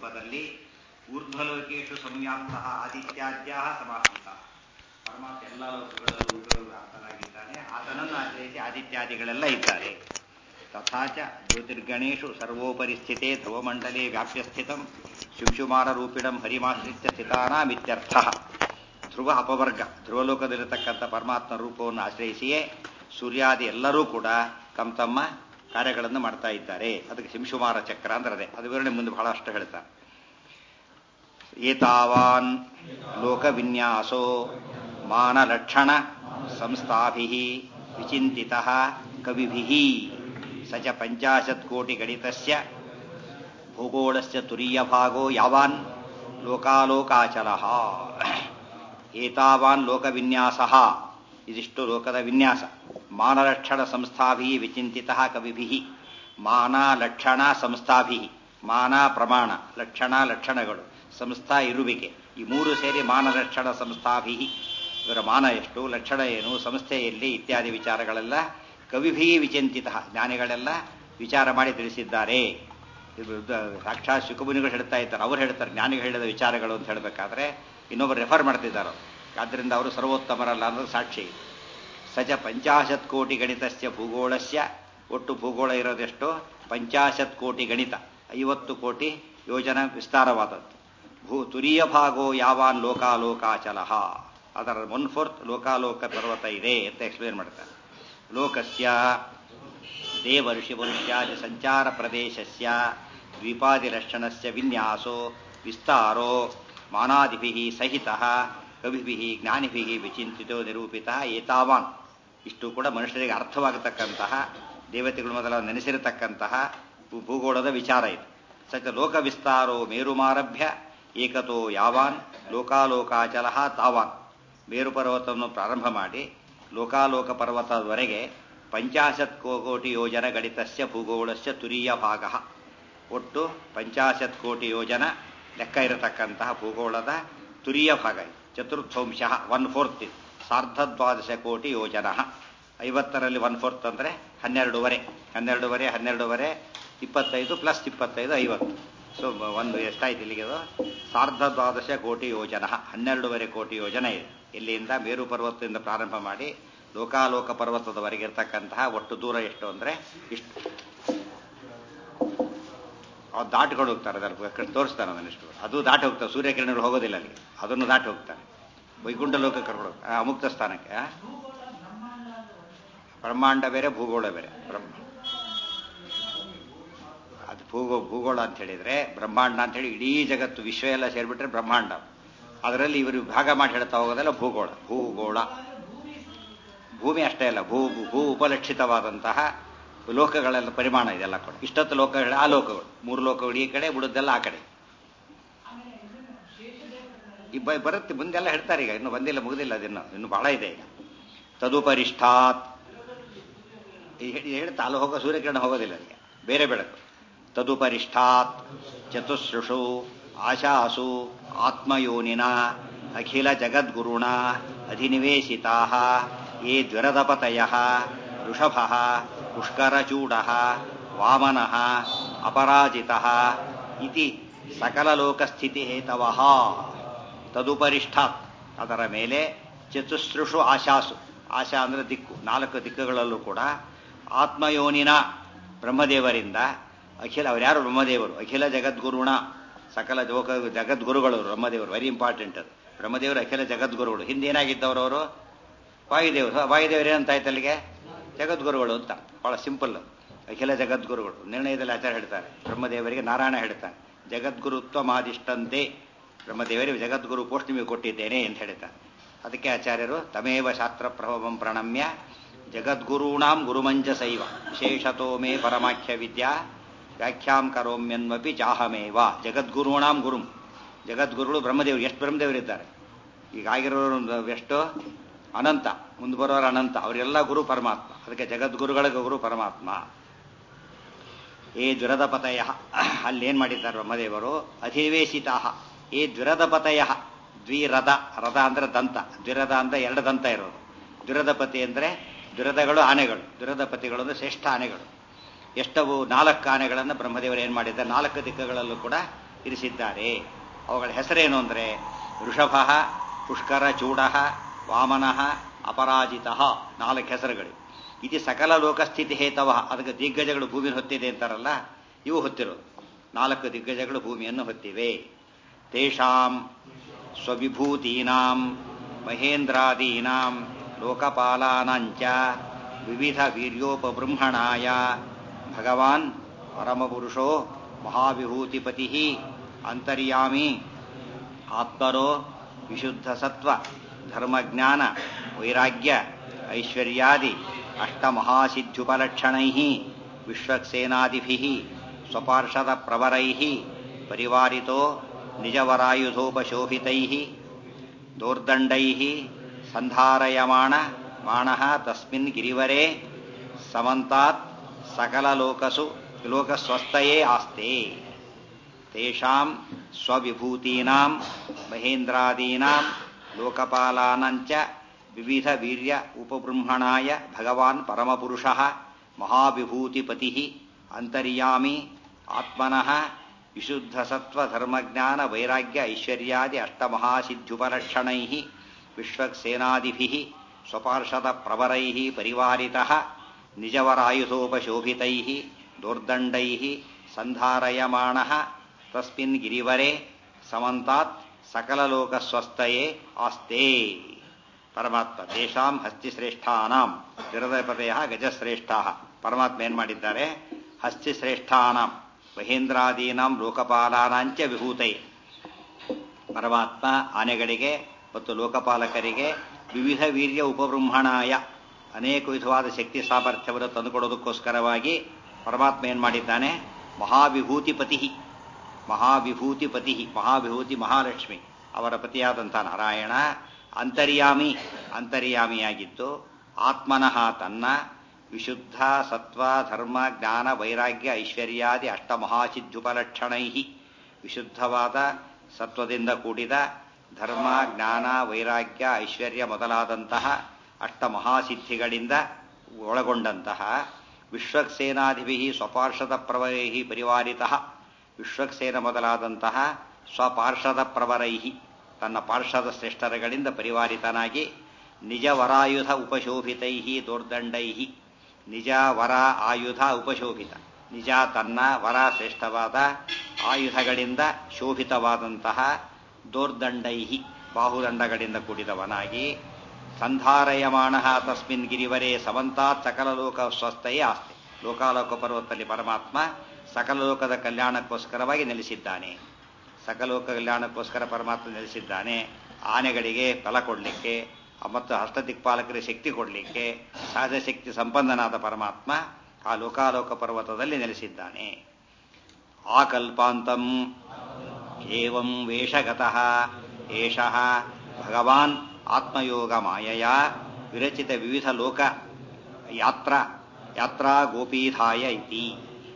ರೂಪದಲ್ಲಿ ಊರ್ಧ್ವಲೋಕೇಶು ಸಂವ್ಯಾಪ್ತ ಆದಿತ್ಯಾದ್ಯ ಸಮಾಹಿತ ಪರಮಾತ್ಮ ಎಲ್ಲ ಲೋಕಗಳಲ್ಲೂ ವ್ಯಾಪ್ತನಾಗಿದ್ದಾನೆ ಆತನನ್ನು ಆಶ್ರಯಿಸಿ ಆದಿತ್ಯಾದಿಗಳೆಲ್ಲ ಇದ್ದಾರೆ ತಥಾಚ ಜ್ಯೋತಿರ್ಗಣೇಶು ಸರ್ವೋಪರಿ ಸ್ಥಿತೆ ಧ್ರುವಮಂಡಲೇ ವ್ಯಾಪ್ಯ ಸ್ಥಿತಂ ಶುಂಶುಮಾರೂಪಿಣಂ ಹರಿಮಾಶ್ರಿತ್ಯ ಸ್ಥಿತಾನಾಮಿತ್ಯರ್ಥ ಧ್ರುವ ಅಪವರ್ಗ ಧ್ರುವಲೋಕದಲ್ಲಿರತಕ್ಕಂಥ ಪರಮಾತ್ಮ ರೂಪವನ್ನು ಆಶ್ರಯಿಸಿಯೇ ಸೂರ್ಯಾದಿ ಎಲ್ಲರೂ ಕೂಡ ತಮ್ಮ ತಮ್ಮ ಕಾರ್ಯಗಳನ್ನು ಮಾಡ್ತಾ ಇದ್ದಾರೆ ಅದಕ್ಕೆ ಶಿಂಶುಮಾರ ಚಕ್ರ ಅಂದ್ರೆ ಅದೇ ಅದು ವಿವರಣೆ ಮುಂದೆ ಬಹಳಷ್ಟು ಹೇಳ್ತಾರೆ ಏತಾವಾನ್ ಲೋಕವಿನ್ಯಾಸೋ ಮಾನಲಕ್ಷಣ ಸಂಸ್ಥಾಭಿ ವಿಚಿಂತಿತ ಕವಿಭಿ ಸ ಚ ಪಂಚಾಶತ್ ಕೋಟಿ ಗಣಿತಸ್ಯ ಭೂಗೋಳಸ್ಯ ತುರೀಯ ಭಾಗೋ ಯಾವಾನ್ ಲೋಕಾಲೋಕಾಚಲ ಏತಾವಾನ್ ಲೋಕವಿನ್ಯಾಸ ಇದಿಷ್ಟು ಲೋಕದ ವಿನ್ಯಾಸ ಮಾನಲಕ್ಷಣ ಸಂಸ್ಥಾಭಿ ವಿಚಿಂತಿತ ಕವಿಭಿ ಮಾನಲಕ್ಷಣ ಸಂಸ್ಥಾಭಿ ಮಾನ ಪ್ರಮಾಣ ಲಕ್ಷಣ ಲಕ್ಷಣಗಳು ಸಂಸ್ಥಾ ಇರುವಿಕೆ ಈ ಮೂರು ಸೇರಿ ಮಾನಲಕ್ಷಣ ಸಂಸ್ಥಾಭಿ ಇವರ ಮಾನ ಎಷ್ಟು ಲಕ್ಷಣ ಏನು ಸಂಸ್ಥೆ ಎಲ್ಲಿ ಇತ್ಯಾದಿ ವಿಚಾರಗಳೆಲ್ಲ ಕವಿಭಿ ವಿಚಿಂತಿತ ಜ್ಞಾನಿಗಳೆಲ್ಲ ವಿಚಾರ ಮಾಡಿ ತಿಳಿಸಿದ್ದಾರೆ ಸಾಕ್ಷಾತ್ ಶುಕಮುನಿಗಳು ಹೇಳ್ತಾ ಇದ್ದಾರೆ ಅವ್ರು ಹೇಳ್ತಾರೆ ಜ್ಞಾನಿಗಳು ಹೇಳಿದ ವಿಚಾರಗಳು ಅಂತ ಹೇಳಬೇಕಾದ್ರೆ ಇನ್ನೊಬ್ಬರು ರೆಫರ್ ಮಾಡ್ತಿದ್ದಾರೆ ಆದ್ದರಿಂದ ಅವರು ಸರ್ವೋತ್ತಮರಲ್ಲ ಅನ್ನೋದು ಸಾಕ್ಷಿ ಸಜ ಪಂಚಾಶತ್ ಕೋಟಿ ಗಣಿತಸ್ಯ ಭೂಗೋಳಸ್ಯ ಒಟ್ಟು ಭೂಗೋಳ ಇರೋದೆಷ್ಟು ಪಂಚಾಶತ್ ಕೋಟಿ ಗಣಿತ ಐವತ್ತು ಕೋಟಿ ಯೋಜನ ವಿಸ್ತಾರವಾದದ್ದು ಭೂ ತುರಿಯ ಭಾಗೋ ಯಾವಾನ್ ಲೋಕಾಲೋಕಾಚಲ ಅದರ ಒನ್ ಫೋರ್ತ್ ಲೋಕಾಲೋಕ ಪರ್ವತ ಇದೆ ಅಂತ ಎಕ್ಸ್ಪ್ಲೇನ್ ಮಾಡ್ತಾರೆ ಲೋಕಸ್ಯ ದೇವ ಋಷಿ ಮನುಷ್ಯಾದಿ ಸಂಚಾರ ಪ್ರದೇಶಸ್ಯ ದ್ವೀಪಾದಿಲಕ್ಷಣಸ್ಯ ವಿನ್ಯಾಸೋ ವಿಸ್ತಾರೋ ಮಾನಾದಿಭಿ ಸಹಿತ ಕವಿಭಿ ಜ್ಞಾನಿಭಿ ವಿಚಿಂತಿತೋ ನಿರೂಪಿತ ಏತಾವಾನ್ ಇಷ್ಟು ಕೂಡ ಮನುಷ್ಯರಿಗೆ ಅರ್ಥವಾಗತಕ್ಕಂತಹ ದೇವತೆಗಳು ಮೊದಲ ನೆನೆಸಿರತಕ್ಕಂತಹ ಭೂಗೋಳದ ವಿಚಾರ ಇದು ಸಚ ಲೋಕ ವಿಸ್ತಾರೋ ಮೇರುಮಾರಭ್ಯ ಏಕತೋ ಯಾವಾನ್ ಲೋಕಾಲೋಕಾಚಲ ತಾವಾನ್ ಮೇರು ಪರ್ವತವನ್ನು ಪ್ರಾರಂಭ ಮಾಡಿ ಲೋಕಾಲೋಕ ಪರ್ವತದವರೆಗೆ ಪಂಚಾಶತ್ ಕೋಟಿ ಯೋಜನ ಗಣಿತಸ್ಯ ಭೂಗೋಳಸ್ಯ ತುರೀಯ ಭಾಗ ಒಟ್ಟು ಪಂಚಾಶತ್ ಕೋಟಿ ಯೋಜನ ಲೆಕ್ಕ ಇರತಕ್ಕಂತಹ ಭೂಗೋಳದ ತುರಿಯ ಭಾಗ ಚತುರ್ಥಂಶ ಒನ್ ಫೋರ್ತ್ ಇದು ಸಾರ್ಧದ್ವಾದಶ ಕೋಟಿ ಯೋಜನ ಐವತ್ತರಲ್ಲಿ ಒನ್ ಫೋರ್ತ್ ಅಂದರೆ ಹನ್ನೆರಡೂವರೆ ಹನ್ನೆರಡೂವರೆ ಹನ್ನೆರಡೂವರೆ ಇಪ್ಪತ್ತೈದು ಪ್ಲಸ್ ಇಪ್ಪತ್ತೈದು ಐವತ್ತು ಸೊ ಒಂದು ಎಷ್ಟಾಯ್ತು ಇಲ್ಲಿಗೆ ಅದು ಸಾರ್ಧ ದ್ವಾದಶ ಕೋಟಿ ಯೋಜನ ಹನ್ನೆರಡೂವರೆ ಕೋಟಿ ಯೋಜನೆ ಇದೆ ಇಲ್ಲಿಂದ ಮೇರು ಪರ್ವತದಿಂದ ಪ್ರಾರಂಭ ಮಾಡಿ ಲೋಕಾಲೋಕ ಪರ್ವತದವರೆಗೆ ಇರತಕ್ಕಂತಹ ಒಟ್ಟು ದೂರ ಎಷ್ಟು ಅಂದರೆ ಇಷ್ಟು ಅವ್ರು ದಾಟ್ಕೊಂಡು ಹೋಗ್ತಾರೆ ಅದರ ತೋರಿಸ್ತಾನೆ ಅದನ್ನಿಷ್ಟು ಅದು ದಾಟಿ ಹೋಗ್ತಾರೆ ಸೂರ್ಯಕಿರಣಗಳು ಹೋಗೋದಿಲ್ಲ ಅಲ್ಲಿ ಅದನ್ನು ದಾಟಿ ಹೋಗ್ತಾರೆ ವೈಕುಂಠ ಲೋಕ ಕರ್ಕೊಂಡು ಅಮುಕ್ತ ಸ್ಥಾನಕ್ಕೆ ಬ್ರಹ್ಮಾಂಡ ಬೇರೆ ಭೂಗೋಳ ಬೇರೆ ಬ್ರಹ್ಮ ಅದು ಭೂಗೋ ಭೂಗೋಳ ಅಂತ ಹೇಳಿದ್ರೆ ಬ್ರಹ್ಮಾಂಡ ಅಂತ ಹೇಳಿ ಇಡೀ ಜಗತ್ತು ವಿಶ್ವ ಎಲ್ಲ ಸೇರಿಬಿಟ್ರೆ ಬ್ರಹ್ಮಾಂಡ ಅದರಲ್ಲಿ ಇವರು ಭಾಗ ಮಾಡಿ ಹೇಳ್ತಾ ಹೋಗೋದಲ್ಲ ಭೂಗೋಳ ಭೂಗೋಳ ಭೂಮಿ ಅಷ್ಟೇ ಅಲ್ಲ ಭೂ ಭೂ ಉಪಲಕ್ಷಿತವಾದಂತಹ ಲೋಕಗಳೆಲ್ಲ ಪರಿಮಾಣ ಇದೆಲ್ಲ ಕೂಡ ಇಷ್ಟೊತ್ತು ಲೋಕಗಳು ಆ ಲೋಕಗಳು ಮೂರು ಲೋಕಗಳು ಈ ಕಡೆ ಬಿಡುದೆಲ್ಲ ಆ ಕಡೆ ಇಬ್ಬ ಬರುತ್ತೆ ಮುಂದೆಲ್ಲ ಹೇಳ್ತಾರೆ ಈಗ ಇನ್ನು ಬಂದಿಲ್ಲ ಮುಗುದಿಲ್ಲ ಅದಿನ್ನು ಇನ್ನು ಬಹಳ ಇದೆ ಈಗ ತದುಪರಿಷ್ಠಾತ್ ಹೇಳ್ತಾ ಅಲ್ಲಿ ಹೋಗೋ ಸೂರ್ಯಕಿರಣ ಹೋಗೋದಿಲ್ಲ ಈಗ ಬೇರೆ ಬೆಳಕು ತದುಪರಿಷ್ಠಾತ್ ಚತುಶ್ರುಷು ಆಶಾಸು ಆತ್ಮಯೋನಿನ ಅಖಿಲ ಜಗದ್ಗುರುಣ ಅಧಿನಿವೇಶಿತಾ ಯೇ ಜ್ವರದಪತಯ ಋಷಭ ಪುಷ್ಕರಚೂಡ ವಾಮನ ಅಪರಾಜಿತ ಇತಿ ಸಕಲಲೋಕಸ್ಥಿತಿ ಹೇತವ ತದುಪರಿಷ್ಠಾತ್ ಅದರ ಮೇಲೆ ಚತುಶ್ರುಷು ಆಶಾಸು ಆಶಾ ಅಂದರೆ ದಿಕ್ಕು ನಾಲ್ಕು ದಿಕ್ಕುಗಳಲ್ಲೂ ಕೂಡ ಆತ್ಮಯೋನಿನ ಬ್ರಹ್ಮದೇವರಿಂದ ಅಖಿಲ ಅವರ್ಯಾರು ಬ್ರಹ್ಮದೇವರು ಅಖಿಲ ಜಗದ್ಗುರುಣ ಸಕಲ ಲೋಕ ಜಗದ್ಗುರುಗಳು ಬ್ರಹ್ಮದೇವರು ವೆರಿ ಇಂಪಾರ್ಟೆಂಟ್ ಅದು ಬ್ರಹ್ಮದೇವರು ಅಖಿಲ ಜಗದ್ಗುರುಗಳು ಹಿಂದೆ ಏನಾಗಿದ್ದವರು ಅವರು ವಾಯುದೇವರು ವಾಯುದೇವರು ಏನಂತಾಯ್ತು ಅಲ್ಲಿಗೆ ಜಗದ್ಗುರುಗಳು ಅಂತ ಬಹಳ ಸಿಂಪಲ್ ಅಖಿಲ ಜಗದ್ಗುರುಗಳು ನಿರ್ಣಯದಲ್ಲಿ ಆಚಾರ ಹೇಳ್ತಾರೆ ಬ್ರಹ್ಮದೇವರಿಗೆ ನಾರಾಯಣ ಹೇಳ್ತಾರೆ ಜಗದ್ಗುರುತ್ವ ಮಾದಿಷ್ಟಂತೆ ಬ್ರಹ್ಮದೇವರಿಗೆ ಜಗದ್ಗುರು ಪೋಸ್ಟ್ ನಿಮಗೆ ಕೊಟ್ಟಿದ್ದೇನೆ ಅಂತ ಹೇಳ್ತಾರೆ ಅದಕ್ಕೆ ಆಚಾರ್ಯರು ತಮೇವ ಶಾಸ್ತ್ರ ಪ್ರಭವಂ ಪ್ರಣಮ್ಯ ಜಗದ್ಗುರುಣಾಂ ಗುರುಮಂಜಸೈವ ವಿಶೇಷತೋ ಮೇ ಪರಮಾಖ್ಯ ವಿದ್ಯಾ ವ್ಯಾಖ್ಯಾಂ ಕರೋಮ್ಯನ್ವಪಿ ಚಾಹಮೇವ ಜಗದ್ಗುರುಣಾಂ ಗುರುಂ ಜಗದ್ಗುರುಗಳು ಬ್ರಹ್ಮದೇವರು ಎಷ್ಟು ಬ್ರಹ್ಮದೇವರಿದ್ದಾರೆ ಈಗ ಆಗಿರೋರು ಎಷ್ಟು ಅನಂತ ಮುಂದೆ ಬರೋರು ಅನಂತ ಅವರೆಲ್ಲ ಗುರು ಪರಮಾತ್ಮ ಅದಕ್ಕೆ ಜಗದ್ಗುರುಗಳಿಗೆ ಗುರು ಪರಮಾತ್ಮ ಏ ಜ್ವರದಪತಯ ಅಲ್ಲೇನ್ ಮಾಡಿದ್ದಾರೆ ಬ್ರಹ್ಮದೇವರು ಅಧಿವೇಶಿತಾ ಏ ಜ್ವರದಪತಯ ದ್ವಿರಥ ರಥ ಅಂದ್ರೆ ದಂತ ದ್ವಿರಥ ಅಂದ್ರೆ ಎರಡು ದಂತ ಇರೋದು ದುರದಪತಿ ಅಂದ್ರೆ ದುರದಗಳು ಆನೆಗಳು ದುರದಪತಿಗಳು ಅಂದ್ರೆ ಶ್ರೇಷ್ಠ ಆನೆಗಳು ಎಷ್ಟವು ನಾಲ್ಕು ಆನೆಗಳನ್ನು ಬ್ರಹ್ಮದೇವರು ಏನು ಮಾಡಿದ್ದಾರೆ ನಾಲ್ಕು ದಿಕ್ಕುಗಳಲ್ಲೂ ಕೂಡ ಇರಿಸಿದ್ದಾರೆ ಅವುಗಳ ಹೆಸರೇನು ಅಂದರೆ ವೃಷಭ ಪುಷ್ಕರ ಚೂಡ ವಾಮನ ಅಪರಾಜಿತ ನಾಲ್ಕು ಹೆಸರುಗಳು ಇದು ಸಕಲ ಲೋಕಸ್ಥಿತಿ ಹೇತವ ಅದಕ್ಕೆ ದಿಗ್ಗಜಗಳು ಭೂಮಿ ಹೊತ್ತಿದೆ ಅಂತಾರಲ್ಲ ಇವು ಹೊತ್ತಿರೋದು ನಾಲ್ಕು ದಿಗ್ಗಜಗಳು ಭೂಮಿಯನ್ನು ಹೊತ್ತಿವೆ ತೇಷಾಂ ಸ್ವವಿಭೂತೀನಾಂ ಮಹೇಂದ್ರಾದೀನಾಂ ಲೋಕಪಾಲಾನಾಂಚ ವಿವಿಧ ವೀರ್ಯೋಪಬೃಂಹಣಾಯ ಭಗವಾನ್ ಪರಮಪುರುಷೋ ಮಹಾವಿಭೂತಿಪತಿ ಅಂತರ್ಯಾಮಿ ಆತ್ಮರೋ ವಿಶುದ್ಧ ಸತ್ವ ಧರ್ಮಜ್ಞಾನ ವೈರಾಗ್ಯ ಐಶ್ವರ್ಯಾದಿ ಅಷ್ಟಮಹಾಸಿದ್ಧುಪಲಕ್ಷಣೈ ವಿಶ್ವಕ್ಸೇನಾದಿಭಿ ಸ್ವಪಾರ್ಷದ ಪ್ರವರೈ ಪರಿವಾರಿತೋ ನಿಜವರಾಯುಧೋಪಶೋಭಿತೈ ದೌರ್ದಂಡೈ ಸಂಧಾರಯಮಾಣ ಮಾಣ ತಸ್ಮಿನ್ ಗಿರಿವರೇ ಸಮಂತಾತ್ ಸಕಲಲೋಕಸು ಲೋಕಸ್ವಸ್ಥಯೇ ಆಸ್ತೆ ತೇಷಾಂ ಸ್ವವಿಭೂತೀನಾಂ ಮಹೇಂದ್ರಾದೀನಾಂ ಲೋಕಪಾಲಾನಂಚ ವಿವಿಧ ವೀರ್ಯ ಉಪಬೃಂಹಣಾಯ ಭಗವಾನ್ ಪರಮಪುರುಷಃ ಮಹಾವಿಭೂತಿಪತಿ ಅಂತರ್ಯಾಮಿ ಆತ್ಮನಃ ವಿಶುದ್ಧ ಸತ್ವ ಧರ್ಮಜ್ಞಾನ ವೈರಾಗ್ಯ ಐಶ್ವರ್ಯಾದಿ ಅಷ್ಟಮಹಾಸಿದ್ಧುಪಲಕ್ಷಣೈ ವಿಶ್ವಕ್ಸೇನಾದಿಭಿ ಸ್ವಪಾರ್ಷದ ಪ್ರವರೈ ಪರಿವಾರಿತಃ ನಿಜವರಾಯುಧೋಪಶೋಭಿತೈ ದೌರ್ದಂಡೈ ಸಂಧಾರಯಮಾಣ ತಸ್ಮಿನ್ ಗಿರಿವರೆ ಸಮಂತಾತ್ ಸಕಲಲೋಕಸ್ವಸ್ಥಯೇ ಆಸ್ತೆ ಪರಮಾತ್ಮ ತೇಷಾಂ ಹಸ್ತಿಶ್ರೇಷ್ಠಾನಾಂ ವಿರದಪದಯ ಗಜಶ್ರೇಷ್ಠ ಪರಮಾತ್ಮ ಏನ್ ಮಾಡಿದ್ದಾರೆ ಹಸ್ತಿಶ್ರೇಷ್ಠಾನಾಂ ಮಹೇಂದ್ರಾದೀನಾಂ ಲೋಕಪಾಲಾನಾಂಚ ವಿಭೂತೈ ಪರಮಾತ್ಮ ಆನೆಗಳಿಗೆ ಮತ್ತು ಲೋಕಪಾಲಕರಿಗೆ ವಿವಿಧ ವೀರ್ಯ ಉಪಬೃಂಹಣಾಯ ಅನೇಕ ವಿಧವಾದ ಶಕ್ತಿ ಸಾಮರ್ಥ್ಯವನ್ನು ತಂದುಕೊಡೋದಕ್ಕೋಸ್ಕರವಾಗಿ ಪರಮಾತ್ಮ ಏನ್ ಮಾಡಿದ್ದಾನೆ ಮಹಾವಿಭೂತಿಪತಿ ಮಹಾವಿಭೂತಿಪತಿ ಮಹಾವಿಭೂತಿ ಮಹಾಲಕ್ಷ್ಮಿ ಅವರ ಪತಿಯಾದಂಥ ನಾರಾಯಣ ಅಂತರ್ಯಾಮಿ ಅಂತರ್ಯಾಮಿಯಾಗಿದ್ದು ಆತ್ಮನಃ ತನ್ನ ವಿಶುದ್ಧ ಸತ್ವ ಧರ್ಮ ಜ್ಞಾನ ವೈರಾಗ್ಯ ಐಶ್ವರ್ಯಾದಿ ಅಷ್ಟಮಹಾಸಿದ್ಧುಪಲಕ್ಷಣೈ ವಿಶುದ್ಧವಾದ ಸತ್ವದಿಂದ ಕೂಡಿದ ಧರ್ಮ ಜ್ಞಾನ ವೈರಾಗ್ಯ ಐಶ್ವರ್ಯ ಮೊದಲಾದಂತಹ ಅಷ್ಟಮಹಾಸಿದ್ಧಿಗಳಿಂದ ಒಳಗೊಂಡಂತಹ ವಿಶ್ವಕ್ಸೇನಾಧಿಭಿ ಸ್ವಪಾರ್ಷದ ಪ್ರವರೈ ಪರಿವಾರಿತ ವಿಶ್ವಕ್ಸೇನ ಮೊದಲಾದಂತಹ ಸ್ವಪಾರ್ಷದ ಪ್ರವರೈ ತನ್ನ ಪಾರ್ಷದ ಶ್ರೇಷ್ಠರಗಳಿಂದ ಪರಿವಾರಿತನಾಗಿ ನಿಜ ವರಾಯುಧ ಉಪಶೋಭಿತೈ ದೌರ್ದಂಡೈ ನಿಜ ವರ ಆಯುಧ ಉಪಶೋಭಿತ ನಿಜ ತನ್ನ ವರ ಶ್ರೇಷ್ಠವಾದ ಆಯುಧಗಳಿಂದ ಶೋಭಿತವಾದಂತಹ ದೌರ್ದಂಡೈ ಬಾಹುದಂಡಗಳಿಂದ ಕೂಡಿದವನಾಗಿ ಸಂಧಾರಯಮಾಣ ತಸ್ಮಿನ್ ಗಿರಿವರೇ ಸಮಂತಾತ್ ಸಕಲ ಲೋಕ ಸ್ವಸ್ಥಯೇ ಆಸ್ತಿ ಲೋಕಾಲೋಕ ಪರ್ವತದಲ್ಲಿ ಪರಮಾತ್ಮ ಸಕಲ ಲೋಕದ ಕಲ್ಯಾಣಕ್ಕೋಸ್ಕರವಾಗಿ ನೆಲೆಸಿದ್ದಾನೆ ಸಕಲೋಕ ಕಲ್ಯಾಣಕ್ಕೋಸ್ಕರ ಪರಮಾತ್ಮ ನೆಲೆಸಿದ್ದಾನೆ ಆನೆಗಳಿಗೆ ಫಲ ಕೊಡಲಿಕ್ಕೆ ಮತ್ತು ಹಸ್ತದಿಕ್ಪಾಲಕರಿಗೆ ಶಕ್ತಿ ಕೊಡಲಿಕ್ಕೆ ಸಹಜ ಶಕ್ತಿ ಸಂಪನ್ನನಾದ ಪರಮಾತ್ಮ ಆ ಲೋಕಾಲೋಕ ಪರ್ವತದಲ್ಲಿ ನೆಲೆಸಿದ್ದಾನೆ ಆ ಕಲ್ಪಾಂತಂ ಏವಂ ವೇಷಗತಃ ಏಷಃ ಭಗವಾನ್ ಆತ್ಮಯೋಗ ಮಾಯಯ ವಿರಚಿತ ವಿವಿಧ ಲೋಕ ಯಾತ್ರ ಯಾತ್ರಾ ಗೋಪೀಧಾಯ ಇತಿ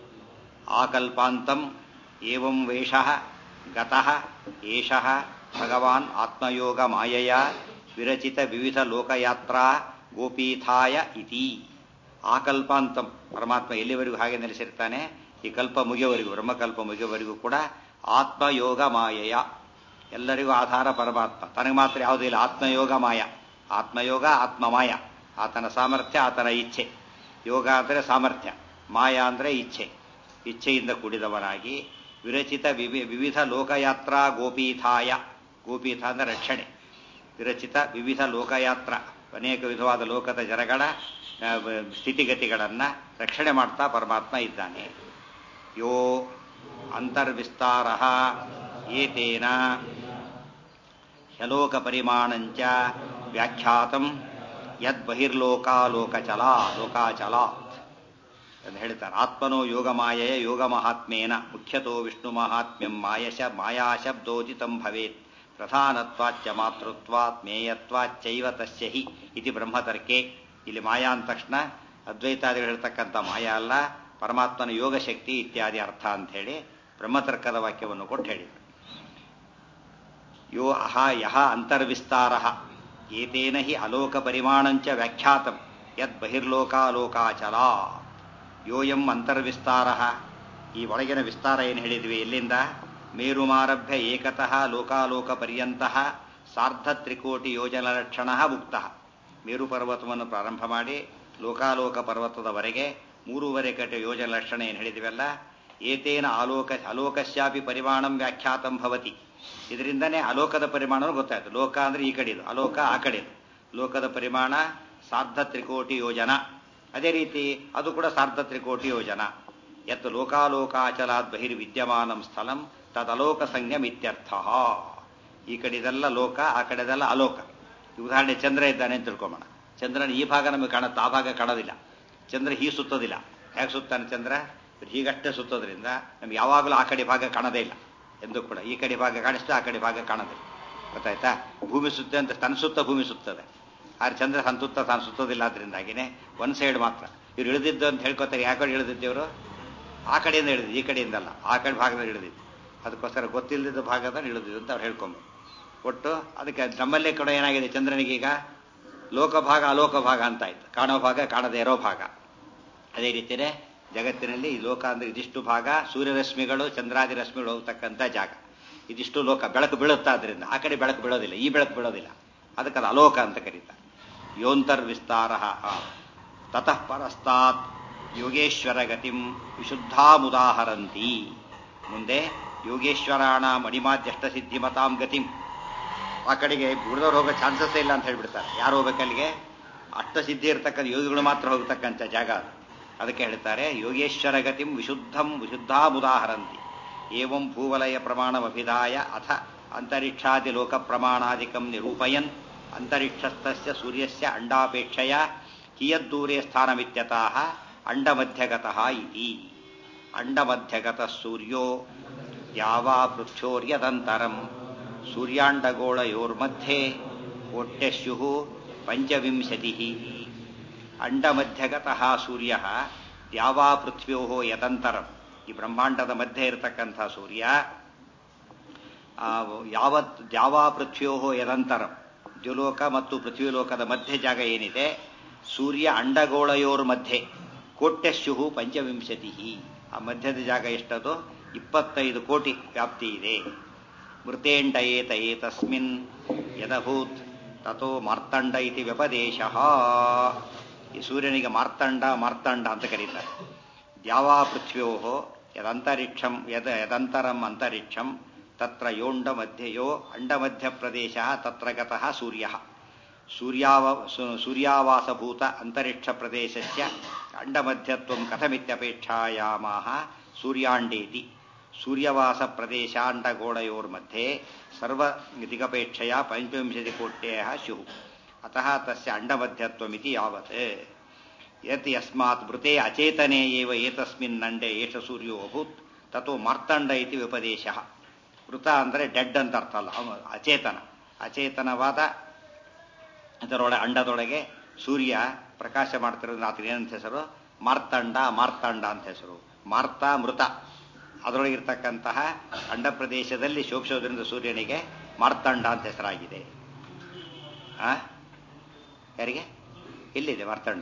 ಆಕಲ್ಪಾಂತಂ ಏವಂ ವೇಷಃ ಗತಃ ಏಷಃ ಭಗವಾನ್ ಆತ್ಮಯೋಗ ಮಾಯಯ ವಿರಚಿತ ವಿವಿಧ ಲೋಕಯಾತ್ರಾ ಗೋಪೀಥಾಯ ಇತಿ ಆಕಲ್ಪಾಂತಂ ಪರಮಾತ್ಮ ಎಲ್ಲಿವರೆಗೂ ಹಾಗೆ ನೆಲೆಸಿರ್ತಾನೆ ಈ ಕಲ್ಪ ಮುಗಿಯವರೆಗೂ ಬ್ರಹ್ಮಕಲ್ಪ ಮುಗಿಯವರೆಗೂ ಕೂಡ ಆತ್ಮಯೋಗ ಮಾಯಯ ಎಲ್ಲರಿಗೂ ಆಧಾರ ಪರಮಾತ್ಮ ತನಗೆ ಮಾತ್ರ ಯಾವುದೂ ಇಲ್ಲ ಆತ್ಮಯೋಗ ಮಾಯ ಆತ್ಮಯೋಗ ಆತ್ಮಮಾಯ ಆತನ ಸಾಮರ್ಥ್ಯ ಆತನ ಇಚ್ಛೆ ಯೋಗ ಅಂದರೆ ಸಾಮರ್ಥ್ಯ ಮಾಯ ಅಂದರೆ ಇಚ್ಛೆ ಇಚ್ಛೆಯಿಂದ ಕೂಡಿದವನಾಗಿ ವಿರಚಿತ ವಿವಿಧ ಲೋಕಯಾತ್ರಾ ಗೋಪೀಥಾಯ ಗೋಪೀಥ ಅಂದರೆ ರಕ್ಷಣೆ ವಿರಚಿತ ವಿವಿಧ ಲೋಕಯಾತ್ರ ಅನೇಕ ವಿಧವಾದ ಲೋಕದ ಜನಗಳ ಸ್ಥಿತಿಗತಿಗಳನ್ನು ರಕ್ಷಣೆ ಮಾಡ್ತಾ ಪರಮಾತ್ಮ ಇದ್ದಾನೆ ಯೋ ಅಂತರ್ವಿಸ್ತಾರ ಏತೇನ ಹಲೋಕ ಪರಿಮಾಣಂಚ ವ್ಯಾಖ್ಯಾತಂ ಯದ್ ಬಹಿರ್ಲೋಕಾಲೋಕಚಲ ಲೋಕಾಚಲ ಎಂದು ಹೇಳ್ತಾರೆ ಆತ್ಮನೋ ಯೋಗ ಮಾಯೆಯ ಯೋಗ ಮಹಾತ್ಮೇನ ಮುಖ್ಯತೋ ವಿಷ್ಣು ಮಹಾತ್ಮ್ಯಂ ಮಾಯಶ ಮಾಯಾಶಬ್ದೋಚಿತಂ ಭವೇತ್ ಪ್ರಧಾನತ್ವಾಚ್ಚ ಮಾತೃತ್ವಾತ್ ಮೇಯತ್ವಾಚ್ಚೈವ ತಸ್ಯ ಹಿ ಇತಿ ಬ್ರಹ್ಮತರ್ಕೆ ಇಲ್ಲಿ ಮಾಯಾ ಅಂದ ತಕ್ಷಣ ಅದ್ವೈತಾದಿಗಳು ಹೇಳ್ತಕ್ಕಂಥ ಮಾಯಾ ಅಲ್ಲ ಪರಮಾತ್ಮನ ಯೋಗ ಶಕ್ತಿ ಇತ್ಯಾದಿ ಅರ್ಥ ಅಂತ ಹೇಳಿ ಬ್ರಹ್ಮತರ್ಕದ ವಾಕ್ಯವನ್ನು ಕೊಟ್ಟು ಹೇಳಿದರು ಯೋ ಅಹ ಯಹ ಅಂತರ್ವಿಸ್ತಾರ ಏತೇನ ಹಿ ಅಲೋಕ ಪರಿಮಾಣಂಚ ವ್ಯಾಖ್ಯಾತಂ ಯದ್ ಬಹಿರ್ಲೋಕಾಲೋಕಾಚಲ ಯೋಯಂ ಅಂತರ್ವಿಸ್ತಾರ ಈ ಒಳಗಿನ ವಿಸ್ತಾರ ಏನು ಹೇಳಿದ್ವಿ ಎಲ್ಲಿಂದ ಮೇರುಮಾರಭ್ಯ ಏಕತಃ ಲೋಕಾಲೋಕ ಪರ್ಯಂತಹ ಸಾರ್ಧ ತ್ರಿಕೋಟಿ ಯೋಜನ ಲಕ್ಷಣ ಮುಕ್ತ ಮೇರು ಪರ್ವತವನ್ನು ಪ್ರಾರಂಭ ಮಾಡಿ ಲೋಕಾಲೋಕ ಪರ್ವತದವರೆಗೆ ಮೂರುವರೆ ಕಟೆ ಯೋಜನ ಲಕ್ಷಣ ಏನು ಹೇಳಿದಿವಲ್ಲ ಏತೇನ ಆಲೋಕ ಅಲೋಕಶ್ಯಾಪಿ ಪರಿಮಾಣಂ ವ್ಯಾಖ್ಯಾತಂ ಭವತಿ ಇದರಿಂದನೇ ಅಲೋಕದ ಪರಿಮಾಣ ಗೊತ್ತಾಯ್ತು ಲೋಕ ಅಂದ್ರೆ ಈ ಕಡೆದು ಅಲೋಕ ಆ ಕಡೆದು ಲೋಕದ ಪರಿಮಾಣ ಸಾರ್ಧ ತ್ರಿಕೋಟಿ ಯೋಜನ ಅದೇ ರೀತಿ ಅದು ಕೂಡ ಸಾರ್ಧ ತ್ರಿಕೋಟಿ ಯೋಜನ ಯತ್ ಲೋಕಾಲೋಕಾಚಲಾದ್ ಬಹಿರ್ವಿದ್ಯಮಾನಂ ಸ್ಥಳಂ ತದಲೋಕ ಸಂಜ್ಞಂ ಇತ್ಯರ್ಥ ಈ ಕಡೆದೆಲ್ಲ ಲೋಕ ಆ ಕಡೆದೆಲ್ಲ ಅಲೋಕ ಈ ಉದಾಹರಣೆ ಚಂದ್ರ ಇದ್ದಾನೆ ಅಂತ ತಿಳ್ಕೊಂಬೋಣ ಚಂದ್ರನ ಈ ಭಾಗ ನಮಗೆ ಕಾಣುತ್ತೆ ಆ ಭಾಗ ಕಾಣೋದಿಲ್ಲ ಚಂದ್ರ ಹೀಗೆ ಸುತ್ತೋದಿಲ್ಲ ಹೇಗೆ ಸುತ್ತಾನೆ ಚಂದ್ರ ಹೀಗಷ್ಟೇ ಸುತ್ತೋದ್ರಿಂದ ನಮ್ಗೆ ಯಾವಾಗಲೂ ಆ ಕಡೆ ಭಾಗ ಕಾಣೋದೇ ಇಲ್ಲ ಎಂದು ಕೂಡ ಈ ಕಡೆ ಭಾಗ ಕಾಣಿಸ್ತು ಆ ಕಡೆ ಭಾಗ ಕಾಣೋದಿಲ್ಲ ಗೊತ್ತಾಯ್ತಾ ಭೂಮಿ ಸುತ್ತ ಅಂತ ತನ್ನ ಸುತ್ತ ಭೂಮಿ ಸುತ್ತದೆ ಆದ್ರೆ ಚಂದ್ರ ತನ್ನ ಸುತ್ತ ತಾನು ಸುತ್ತೋದಿಲ್ಲ ಅದರಿಂದಾಗಿನೇ ಒನ್ ಸೈಡ್ ಮಾತ್ರ ಇವ್ರು ಇಳಿದಿದ್ದು ಅಂತ ಹೇಳ್ಕೊತಾರೆ ಯಾವ ಕಡೆ ಇಳಿದಿದ್ದೇವರು ಆ ಕಡೆಯಿಂದ ಇಳಿದಿದ್ದು ಈ ಕಡೆಯಿಂದಲ್ಲ ಆ ಕಡೆ ಭಾಗದಲ್ಲಿ ಇಳಿದಿದ್ದು ಅದಕ್ಕೋಸ್ಕರ ಗೊತ್ತಿಲ್ಲದ ಭಾಗದಲ್ಲಿ ಇಳಿದಿದ್ದು ಅಂತ ಅವ್ರು ಹೇಳ್ಕೊಂಬೋದು ಒಟ್ಟು ಅದಕ್ಕೆ ನಮ್ಮಲ್ಲೇ ಕೂಡ ಏನಾಗಿದೆ ಚಂದ್ರನಿಗೆ ಈಗ ಲೋಕ ಭಾಗ ಅಲೋಕ ಭಾಗ ಅಂತ ಆಯ್ತು ಕಾಣೋ ಭಾಗ ಕಾಣದೇ ಇರೋ ಭಾಗ ಅದೇ ರೀತಿಯೇ ಜಗತ್ತಿನಲ್ಲಿ ಈ ಲೋಕ ಅಂದ್ರೆ ಇದಿಷ್ಟು ಭಾಗ ಸೂರ್ಯರಶ್ಮಿಗಳು ಚಂದ್ರಾದಿ ರಶ್ಮಿಗಳು ಹೋಗ್ತಕ್ಕಂಥ ಜಾಗ ಇದಿಷ್ಟು ಲೋಕ ಬೆಳಕು ಬೀಳುತ್ತಾ ಅದರಿಂದ ಆ ಕಡೆ ಬೆಳಕು ಬೀಳೋದಿಲ್ಲ ಈ ಬೆಳಕು ಬೀಳೋದಿಲ್ಲ ಅದಕ್ಕೆ ಅದು ಅಲೋಕ ಅಂತ ಕರೀತಾರೆ ಯೋಂತರ್ ವಿಸ್ತಾರ ತತಃ ಪರಸ್ತಾತ್ ಯೋಗೇಶ್ವರ ಗತಿಂ ವಿಶುದ್ಧಾಮುದಾಹರಂತಿ ಮುಂದೆ ಯೋಗೇಶ್ವರಾಣ ಮಣಿಮಾಧ್ಯಷ್ಟ ಸಿದ್ಧಿಮತಾಂ ಗತಿಂ ಆ ಕಡೆಗೆ ಉಳಿದವ್ರು ಹೋಗೋ ಚಾನ್ಸಸ್ ಇಲ್ಲ ಅಂತ ಹೇಳ್ಬಿಡ್ತಾರೆ ಯಾರು ಹೋಗ್ಬೇಕಲ್ಲಿಗೆ ಅಷ್ಟಸಿದ್ಧಿ ಇರತಕ್ಕಂಥ ಯೋಗಿಗಳು ಮಾತ್ರ ಹೋಗ್ತಕ್ಕಂಥ ಜಾಗ ಅದು ಅದಕ್ಕೆ ಹೇಳ್ತಾರೆ ಯೋಗೇಶ್ವರ ಗತಿಂ ವಿಶುದ್ಧಂ ವಿಶುದ್ಧಾಮುದಾಹರಂತಿ ಏವಂ ಭೂವಲಯ ಪ್ರಮಾಣಮಭಿಧಾಯ ಅಥ ಅಂತರಿಕ್ಷಾದಿ ಲೋಕ ಪ್ರಮಾಣಾದಿಕಂ ನಿರೂಪಯನ್ ಅಂತರಿಕ್ಷಸ್ಥಸ್ಯ ಸೂರ್ಯಸ್ಯ ಅಂಡಾಪೇಕ್ಷೆಯ ಕಿಯದ್ದೂರೇ ಸ್ಥಾನಮಿತ್ಯತಃ ಅಂಡಮಧ್ಯಗತಃ ಇತಿ ಅಂಡಮಧ್ಯಗತಃ ಸೂರ್ಯೋ ಯಾವಾ ಪೃಥ್ಯೋರ್ಯದಂತರಂ ಸೂರ್ಯಾಂಡಗೋಳಯೋರ್ಮಧ್ಯೆ ಕೋಟ್ಯಸ್ಯು ಪಂಚವಿಂಶತಿ ಅಂಡಮಧ್ಯಗತಃ ಸೂರ್ಯ ದ್ಯಾವಾ ಪೃಥ್ವ್ಯೋ ಯದಂತರಂ ಈ ಬ್ರಹ್ಮಾಂಡದ ಮಧ್ಯೆ ಇರತಕ್ಕಂಥ ಸೂರ್ಯ ಯಾವತ್ ದ್ಯಾವಾ ಪೃಥ್ವ್ಯೋ ಯದಂತರಂ ದ್ಯುಲೋಕ ಮತ್ತು ಪೃಥ್ವಿಲೋಕದ ಮಧ್ಯೆ ಜಾಗ ಏನಿದೆ ಸೂರ್ಯ ಅಂಡಗೋಳಯೋರ್ ಮಧ್ಯೆ ಕೋಟ್ಯಸ್ಯು ಪಂಚವಿಂಶತಿ ಆ ಮಧ್ಯದ ಜಾಗ ಎಷ್ಟದು ಇಪ್ಪತ್ತೈದು ಕೋಟಿ ವ್ಯಾಪ್ತಿ ಇದೆ ಮೃತೇಂಡ ಏತ ಏತಸ್ಮಿನ್ ಯದಭೂತ್ ತಥೋ ಮಾರ್ತಂಡ ಇತಿ ವ್ಯಪದೇಶ ಈ ಸೂರ್ಯನಿಗೆ ಮಾರ್ತಂಡ ಮಾರ್ತಂಡ ಅಂತ ಕರೀತಾರೆ ದ್ಯಾವಾ ಪೃಥ್ವ್ಯೋ ಯದಂತರಿಕ್ಷಂ ಯದ ಯದಂತರಂ ಅಂತರಿಕ್ಷಂ ತತ್ರ ಯೋಂಡ ಮಧ್ಯೆಯೋ ಅಂಡಮಧ್ಯ ಪ್ರದೇಶ ತತ್ರ ಗತಃ ಸೂರ್ಯ ಸೂರ್ಯಾವ ಸೂರ್ಯಾವಾಸಭೂತ ಅಂತರಿಕ್ಷ ಪ್ರದೇಶಸ್ಯ ಅಂಡಮಧ್ಯತ್ವಂ ಕಥಮಿತ್ಯಪೇಕ್ಷಾಯಾಮಾಹ ಸೂರ್ಯಾಂಡೇತಿ ಸೂರ್ಯವಾಸ ಪ್ರದೇಶಾಂಡಗೋಳಯೋರ್मध्ये ಸರ್ವ ದಿಗಪೇಕ್ಷೆಯ ಪಂಚವಿಂಶತಿ ಕೋಟ್ಯः ಸ್ಯುः ಅತಃ ತस्य ಅಂಡಮಧ್ಯತ್ವಮಿತಿ ಯಾವತ್ ಯತ್ ಯಸ್ಮಾತ್ ಮೃತೆ ಅಚೇತನೆ ಏವ ಏತಸ್ಮಿನ್ ಅಂಡೆ ಏಷ ಸೂರ್ಯೋ ಅಭೂತ್ ತಥೋ ಮಾರ್ತಂಡ ಇತಿ ವಿಪದೇಶಃ ಮೃತ ಅಂದರೆ ಡೆಡ್ ಅಂತ ಅರ್ಥ ಅಲ್ಲ ಅವನು ಅಚೇತನ ಅಚೇತನವಾದ ಇದರೊಳಗೆ ಅಂಡದೊಳಗೆ ಸೂರ್ಯ ಪ್ರಕಾಶ ಮಾಡ್ತಿರೋದು ಆತನ ಏನಂತ ಹೆಸರು ಮಾರ್ತಂಡ ಮಾರ್ತಂಡ ಅಂತ ಹೆಸರು ಮಾರ್ತ ಮೃತ ಅದರೊಳಗಿರ್ತಕ್ಕಂತಹ ಅಂಡ ಪ್ರದೇಶದಲ್ಲಿ ಶೋಭಿಸೋದ್ರಿಂದ ಸೂರ್ಯನಿಗೆ ಮಾರ್ತಂಡ ಅಂತ ಹೆಸರಾಗಿದೆ ಆ ಯಾರಿಗೆ ಎಲ್ಲಿದೆ ಮಾರ್ತಂಡ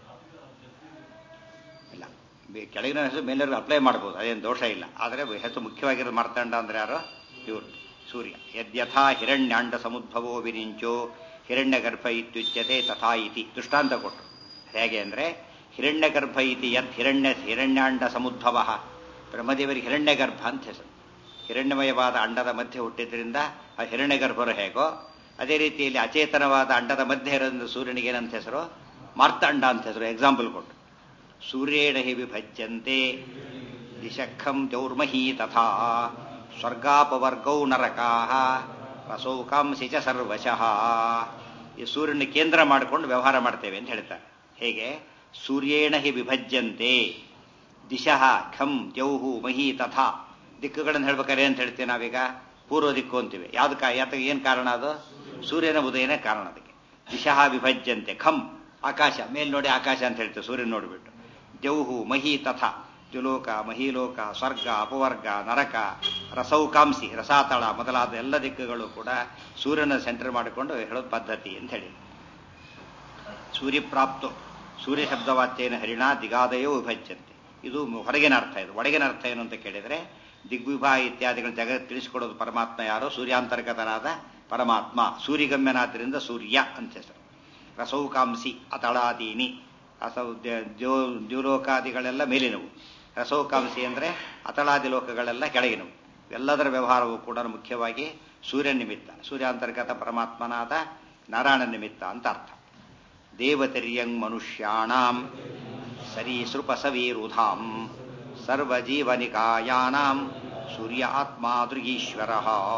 ಇಲ್ಲ ಕೆಳಗಿನ ಹೆಸರು ಮೇಲೆಲ್ಲ ಅಪ್ಲೈ ಮಾಡ್ಬೋದು ಅದೇನು ದೋಷ ಇಲ್ಲ ಆದರೆ ಹೆಸರು ಮುಖ್ಯವಾಗಿರೋದು ಮಾರ್ತಂಡ ಅಂದ್ರೆ ಯಾರು ಇವರು ಸೂರ್ಯ ಯದ್ಯಥಾ ಹಿರಣ್ಯಾಂಡ ಸಮುದ್ಭವೋ ವಿರಿಂಚೋ ಹಿರಣ್ಯ ಗರ್ಭ ಇತ್ಯುಚ್ಯತೆ ತಥಾ ಇತಿ ದೃಷ್ಟಾಂತ ಕೊಟ್ಟರು ಹೇಗೆ ಅಂದರೆ ಹಿರಣ್ಯ ಗರ್ಭ ಇತಿ ಯತ್ ಹಿರಣ್ಯ ಹಿರಣ್ಯಾಂಡ ಸಮುದ್ಭವ ಬ್ರಹ್ಮದೇವರಿಗೆ ಹಿರಣ್ಯ ಗರ್ಭ ಅಂತ ಹೆಸರು ಹಿರಣ್ಯಮಯವಾದ ಅಂಡದ ಮಧ್ಯೆ ಹುಟ್ಟಿದ್ರಿಂದ ಆ ಹಿರಣ್ಯ ಗರ್ಭರು ಹೇಗೋ ಅದೇ ರೀತಿಯಲ್ಲಿ ಅಚೇತನವಾದ ಅಂಡದ ಮಧ್ಯೆ ಇರೋದ್ರಿಂದ ಸೂರ್ಯನಿಗೆ ಏನಂತ ಹೆಸರು ಮಾರ್ತಂಡ ಅಂತ ಹೆಸರು ಎಕ್ಸಾಂಪಲ್ ಕೊಟ್ಟು ಸೂರ್ಯೇಣ ಹಿ ವಿಭಜ್ಯಂತೆ ದಿಶಖಂ ದೌರ್ಮಹಿ ತಥಾ ಸ್ವರ್ಗಾಪವರ್ಗೌ ನರಕಾ ರಸೌಕಾಂಸಿ ಚ ಸರ್ವಶಃ ಈ ಸೂರ್ಯನ ಕೇಂದ್ರ ಮಾಡಿಕೊಂಡು ವ್ಯವಹಾರ ಮಾಡ್ತೇವೆ ಅಂತ ಹೇಳ್ತಾರೆ ಹೇಗೆ ಸೂರ್ಯೇಣ ಹಿ ವಿಭಜ್ಯಂತೆ ದಿಶಃ ಖಂ ದ್ಯೌಹು ಮಹಿ ತಥಾ ದಿಕ್ಕುಗಳನ್ನು ಹೇಳ್ಬೇಕಾದ್ರೆ ಅಂತ ಹೇಳ್ತೀವಿ ನಾವೀಗ ಪೂರ್ವ ದಿಕ್ಕು ಅಂತೀವಿ ಯಾವ್ದು ಯಾತ ಏನು ಕಾರಣ ಅದು ಸೂರ್ಯನ ಉದಯನೇ ಕಾರಣ ಅದಕ್ಕೆ ದಿಶಃ ವಿಭಜ್ಯಂತೆ ಖಂ ಆಕಾಶ ಮೇಲ್ ನೋಡಿ ಆಕಾಶ ಅಂತ ಹೇಳ್ತೇವೆ ಸೂರ್ಯನ ನೋಡಿಬಿಟ್ಟು ದ್ಯೌಹು ಮಹಿ ತಥಾ ದ್ಯುಲೋಕ ಮಹಿಲೋಕ ಸ್ವರ್ಗ ಅಪವರ್ಗ ನರಕ ರಸೌಕಾಂಸಿ ರಸಾತಳ ಮೊದಲಾದ ಎಲ್ಲ ದಿಕ್ಕುಗಳು ಕೂಡ ಸೂರ್ಯನ ಸೆಂಟರ್ ಮಾಡಿಕೊಂಡು ಹೇಳೋದು ಪದ್ಧತಿ ಅಂತ ಹೇಳಿ ಸೂರ್ಯಪ್ರಾಪ್ತು ಸೂರ್ಯ ಶಬ್ದವಾಚ್ಯೇನ ಹರಿಣ ದಿಗಾದಯೋ ವಿಭಜ್ಯಂತೆ ಇದು ಹೊರಗಿನ ಅರ್ಥ ಇದು ಒಳಗಿನ ಅರ್ಥ ಏನು ಅಂತ ಕೇಳಿದರೆ ದಿಗ್ವಿಭಾಗ ಇತ್ಯಾದಿಗಳ ಜಗತ್ ತಿಳಿಸಿಕೊಡೋದು ಪರಮಾತ್ಮ ಯಾರೋ ಸೂರ್ಯಾಂತರ್ಗತನಾದ ಪರಮಾತ್ಮ ಸೂರ್ಯಗಮ್ಯನಾದ್ರಿಂದ ಸೂರ್ಯ ಅಂತ ಹೆಸರು ರಸೌಕಾಂಸಿ ಅತಳಾದೀನಿ ಅಸೌ ದ್ಯೋ ದ್ಯುಲೋಕಾದಿಗಳೆಲ್ಲ ಮೇಲಿನವು ರಸೌಕಾಂಸಿ ಅಂದರೆ ಅತಳಾದಿ ಲೋಕಗಳೆಲ್ಲ ಕೆಳಗಿನವು ಎಲ್ಲದರ ವ್ಯವಹಾರವು ಕೂಡ ಮುಖ್ಯವಾಗಿ ಸೂರ್ಯ ನಿಮಿತ್ತ ಸೂರ್ಯಾಂತರ್ಗತ ಪರಮಾತ್ಮನಾದ ನಾರಾಯಣ ನಿಮಿತ್ತ ಅಂತ ಅರ್ಥ ದೇವತಿರ್ಯಂಗ್ ಮನುಷ್ಯಾಣಾಂ ಸರೀಸೃಪಸವೀರುಧಾಂ ಸರ್ವಜೀವನಿಕಾಯಾನಾಂ ಸೂರ್ಯ ಆತ್ಮ ದೃಗೀಶ್ವರ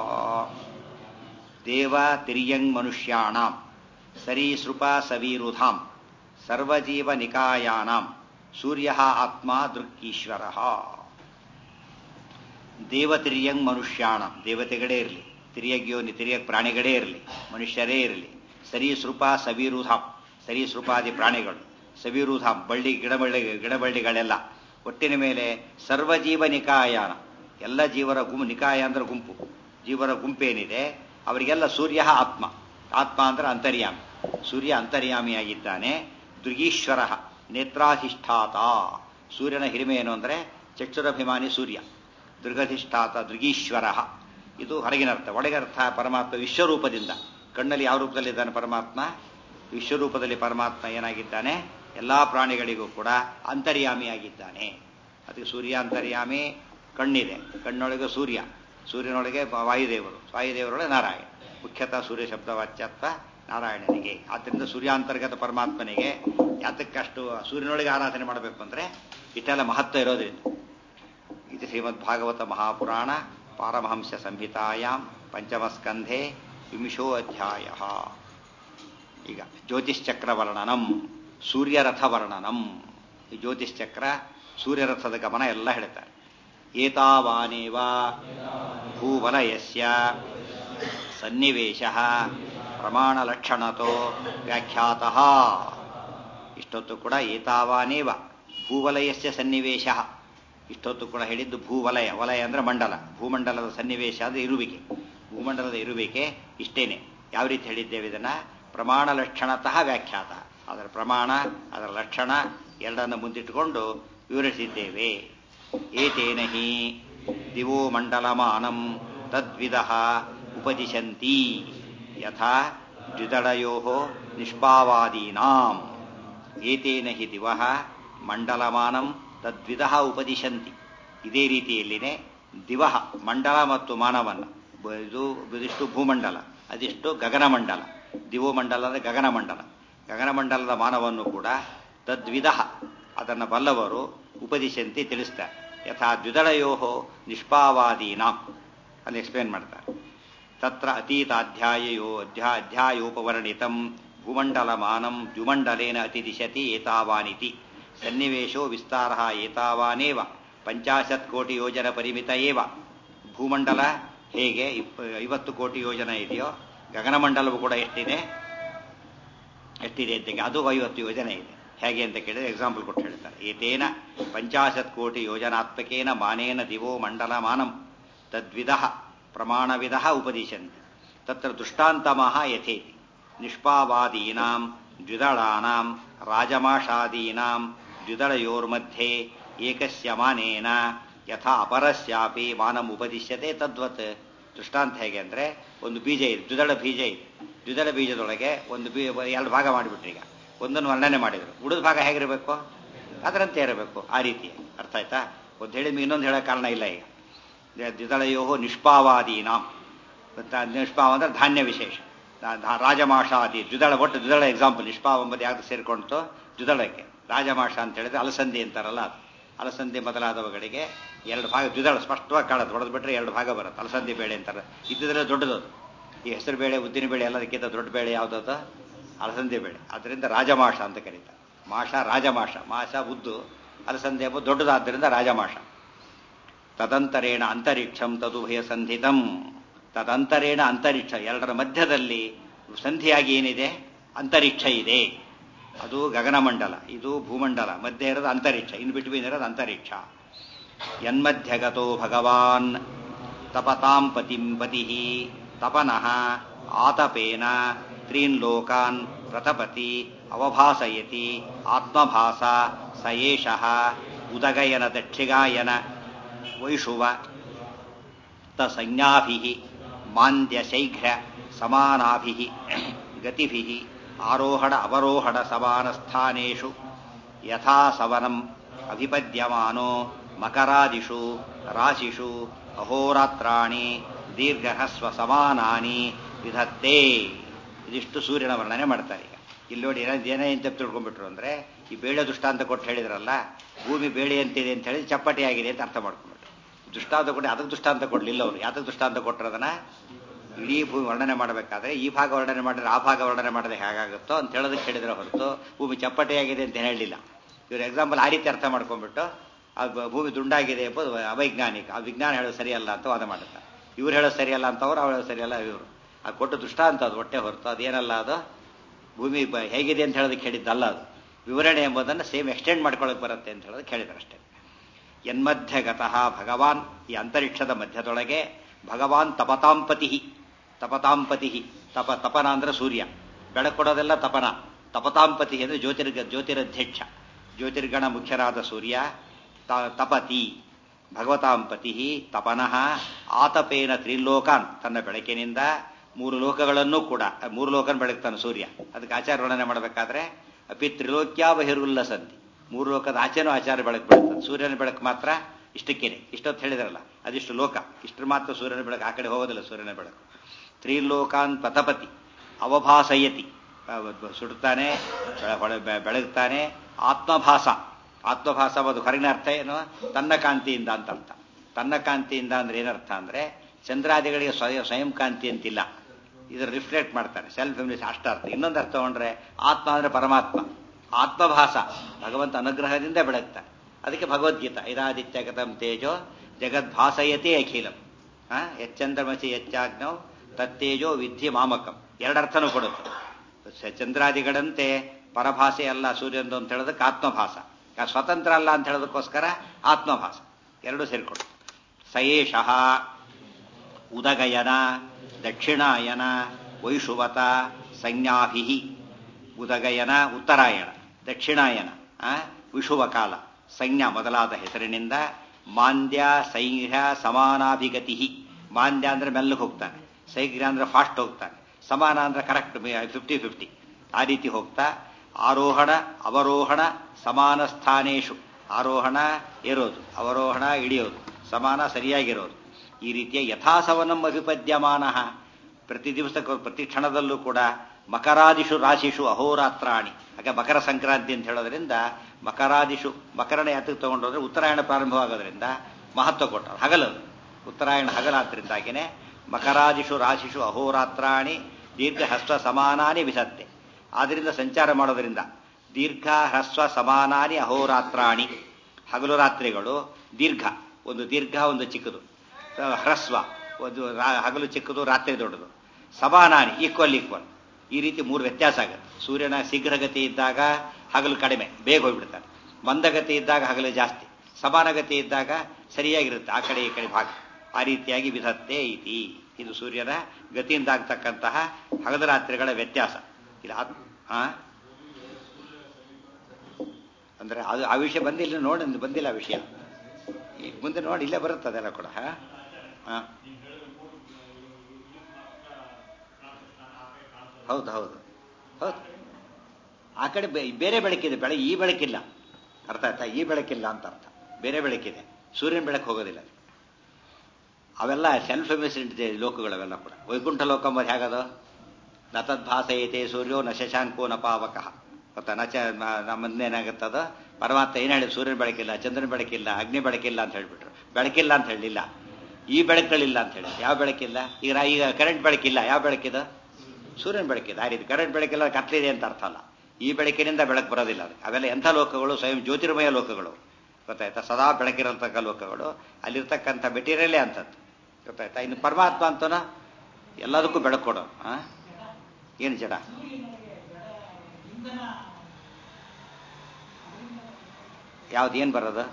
ದೇವ ತಿರ್ಯಂಗ್ ಮನುಷ್ಯಾಣಾಂ ಸರೀಸೃಪ ಸವೀರುಧಾಂ ಸರ್ವಜೀವನಿಕಾಯಾನಾಂ ಸೂರ್ಯ ಆತ್ಮ ದೃಕ್ಕೀಶ್ವರ ದೇವತಿರ್ಯಂಗ್ ಮನುಷ್ಯಾಣ ದೇವತೆಗಳೇ ಇರಲಿ ತಿರ್ಯಗ್ಯೋನಿ ತಿರ್ಯಗ್ ಪ್ರಾಣಿಗಳೇ ಇರಲಿ ಮನುಷ್ಯರೇ ಇರಲಿ ಸರೀಸೃಪ ಸವೀರುಧಾಂ ಸರೀಸೃಪಾದಿ ಪ್ರಾಣಿಗಳು ಸವೀರುಧಾಂ ಬಳ್ಳಿ ಗಿಡಬಳ್ಳಿ ಗಿಡಬಳ್ಳಿಗಳೆಲ್ಲ ಒಟ್ಟಿನ ಮೇಲೆ ಸರ್ವಜೀವ ನಿಕಾಯಾನ ಎಲ್ಲ ಜೀವರ ಗುಂಪು ನಿಕಾಯ ಅಂದ್ರೆ ಗುಂಪು ಜೀವರ ಗುಂಪೇನಿದೆ ಅವರಿಗೆಲ್ಲ ಸೂರ್ಯ ಆತ್ಮ ಆತ್ಮ ಅಂದ್ರೆ ಅಂತರ್ಯಾಮಿ ಸೂರ್ಯ ಅಂತರ್ಯಾಮಿಯಾಗಿದ್ದಾನೆ ದೃಗೀಶ್ವರ ನೇತ್ರಾಧಿಷ್ಠಾತ ಸೂರ್ಯನ ಹಿರಿಮೆ ಏನು ಅಂದರೆ ಚಕ್ಷುರಭಿಮಾನಿ ಸೂರ್ಯ ದೃಗಧಿಷ್ಠಾತ ದೃಗೀಶ್ವರ ಇದು ಹೊರಗಿನ ಅರ್ಥ ಒಳಗರ್ಥ ಪರಮಾತ್ಮ ವಿಶ್ವರೂಪದಿಂದ ಕಣ್ಣಲ್ಲಿ ಯಾವ ರೂಪದಲ್ಲಿದ್ದಾನೆ ಪರಮಾತ್ಮ ವಿಶ್ವರೂಪದಲ್ಲಿ ಪರಮಾತ್ಮ ಏನಾಗಿದ್ದಾನೆ ಎಲ್ಲಾ ಪ್ರಾಣಿಗಳಿಗೂ ಕೂಡ ಅಂತರ್ಯಾಮಿಯಾಗಿದ್ದಾನೆ ಅದಕ್ಕೆ ಸೂರ್ಯ ಅಂತರ್ಯಾಮಿ ಕಣ್ಣಿದೆ ಕಣ್ಣೊಳಗೆ ಸೂರ್ಯ ಸೂರ್ಯನೊಳಗೆ ವಾಯುದೇವರು ವಾಯುದೇವರೊಳಗೆ ನಾರಾಯಣ ಮುಖ್ಯತಃ ಸೂರ್ಯ ಶಬ್ದವಾಚ್ಯತ್ವ ನಾರಾಯಣನಿಗೆ ಆದ್ದರಿಂದ ಸೂರ್ಯಾಂತರ್ಗತ ಪರಮಾತ್ಮನಿಗೆ ಯಾತಕ್ಕಷ್ಟು ಸೂರ್ಯನೊಳಗೆ ಆರಾಧನೆ ಮಾಡಬೇಕು ಅಂದರೆ ಇಷ್ಟೆಲ್ಲ ಮಹತ್ವ ಇರೋದ್ರಿಂದ ಇದು ಶ್ರೀಮದ್ ಭಾಗವತ ಮಹಾಪುರಾಣ ಪಾರಮಹಂಸ ಸಂಹಿತಾಯಾಂ ಪಂಚಮಸ್ಕಂಧೆ ವಿಂಶೋ ಅಧ್ಯಾಯ ಈಗ ಜ್ಯೋತಿಶ್ಚಕ್ರ ವರ್ಣನಂ ಸೂರ್ಯರಥ ವರ್ಣನಂ ಈ ಜ್ಯೋತಿಶ್ಚಕ್ರ ಸೂರ್ಯರಥದ ಗಮನ ಎಲ್ಲ ಹೇಳ್ತಾರೆ ಏತಾವಾನೇವ ಭೂವಲಯಸ್ಯ ಸನ್ನಿವೇಶ ಪ್ರಮಾಣಲಕ್ಷಣತೋ ವ್ಯಾಖ್ಯಾತಃ ಇಷ್ಟೊತ್ತು ಕೂಡ ಏತಾವಾನೇವ ಭೂವಲಯಸ್ಯ ಸನ್ನಿವೇಶ ಇಷ್ಟೊತ್ತು ಕೂಡ ಹೇಳಿದ್ದು ಭೂವಲಯ ವಲಯ ಅಂದ್ರೆ ಮಂಡಲ ಭೂಮಂಡಲದ ಸನ್ನಿವೇಶ ಅಂದ್ರೆ ಇರುವಿಕೆ ಭೂಮಂಡಲದ ಇರುವಿಕೆ ಇಷ್ಟೇನೆ ಯಾವ ರೀತಿ ಹೇಳಿದ್ದೇವೆ ಇದನ್ನ ಪ್ರಮಾಣ ಲಕ್ಷಣತಃ ವ್ಯಾಖ್ಯಾತ ಅದರ ಪ್ರಮಾಣ ಅದರ ಲಕ್ಷಣ ಎರಡನ್ನು ಮುಂದಿಟ್ಟುಕೊಂಡು ವಿವರಿಸಿದ್ದೇವೆ ಏತೇನ ಹಿ ದಿವೋ ಮಂಡಲಮಾನಂ ತದ್ವಿಧ ಉಪದಿಶಂತಿ ಯಥಾ ದ್ವಿದಳಯೋ ನಿಷ್ಪಾವಾದೀನಾಂ ಏತೇನ ಹಿ ದಿವ ಮಂಡಲಮಾನಂ ತದ್ವಿಧ ಉಪದಿಶಂತಿ ಇದೇ ರೀತಿಯಲ್ಲಿನೇ ದಿವ ಮಂಡಲ ಮತ್ತು ಮಾನವನ್ನ ಇದು ಇದಿಷ್ಟು ಭೂಮಂಡಲ ಅದಿಷ್ಟು ಗಗನಮಂಡಲ ದಿವೋಮಂಡಲ ಅಂದರೆ ಗಗನಮಂಡಲ ಗಗನಮಂಡಲದ ಮಾನವನ್ನು ಕೂಡ ತದ್ವಿಧ ಅದನ್ನು ಬಲ್ಲವರು ಉಪದಿಶಂತಿ ತಿಳಿಸ್ತಾರೆ ಯಥಾ ದ್ವಿದಳಯೋ ನಿಷ್ಪಾವಾದೀನಾಂ ಅಲ್ಲಿ ಎಕ್ಸ್ಪ್ಲೇನ್ ಮಾಡ್ತಾರೆ ತತ್ರ ಅತೀತಾಧ್ಯಾಯಯೋ ಅಧ್ಯಾ ಅಧ್ಯಾಯೋಪವರ್ಣಿತಂ ಭೂಮಂಡಲಮಾನಂ ದ್ಯುಮಂಡಲೇನ ಅತಿದಿಶತಿ ಏತಾವಾನಿತಿ ಸನ್ನಿವೇಶೋ ವಿಸ್ತಾರ ಏತಾವಾನೇವ ಪಂಚಾಶತ್ ಕೋಟಿ ಯೋಜನ ಪರಿಮಿತ ಏವ ಭೂಮಂಡಲ ಹೇಗೆ ಐವತ್ತು ಕೋಟಿ ಯೋಜನೆ ಇದೆಯೋ ಗಗನಮಂಡಲವು ಕೂಡ ಎಷ್ಟಿದೆ ಎಷ್ಟಿದೆ ಅಂತ ಅದು ಐವತ್ತು ಯೋಜನೆ ಇದೆ ಹೇಗೆ ಅಂತ ಕೇಳಿದ್ರೆ ಎಕ್ಸಾಂಪಲ್ ಕೊಟ್ಟು ಹೇಳ್ತಾರೆ ಏತೇನ ಪಂಚಾಶತ್ ಕೋಟಿ ಯೋಜನಾತ್ಮಕೇನ ಮಾನೇನ ದಿವೋ ಮಂಡಲ ಮಾನಂ ತದ್ವಿಧ ಪ್ರಮಾಣವಿಧ ಉಪದಿಶಂತಿ ತತ್ರ ದೃಷ್ಟಾಂತಮಃ ಯಥೇತಿ ನಿಷ್ಪಾವಾದೀನಾಂ ದ್ವಿದಳಾನಾಂ ರಾಜಮಾಷಾದೀನಾಂ ದ್ವಿದಳಯೋರ್मध्ये ಏಕಸ್ಯ ಮಾನೇನ ಯಥಾ ಅಪರಸ್ಯಾಪಿ ಮಾನಂ ಉಪದಿಶ್ಯತೆ ತದ್ವತ್ ದೃಷ್ಟಾಂತ ಹೇಗೆ ಅಂದ್ರೆ ಒಂದು ಬೀಜ ಇದೆ ದ್ವಿದಳ ಬೀಜ ಇದೆ ದ್ವಿದಳ ಬೀಜದೊಳಗೆ ಒಂದು ಬೀ ಎರಡು ಭಾಗ ಮಾಡಿಬಿಟ್ರಿ ಈಗ ಒಂದನ್ನು ವರ್ಣನೆ ಮಾಡಿದರು ಉಳಿದ ಭಾಗ ಹೇಗಿರಬೇಕು ಅದರಂತೆ ಇರಬೇಕು ಆ ರೀತಿ ಅರ್ಥ ಆಯ್ತಾ ಒಂದು ಹೇಳಿದ ಇನ್ನೊಂದು ಹೇಳೋ ಕಾರಣ ಇಲ್ಲ ಈಗ ದ್ವಿದಳಯೋ ನಿಷ್ಪಾವಾದೀನಾಂ ನಿಷ್ಪಾವ ಅಂದ್ರೆ ಧಾನ್ಯ ವಿಶೇಷ ರಾಜಮಾಷಾದಿ ದ್ವಿದಳ ಒಟ್ಟು ದ್ವಿದಳ ಎಕ್ಸಾಂಪಲ್ ನಿಷ್ಪಾವ ಎಂಬುದು ಯಾವ್ದು ಸೇರ್ಕೊಂಡ್ತು ದ್ವಿದಳಕ್ಕೆ ರಾಜಮಾಷ ಅಂತ ಹೇಳಿದ್ರೆ ಅಲಸಂದಿ ಅಂತಾರಲ್ಲ ಅದು ಅಲಸಂದಿ ಮೊದಲಾದವುಗಳಿಗೆ ಎರಡು ಭಾಗ ದ್ವಿದಳ ಸ್ಪಷ್ಟವಾಗಿ ಕಾಣುತ್ತೆ ಹೊಡೆದು ಬಿಟ್ರೆ ಎರಡು ಭಾಗ ಬರುತ್ತೆ ಅಲಸಂದಿ ಬೇಳೆ ಅಂತಾರೆ ಇದ್ದಿದ್ರೆ ದೊಡ್ಡದು ಈ ಹೆಸರು ಬೇಳೆ ಉದ್ದಿನ ಬೇಳೆ ಎಲ್ಲದಕ್ಕಿಂತ ದೊಡ್ಡ ಬೇಳೆ ಯಾವುದದು ಅಲಸಂದಿ ಬೇಳೆ ಅದರಿಂದ ರಾಜಮಾಷ ಅಂತ ಕರೀತಾರೆ ಮಾಷ ರಾಜಮಾಷ ಮಾಷ ಉದ್ದು ಅಲಸಂದಿ ಎಂಬುದು ದೊಡ್ಡದಾದ್ದರಿಂದ ರಾಜಮಾಷ ತದಂತರೇಣ ಅಂತರಿಕ್ಷಂ ತದುಭಯ ಸಂಧಿತಂ ತದಂತರೇಣ ಅಂತರಿಕ್ಷ ಎರಡರ ಮಧ್ಯದಲ್ಲಿ ಸಂಧಿಯಾಗಿ ಏನಿದೆ ಅಂತರಿಕ್ಷ ಇದೆ ಅದು ಗಗನಮಂಡಲ ಇದು ಭೂಮಂಡಲ ಮಧ್ಯೆ ಇರೋದು ಅಂತರಿಕ್ಷ ಇನ್ ಬಿಟ್ವೀನ್ ಇರೋದು ಅಂತರಿಕ್ಷ ಯನ್ಮಧ್ಯಗತೋ ಭಗವಾನ್ ತಪತಾಂ ಪತಿಂ ಪತಿ ತಪನಃ ಆತಪೇನ ತ್ರೀನ್ ಲೋಕಾನ್ ಪ್ರತಪತಿ ಅವಭಾಸಯತಿ ಆತ್ಮಭಾಸ ಸ ಏಷಃ ಉದಗಯನ ದಕ್ಷಿಗಾಯನ ವೈಷುವ ತತ್ಸಂಜ್ಞಾಭಿ ಮಾಂದ್ಯ ಶೈಘ್ರ ಸಮಾನಾಭಿ ಗತಿಭಿ ಆರೋಹಣ ಅವರೋಹಣ ಸಮಾನಸ್ಥಾನೇಷು ಯಥಾ ಸವನಂ ಅಭಿಪದ್ಯಮಾನೋ ಮಕರಾದಿಷು ರಾಶಿಷು ಅಹೋರಾತ್ರಾಣಿ ದೀರ್ಘಹಸ್ವ ಸಮಾನಾನಿ ವಿಧತ್ತೆ ಇದಿಷ್ಟು ಸೂರ್ಯನ ವರ್ಣನೆ ಮಾಡ್ತಾರೆ ಈಗ ಇಲ್ಲಿ ನೋಡಿ ಏನೋ ಏನೇ ಅಂತ ತಿಳ್ಕೊಂಡ್ಬಿಟ್ರು ಅಂದ್ರೆ ಈ ಬೇಳೆ ದುಷ್ಟಾಂತ ಕೊಟ್ಟು ಹೇಳಿದ್ರಲ್ಲ ಭೂಮಿ ಬೇಳೆ ಅಂತಿದೆ ಅಂತ ಹೇಳಿ ಚಪ್ಪಟಿ ಆಗಿದೆ ಅಂತ ಅರ್ಥ ಮಾಡ್ಕೊಂಡ್ಬಿಟ್ರು ದುಷ್ಟಾಂತ ಕೊಟ್ಟು ಅದಕ್ಕೆ ದುಷ್ಟಾಂತ ಕೊಡ್ಲಿಲ್ಲ ಅವರು ಯಾತಕ್ಕೆ ದುಷ್ಟಾಂತ ಕೊಟ್ಟರದನ್ನ ಇಡೀ ಭೂಮಿ ವರ್ಣನೆ ಮಾಡಬೇಕಾದ್ರೆ ಈ ಭಾಗ ವರ್ಣನೆ ಮಾಡಿದ್ರೆ ಆ ಭಾಗ ವರ್ಣನೆ ಮಾಡಿದ್ರೆ ಹೇಗಾಗುತ್ತೋ ಅಂತ ಹೇಳೋದಕ್ಕೆ ಹೇಳಿದ್ರೆ ಹೊರತು ಭೂಮಿ ಚಪ್ಪಟೆಯಾಗಿದೆ ಅಂತ ಹೇಳಲಿಲ್ಲ ಇವ್ರು ಎಕ್ಸಾಂಪಲ್ ಆ ರೀತಿ ಅರ್ಥ ಮಾಡ್ಕೊಂಡ್ಬಿಟ್ಟು ಆ ಬ- ಭೂಮಿ ದುಂಡಾಗಿದೆ ಎಂಬುದು ಅವೈಜ್ಞಾನಿಕ ಆ ವಿಜ್ಞಾನ ಹೇಳೋದು ಸರಿಯಲ್ಲ ಅಂತ ವಾದ ಮಾಡುತ್ತಾರೆ ಇವ್ರು ಹೇಳೋದು ಸರಿಯಲ್ಲ ಅಂತ ಅವ್ರು ಹೇಳೋದು ಸರಿಯಲ್ಲ ಇವರು ಆ ಕೊಟ್ಟು ದೃಷ್ಟಾಂತ ಅದು ಹೊಟ್ಟೆ ಹೊರತು ಅದೇನಲ್ಲ ಅದು ಭೂಮಿ ಬ- ಹೇಗಿದೆ ಅಂತ ಹೇಳೋದಕ್ಕೆ ಹೇಳಿದ್ದಲ್ಲ ಅದು ವಿವರಣೆ ಎಂಬುದನ್ನು ಸೇಮ್ ಎಕ್ಸ್ಟೆಂಡ್ ಮಾಡ್ಕೊಳ್ಳೋಕೆ ಬರುತ್ತೆ ಅಂತ ಹೇಳೋದಕ್ಕೆ ಹೇಳಿದ್ರು ಅಷ್ಟೇ ಯನ್ಮಧ್ಯಗತಃ ಭಗವಾನ್ ಈ ಅಂತರಿಕ್ಷದ ಮಧ್ಯದೊಳಗೆ ಭಗವಾನ್ ತಪತಾಂಪತಿ ತಪತಾಂಪತಿ ತಪ ತಪನ ಅಂದ್ರೆ ಸೂರ್ಯ ಬೆಳಕೊಡೋದೆಲ್ಲ ತಪನ ತಪತಾಂಪತಿ ಅಂದ್ರೆ ಜ್ಯೋತಿರ್ಗ ಜ್ಯೋತಿರಧ್ಯಕ್ಷ ಜ್ಯೋತಿರ್ಗಣ ಮುಖ್ಯರಾದ ಸೂರ್ಯ ತ- ತಪತಿ ಭಗವತಾಂಪತಿ ತಪನಃ ಆತಪೇನ ತ್ರಿಲೋಕಾನ್ ತನ್ನ ಬೆಳಕಿನಿಂದ ಮೂರು ಲೋಕಗಳನ್ನು ಕೂಡ ಮೂರು ಲೋಕನ್ ಬೆಳಗ್ತಾನೆ ಸೂರ್ಯ ಅದಕ್ಕೆ ಆಚಾರ ವರ್ಣನೆ ಮಾಡಬೇಕಾದ್ರೆ ಅಪಿ ತ್ರಿಲೋಕ್ಯಾ ಬಹಿರುಲ್ಲಸಂತಿ ಮೂರು ಲೋಕದ ಆಚೆನೂ ಆಚಾರ ಬೆಳಕು ಬೀಳುತ್ತದೆ ಸೂರ್ಯನ ಬೆಳಕು ಮಾತ್ರ ಇಷ್ಟಕ್ಕೇನೆ ಇಷ್ಟೊತ್ತು ಹೇಳಿದ್ರಲ್ಲ ಅದಿಷ್ಟು ಲೋಕ ಇಷ್ಟರ ಮಾತ್ರ ಸೂರ್ಯನ ಬೆಳಕು ಆ ಕಡೆ ಹೋಗೋದಿಲ್ಲ ಸೂರ್ಯನ ಬೆಳಕು ತ್ರಿಲೋಕಾನ್ ಪಥಪತಿ ಅವಭಾಸಯತಿ ಅಹ್ ಸುಡುತ್ತಾನೆ ಬೆಳ- ಹೊಳೆ- ಬೆ- ಬೆಳಗ್ತಾನೆ ಆತ್ಮಭಾಸ ಆತ್ಮಭಾಸ ಅದು ಹೊರಗಿನ ಅರ್ಥ ಏನು ತನ್ನ ಕಾಂತಿಯಿಂದ ಅಂತ ಅರ್ಥ ತನ್ನ ಕಾಂತಿಯಿಂದ ಅಂದ್ರೆ ಏನರ್ಥ ಅಂದ್ರೆ ಚಂದ್ರಾದಿಗಳಿಗೆ ಸ್ವಯಂ ಸ್ವಯಂ ಕಾಂತಿ ಅಂತಿಲ್ಲ ಇದರ ರಿಫ್ಲೆಕ್ಟ್ ಮಾಡ್ತಾನೆ ಸೆಲ್ಫ್ ಇಮ್ಯೂನಿಸ್ ಅಷ್ಟ ಅರ್ಥ ಇನ್ನೊಂದು ಅರ್ಥ ತಗೊಂಡ್ರೆ ಆತ್ಮ ಅಂದ್ರೆ ಪರಮಾತ್ಮ ಆತ್ಮಭಾಸ ಭಗವಂತ ಅನುಗ್ರಹದಿಂದ ಬೆಳಗ್ತಾನೆ ಅದಕ್ಕೆ ಭಗವದ್ಗೀತಾ ಇದಾದಿತ್ಯ ಗತಂ ತೇಜೋ ಜಗದ್ಭಾಸಯತೆ ಅಖಿಲಂ ಆ ಎಚ್ಚಂದ್ರಮಸಿ ಎಚ್ಚಾಗ್ನೌ ತತ್ತೇಜೋ ವಿಧಿ ಮಾಮಕಂ ಎರಡರ್ಥನೂ ಕೊಡುತ್ತೆ ಸ- ಚಂದ್ರಾದಿಗಳಂತೆ ಪರಭಾಷೆ ಅಲ್ಲ ಸೂರ್ಯಂದು ಅಂತ ಹೇಳೋದಕ್ಕೆ ಆತ್ಮಭಾಸ ಆ ಸ್ವತಂತ್ರ ಅಲ್ಲ ಅಂತ ಹೇಳೋದಕ್ಕೋಸ್ಕರ ಆತ್ಮಭಾಸ ಎರಡು ಸೇರಿಕೊಡು ಸಯೇಷಃ ಉದಗಯನ ದಕ್ಷಿಣಾಯನ ವೈಷುವತ ಸಂಜ್ಞಾಭಿ ಉದಗಯನ ಉತ್ತರಾಯಣ ದಕ್ಷಿಣಾಯನ ಆ, ವಿಷುವ ಕಾಲ ಸಂಜ್ಞಾ ಮೊದಲಾದ ಹೆಸರಿನಿಂದ ಮಾಂದ್ಯ ಸೈಂಹ್ಯ ಸಮಾನಾಭಿಗತಿ ಮಾಂದ್ಯ ಅಂದ್ರೆ ಮೆಲ್ಲಗೆ ಹೋಗ್ತಾನೆ ಸೈಗ್ರ್ಯ ಅಂದ್ರೆ ಫಾಸ್ಟ್ ಹೋಗ್ತಾನೆ ಸಮಾನ ಅಂದ್ರೆ ಕರೆಕ್ಟ್ ಫಿಫ್ಟಿ ಫಿಫ್ಟಿ ಆ ರೀತಿ ಹೋಗ್ತಾ ಆರೋಹಣ ಅವರೋಹಣ ಸಮಾನ ಸ್ಥಾನೇಶು ಆರೋಹಣ ಏರೋದು ಅವರೋಹಣ ಇಳಿಯೋದು ಸಮಾನ ಸರಿಯಾಗಿರೋದು ಈ ರೀತಿಯ ಯಥಾಸವನಂ ಅಭಿಪದ್ಯಮಾನ ಪ್ರತಿ ದಿವಸ ಪ್ರತಿ ಕ್ಷಣದಲ್ಲೂ ಕೂಡ ಮಕರಾದಿಷು ರಾಶಿಷು ಅಹೋರಾತ್ರಾಣಿ ಹಾಗೆ ಮಕರ ಸಂಕ್ರಾಂತಿ ಅಂತ ಹೇಳೋದ್ರಿಂದ ಮಕರಾದಿಷು ಮಕರಣ ಯಾತಕ್ಕೆ ತಗೊಂಡೋದ್ರೆ ಉತ್ತರಾಯಣ ಪ್ರಾರಂಭವಾಗೋದ್ರಿಂದ ಮಹತ್ವ ಕೊಟ್ಟರು ಹಗಲದು ಉತ್ತರಾಯಣ ಹಗಲಾದ್ರಿಂದಾಗಿನೇ ಮಕರಾದಿಷು ರಾಶಿಷು ಅಹೋರಾತ್ರಾಣಿ ದೀರ್ಘ ಹಸ್ವ ಸಮಾನಾನಿ ವಿಸತ್ತೆ ಆದ್ರಿಂದ ಸಂಚಾರ ಮಾಡೋದ್ರಿಂದ ದೀರ್ಘ ಹ್ರಸ್ವ ಸಮಾನಾನಿ ಅಹೋರಾತ್ರಾಣಿ ಹಗಲು ರಾತ್ರಿಗಳು ದೀರ್ಘ ಒಂದು ದೀರ್ಘ ಒಂದು ಚಿಕ್ಕದು ಅಹ್, ಹ್ರಸ್ವ ಒಂದು ರಾ- ಹಗಲು ಚಿಕ್ಕದು ರಾತ್ರಿ ದೊಡ್ಡದು ಸಮಾನಾನಿ ಈಕ್ವಲ್ ಈಕ್ವಲ್ ಈ ರೀತಿ ಮೂರು ವ್ಯತ್ಯಾಸ ಆಗುತ್ತೆ ಸೂರ್ಯನ ಶೀಘ್ರಗತಿ ಇದ್ದಾಗ ಹಗಲು ಕಡಿಮೆ ಬೇಗ ಹೋಗ್ಬಿಡ್ತಾನೆ ಮಂದಗತಿ ಇದ್ದಾಗ ಹಗಲು ಜಾಸ್ತಿ ಸಮಾನಗತಿ ಇದ್ದಾಗ ಸರಿಯಾಗಿರುತ್ತೆ ಆ ಕಡೆ ಈ ಕಡೆ ಭಾಗ ಆ ರೀತಿಯಾಗಿ ವಿಧತ್ತೆ ಇತಿ ಇದು ಸೂರ್ಯನ ಗತಿಯಿಂದ ಆಗ್ತಕ್ಕಂತಹ ಹಗಲು ರಾತ್ರಿಗಳ ವ್ಯತ್ಯಾಸ ಇಲ್ಲ ಆತ್- ಆ? ಅಂದ್ರೆ ಅದು ಆ ವಿಷಯ ಬಂದಿಲ್ಲ ನೋಡಿ ಬಂದಿಲ್ಲ ಆ ವಿಷಯ ಈ ಮುಂದೆ ನೋಡಿ ಇಲ್ಲೇ ಬರುತ್ತೆ ಅದೆಲ್ಲ ಕೂಡ ಹಾ? ಹಾ. ಹೌದು ಹೌದು ಹೌದು ಆ ಕಡೆ ಬೆ- ಬೇರೆ ಬೆಳಕಿದೆ ಬೆಳಗ್ಗೆ ಈ ಬೆಳಕಿಲ್ಲ ಅರ್ಥ ಆಯ್ತಾ ಈ ಬೆಳಕಿಲ್ಲ ಅಂತ ಅರ್ಥ ಬೇರೆ ಬೆಳಕಿದೆ ಸೂರ್ಯನ ಬೆಳಕು ಹೋಗೋದಿಲ್ಲ ಅವೆಲ್ಲ ಸೆಲ್ಫ್ ಎಮಿಸೆಂಟ್ ಲೋಕಗಳು ಅವೆಲ್ಲ ಕೂಡ ವೈಕುಂಠ ಲೋಕ ಅಂಬದು ಹೇಗದು ನ ತದ್ಭಾಸಯತೆ ಸೂರ್ಯೋ ನ ಶಶಾಂಕೋ ನ ಪಾವಕಃ ಗೊತ್ತಾ ನಚ ನಮ್ಮನ್ನೇನಾಗುತ್ತದ ಪರಮಾತ್ಮ ಏನು ಹೇಳಿ ಸೂರ್ಯನ ಬೆಳಕಿಲ್ಲ ಚಂದ್ರನ ಬೆಳಕಿಲ್ಲ ಅಗ್ನಿ ಬೆಳಕಿಲ್ಲ ಅಂತ ಹೇಳ್ಬಿಟ್ರು ಬೆಳಕಿಲ್ಲ ಅಂತ ಹೇಳಲಿಲ್ಲ ಈ ಬೆಳಕುಗಳಿಲ್ಲ ಅಂತ ಹೇಳಿ ಯಾವ ಬೆಳಕಿಲ್ಲ ಈಗ ರಾ- ಈಗ ಕರೆಂಟ್ ಬೆಳಕಿಲ್ಲ ಯಾವ ಬೆಳಕಿದು ಸೂರ್ಯನ ಬೆಳಕಿದೆ ಆ ರೀತಿ ಕರೆಂಟ್ ಬೆಳಕಿಲ್ಲ ಕತ್ಲಿದೆ ಅಂತ ಅರ್ಥ ಅಲ್ಲ ಈ ಬೆಳಕಿನಿಂದ ಬೆಳಕು ಬರೋದಿಲ್ಲ ಅದಕ್ಕೆ ಅವೆಲ್ಲ ಎಂಥ ಲೋಕಗಳು ಸ್ವಯಂ ಜ್ಯೋತಿರ್ಮಯ ಲೋಕಗಳು ಗೊತ್ತಾಯ್ತಾ ಸದಾ ಬೆಳಕಿರತಕ್ಕ ಲೋಕಗಳು ಅಲ್ಲಿರ್ತಕ್ಕಂಥ ಮೆಟೀರಿಯಲೇ ಅಂತದ್ದು ಗೊತ್ತಾಯ್ತಾ ಇನ್ನು ಪರಮಾತ್ಮ ಅಂತನ ಎಲ್ಲದಕ್ಕೂ ಬೆಳಕು ಕೊಡೋ ಆ? ಏನು ಜಡ ಯಾವ್ದು ಏನು ಬರೋದು